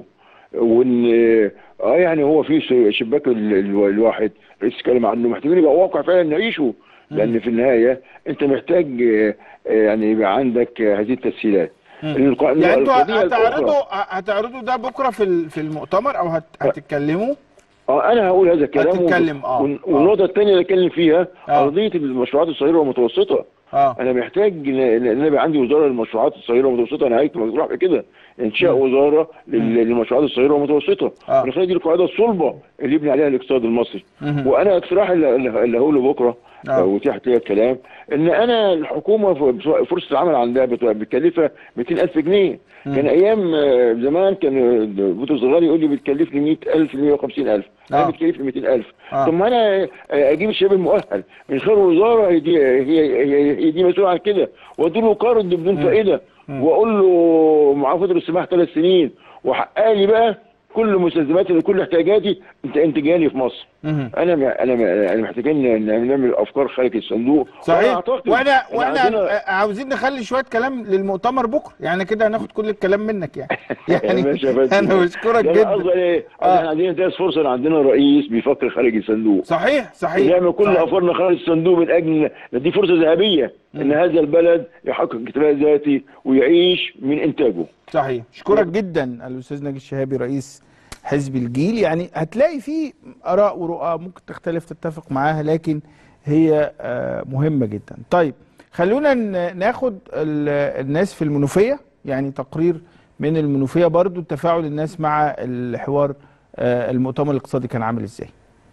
وان اه يعني هو في ش- شباك ال- ال- الواحد رئيس اتكلم عنه محتاجين يبقى واقع فعلا نعيشه لان في النهايه انت محتاج آه، آه، يعني يبقى عندك آه، هذه التسهيلات الق- يعني انتوا القضية الأخرى- هتعرضوا هتعرضوا ده بكره في ال- في المؤتمر او هت- هتتكلموا اه انا هقول هذا الكلام هتتكلم، آه، وال- آه. والنقطه الثانيه اللي اتكلم فيها آه. ارضيه المشروعات الصغيره والمتوسطه اه انا محتاج ان إن انا يبقى عندي وزاره للمشروعات الصغيره والمتوسطه انا هيك مطروح بكده انشاء وزاره لل- للمشروعات الصغيره والمتوسطه آه. من خلال دي القاعده الصلبه اللي يبني عليها الاقتصاد المصري مهم. وانا اقتراح اللي اللي- اللي هقوله بكره آه. لو اتيحت لي الكلام ان انا الحكومه ف- فرصه العمل عندها بت- بتكلفها 200000 جنيه كان ايام آه، زمان كان آه، بوتو صغيري يقول لي بتكلفني 100000 150000 آه. انا بتكلفني 200000 آه. طب ما انا آه، اجيب الشباب المؤهل من خلال وزاره هي دي هي هي, هي دي مسؤوله عن كده وادي له قرض بدون فائده واقول له معاه فتره السماح ثلاث سنين وحقق لي بقى كل مستلزماتي كل احتياجاتي انت انتجالي في مصر مهم. انا م- انا م- انا محتاجين ن- نعمل افكار خارج الصندوق وأنا صحيح أعتقد وانا إن وانا عندنا- عاوزين نخلي شويه كلام للمؤتمر بكره يعني كده هناخد كل الكلام منك يعني يعني ماشي يا فندم. انا بشكرك ده أنا قصدي جدا ايه؟ آه. آه. احنا عندنا انتهاز فرصه إن عندنا رئيس بيفكر خارج الصندوق صحيح صحيح نعمل كل صحيح. افكارنا خارج الصندوق من اجل دي فرصه ذهبيه ان هذا البلد يحقق اكتفاء ذاتي ويعيش من انتاجه صحيح اشكرك جدا الاستاذ ناجي الشهابي رئيس حزب الجيل يعني هتلاقي فيه اراء ورؤى ممكن تختلف تتفق معاها لكن هي آه، مهمه جدا طيب خلونا ن- ناخد ال- الناس في المنوفيه يعني تقرير من المنوفيه برضو تفاعل الناس مع الحوار آه، المؤتمر الاقتصادي كان عامل ازاي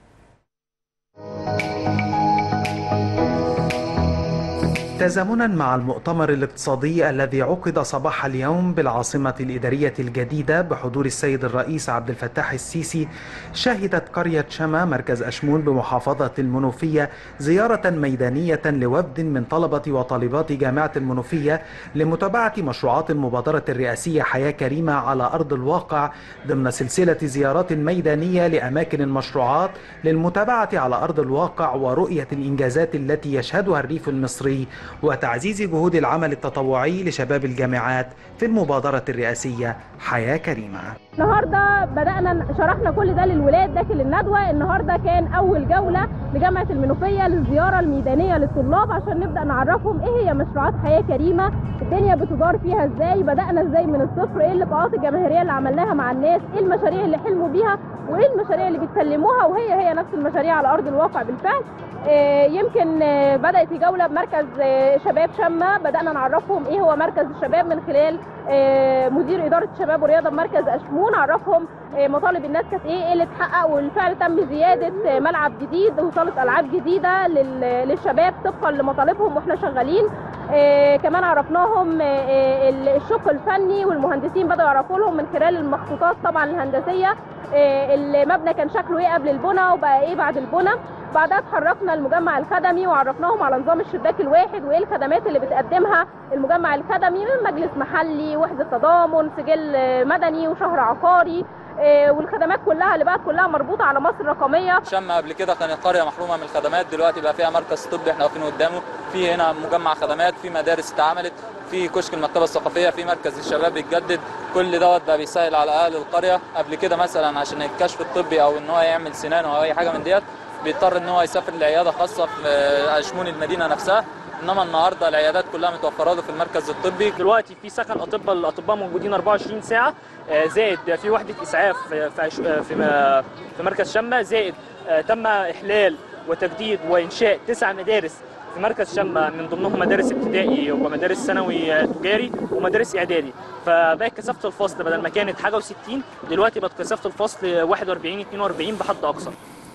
تزامنا مع المؤتمر الاقتصادي الذي عقد صباح اليوم بالعاصمة الإدارية الجديدة بحضور السيد الرئيس عبد الفتاح السيسي شهدت قرية شما مركز أشمون بمحافظة المنوفية زيارة ميدانية لوفد من طلبة وطالبات جامعة المنوفية لمتابعة مشروعات المبادرة الرئاسية حياة كريمة على أرض الواقع ضمن سلسلة زيارات ميدانية لأماكن المشروعات للمتابعة على أرض الواقع ورؤية الإنجازات التي يشهدها الريف المصري وتعزيز جهود العمل التطوعي لشباب الجامعات في المبادرة الرئاسية حياة كريمة النهارده بدأنا شرحنا كل ده للولاد داخل الندوة النهارده كان أول جولة لجامعة المنوفية للزيارة الميدانية للطلاب عشان نبدأ نعرفهم إيه هي مشروعات حياة كريمة الدنيا بتدار فيها إزاي بدأنا إزاي من الصفر إيه اللقاءات الجماهيرية اللي عملناها مع الناس إيه المشاريع اللي حلموا بيها وإيه المشاريع اللي بيتكلموها وهي هي نفس المشاريع على أرض الواقع بالفعل آه، يمكن آه، بدأت الجولة بمركز آه، شباب شمة بدأنا نعرفهم إيه هو مركز الشباب من خلال آه، مدير إدارة الشباب والرياضة بمركز أشمون عرفهم آه، مطالب الناس كانت إيه إيه اللي اتحقق وبالفعل تم زيادة آه، ملعب جديد وصالة ألعاب جديدة لل- للشباب طبقا لمطالبهم وإحنا شغالين آه، كمان عرفناهم آه، آه، الشق الفني والمهندسين بدأوا يعرفوا لهم من خلال المخطوطات طبعا الهندسية آه، المبنى كان شكله ايه قبل البنى وبقى ايه بعد البنى بعدها اتحركنا المجمع الخدمي وعرفناهم على نظام الشباك الواحد وايه الخدمات اللي بتقدمها المجمع الخدمي من مجلس محلي وحده تضامن سجل آه، مدني وشهر عقاري آه، والخدمات كلها اللي بقت كلها مربوطه على مصر الرقميه شمة قبل كده كانت قرية محرومة من الخدمات دلوقتي بقى فيها مركز طبي احنا واقفين قدامه في هنا مجمع خدمات في مدارس اتعملت في كشك المكتبة الثقافية في مركز الشباب بيتجدد كل دوت بقى بيسهل على اهل القرية قبل كده مثلا عشان الكشف الطبي او ان هو يعمل سنان او اي حاجة من ديت بيضطر ان هو يسافر لعيادة خاصة في آه، اشمون المدينة نفسها انما النهارده العيادات كلها متوفره له في المركز الطبي دلوقتي في سكن اطباء الاطباء موجودين 24 ساعه آه، زائد في وحده اسعاف في في عش- آه، في م- في مركز شمه زائد آه، تم احلال وتجديد وانشاء تسع مدارس في مركز شمه من ضمنهم مدارس ابتدائي ومدارس ثانوي آه، تجاري ومدارس اعدادي فبقت كثافه الفصل بدل ما كانت حاجه و60 دلوقتي بقت كثافه الفصل 41 42 بحد اقصى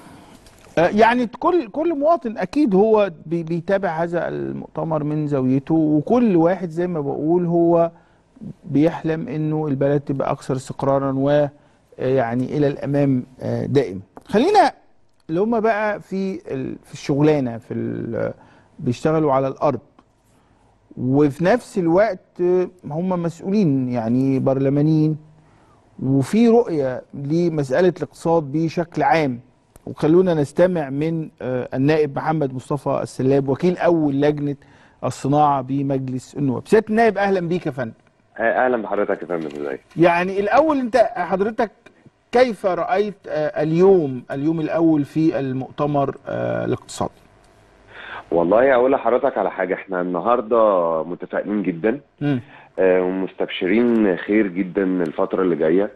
آه، يعني كل كل مواطن اكيد هو بي- بيتابع هذا المؤتمر من زاويته وكل واحد زي ما بقول هو بيحلم انه البلد تبقى اكثر استقرارا ويعني الى الامام آه، دائما خلينا اللي هم بقى في ال- في الشغلانه في ال- بيشتغلوا على الارض وفي نفس الوقت آه، هم مسؤولين يعني برلمانيين وفي رؤيه لمساله الاقتصاد بشكل عام وخلونا نستمع من آه، النائب محمد مصطفى السلاب وكيل اول لجنه الصناعه بمجلس النواب سياده النائب اهلا بيك يا فندم اهلا بحضرتك يا فندم ازيك يعني الاول انت حضرتك كيف رايت آه، اليوم اليوم الاول في المؤتمر آه، الاقتصادي والله اقول لحضرتك على حاجه احنا النهارده متفائلين جدا مم. آه، ومستبشرين خير جدا الفتره اللي جايه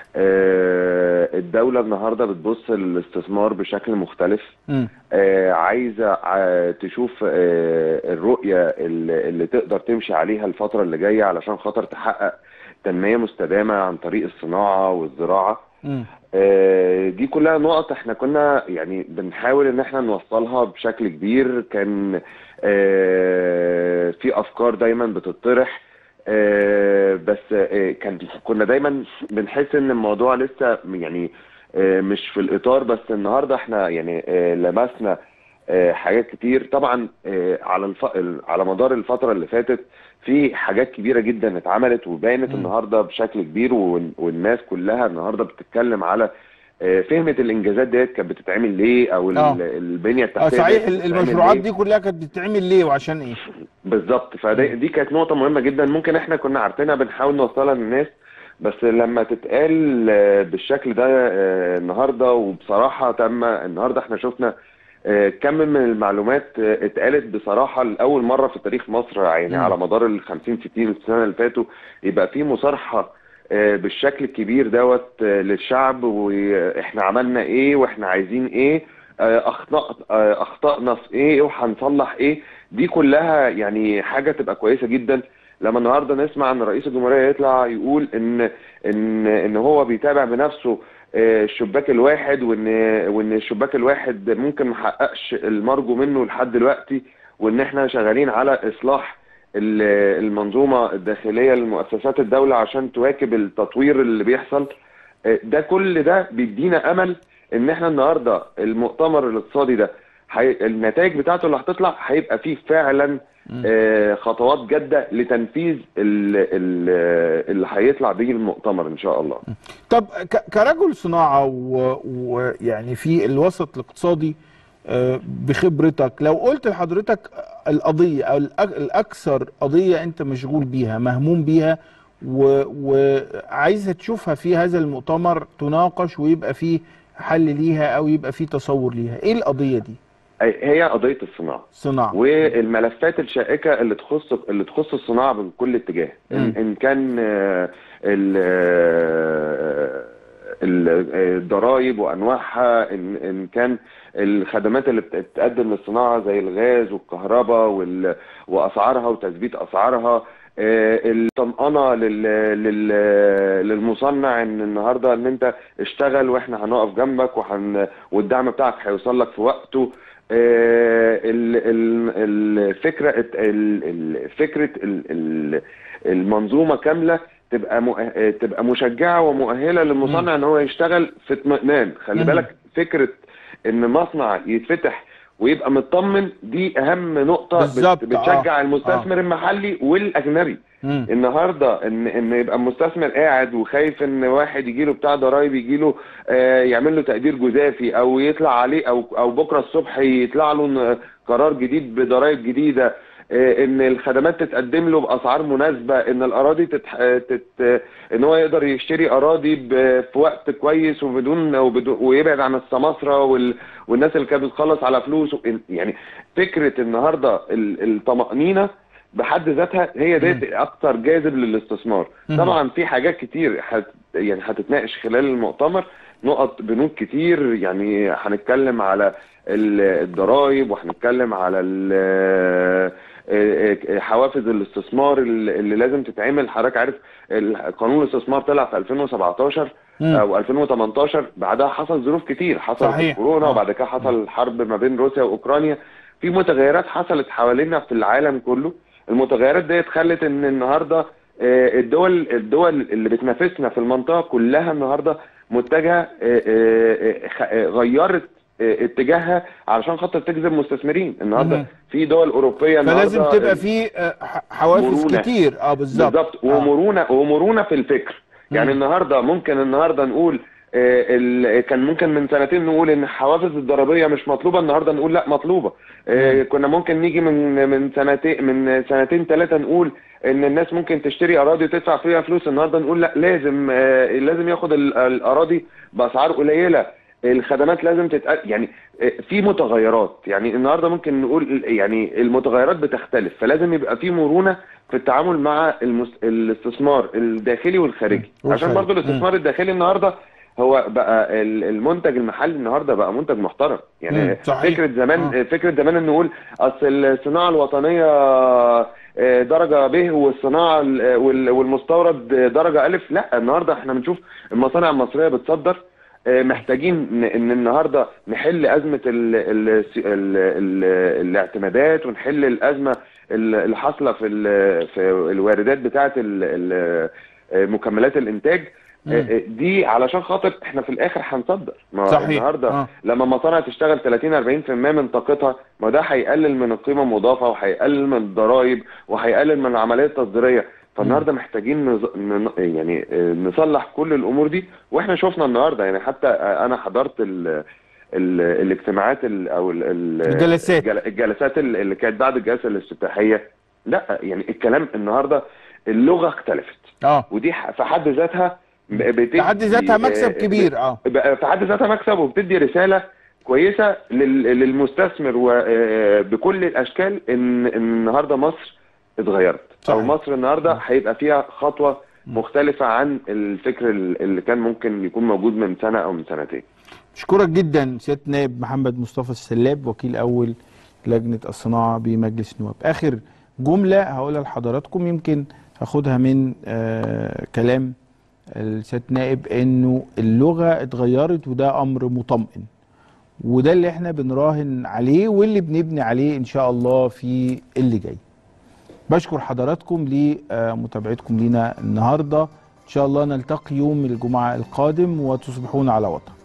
آه، الدوله النهارده بتبص للاستثمار بشكل مختلف مم. آه، عايزه ع- تشوف آه، الرؤيه اللي اللي تقدر تمشي عليها الفتره اللي جايه علشان خاطر تحقق تنميه مستدامه عن طريق الصناعه والزراعه مم. آه، دي كلها نقط احنا كنا يعني بنحاول ان احنا نوصلها بشكل كبير كان آه، في افكار دايما بتطرح آه، بس آه، كان كنا دايما بنحس ان الموضوع لسه يعني آه، مش في الاطار بس النهارده احنا يعني آه، لمسنا آه، حاجات كتير طبعا آه، على الف... على مدار الفتره اللي فاتت في حاجات كبيره جدا اتعملت وبانت النهارده بشكل كبير وال- والناس كلها النهارده بتتكلم على آه، فهمت الانجازات ديت كانت بتتعمل ليه او ال- آه. البنيه اه التحتيه صحيح ديت بتتعمل المشروعات ليه. دي كلها كانت بتتعمل ليه وعشان ايه بالظبط فدي دي كانت نقطة مهمة جدا ممكن احنا كنا عارفينها بنحاول نوصلها للناس بس لما تتقال آه، بالشكل ده آه، النهارده وبصراحة تم النهارده احنا شفنا آه، كم من المعلومات آه، اتقالت بصراحة لأول مرة في تاريخ مصر يعني مم. على مدار ال 50 60 سنة اللي فاتوا يبقى في مصارحة آه، بالشكل الكبير دوت آه، للشعب واحنا عملنا ايه واحنا عايزين ايه آه، اخطاء آه، اخطائنا في ايه وهنصلح ايه دي كلها يعني حاجه تبقى كويسه جدا لما النهارده نسمع ان رئيس الجمهوريه يطلع يقول ان ان ان هو بيتابع بنفسه آه، الشباك الواحد وان وان الشباك الواحد ممكن ما حققش المرجو منه لحد دلوقتي وان احنا شغالين على اصلاح ال- المنظومه الداخليه لمؤسسات الدوله عشان تواكب التطوير اللي بيحصل آه، ده كل ده بيدينا امل ان احنا النهارده المؤتمر الاقتصادي ده حي... النتائج بتاعته اللي هتطلع هيبقى فيه فعلا آه، خطوات جاده لتنفيذ ال... ال... اللي هيطلع بيه المؤتمر ان شاء الله طب ك- كرجل صناعة و- ويعني في الوسط الاقتصادي آه، بخبرتك لو قلت لحضرتك القضية أو الأك- الأكثر قضية أنت مشغول بيها مهموم بيها و- وعايزة تشوفها في هذا المؤتمر تناقش ويبقى فيه حل ليها أو يبقى فيه تصور ليها إيه القضية دي؟ هي قضيه الصناعه صناعة والملفات الشائكه اللي تخص اللي تخص الصناعه بكل اتجاه ان, مم. إن كان آه، ال- آه، ال- الضرائب وانواعها ان ان كان الخدمات اللي بتتقدم للصناعه زي الغاز والكهرباء وال- واسعارها وتثبيت اسعارها آه، الطمأنة لل... لل... للمصنع ان النهارده ان انت اشتغل واحنا هنقف جنبك وهن... والدعم بتاعك هيوصل لك في وقته آه، ال- ال- الفكره ال- ال- فكره ال- ال- المنظومه كامله تبقى مؤه- تبقى مشجعه ومؤهله للمصنع ان هو يشتغل في اطمئنان خلي مم. بالك فكره ان مصنع يتفتح ويبقى مطمن دي اهم نقطه بت- بالظبط، بتشجع آه، المستثمر المحلي والاجنبي مم. النهارده ان ان يبقى المستثمر قاعد وخايف ان واحد يجي له بتاع ضرايب يجي له آه يعمل له تقدير جزافي او يطلع عليه او او بكره الصبح يطلع له ن- قرار جديد بضرايب جديده آه ان الخدمات تتقدم له باسعار مناسبه ان الاراضي تتح... تت... ان هو يقدر يشتري اراضي ب... في وقت كويس وبدون وبدون ويبعد عن السماسره وال... والناس اللي كانت بتخلص على فلوس يعني فكره النهارده ال- الطمانينه بحد ذاتها هي ديت اكتر جاذب للاستثمار مم. طبعا في حاجات كتير حت يعني هتتناقش خلال المؤتمر نقط بنود كتير يعني هنتكلم على ال- الضرايب وهنتكلم على ال- حوافز الاستثمار اللي اللي لازم تتعمل حضرتك عارف ال- قانون الاستثمار طلع في 2017 مم. او 2018 بعدها حصل ظروف كتير حصل صحيح. كورونا آه. وبعد كده حصل حرب ما بين روسيا واوكرانيا في متغيرات حصلت حوالينا في العالم كله المتغيرات ديت خلت ان النهارده آه، الدول الدول اللي بتنافسنا في المنطقه كلها النهارده متجهه آه، آه، خ- آه، غيرت آه، اتجاهها علشان خاطر تجذب مستثمرين النهارده مم. في دول اوروبيه فلازم النهاردة تبقى في آه، ح- حوافز مرونة. كتير اه بالظبط بالظبط آه. ومرونه ومرونه في الفكر يعني النهارده ممكن النهارده نقول آه، ال- كان ممكن من سنتين نقول ان الحوافز الضريبيه مش مطلوبه النهارده نقول لا مطلوبه آه، كنا ممكن نيجي من من سنتين من سنتين ثلاثه نقول ان الناس ممكن تشتري اراضي وتدفع فيها فلوس النهارده نقول لا لازم آه، لازم ياخد ال- الاراضي باسعار قليله الخدمات لازم تتق... يعني آه، في متغيرات يعني النهارده ممكن نقول يعني المتغيرات بتختلف فلازم يبقى في مرونه في التعامل مع المس... الاستثمار الداخلي والخارجي والخارجي. عشان برضو الاستثمار الداخلي النهارده هو بقى ال- المنتج المحلي النهارده بقى منتج محترم مم، يعني صحيح. فكره زمان فكره زمان ان نقول اصل الصناعه الوطنيه آه، درجه ب والصناعه ال- وال- والمستورد درجه الف لا النهارده احنا بنشوف المصانع المصريه بتصدر آه، محتاجين ن- ان النهارده نحل ازمه ال ال ال ال الاعتمادات ونحل الازمه ال- اللي حاصله في ال- في الواردات بتاعه ال- ال- آه، مكملات الانتاج آه، آه، دي علشان خاطر احنا في الاخر هنصدر ما صحيح. النهارده آه. لما مصانع تشتغل 30 40% من طاقتها ما ده هيقلل من القيمه المضافه وهيقلل من الضرائب وهيقلل من العمليه التصديريه فالنهارده محتاجين نز... ن... يعني آه، نصلح كل الامور دي واحنا شفنا النهارده يعني حتى آه، انا حضرت ال... ال... الاجتماعات ال... او ال... ال... الجلسات. الجل- الجلسات ال- اللي كانت بعد الجلسه الافتتاحيه لا يعني الكلام النهارده اللغه اختلفت اه ودي ح- في حد ذاتها ب- بتدي في حد ذاتها مكسب آه، كبير اه بقى في حد ذاتها مكسب وبتدي رساله كويسه لل- للمستثمر وبكل الاشكال ان إن النهارده مصر اتغيرت او مصر النهارده هيبقى فيها خطوه مختلفه عن الفكر ال- اللي كان ممكن يكون موجود من سنه او من سنتين اشكرك جدا سياده نائب محمد مصطفى السلاب وكيل اول لجنه الصناعه بمجلس النواب اخر جمله هقولها لحضراتكم يمكن هاخدها من آه كلام السياده نائب انه اللغه اتغيرت وده امر مطمئن وده اللي احنا بنراهن عليه واللي بنبني عليه ان شاء الله في اللي جاي بشكر حضراتكم لمتابعتكم لينا النهارده ان شاء الله نلتقي يوم الجمعه القادم وتصبحون على وطن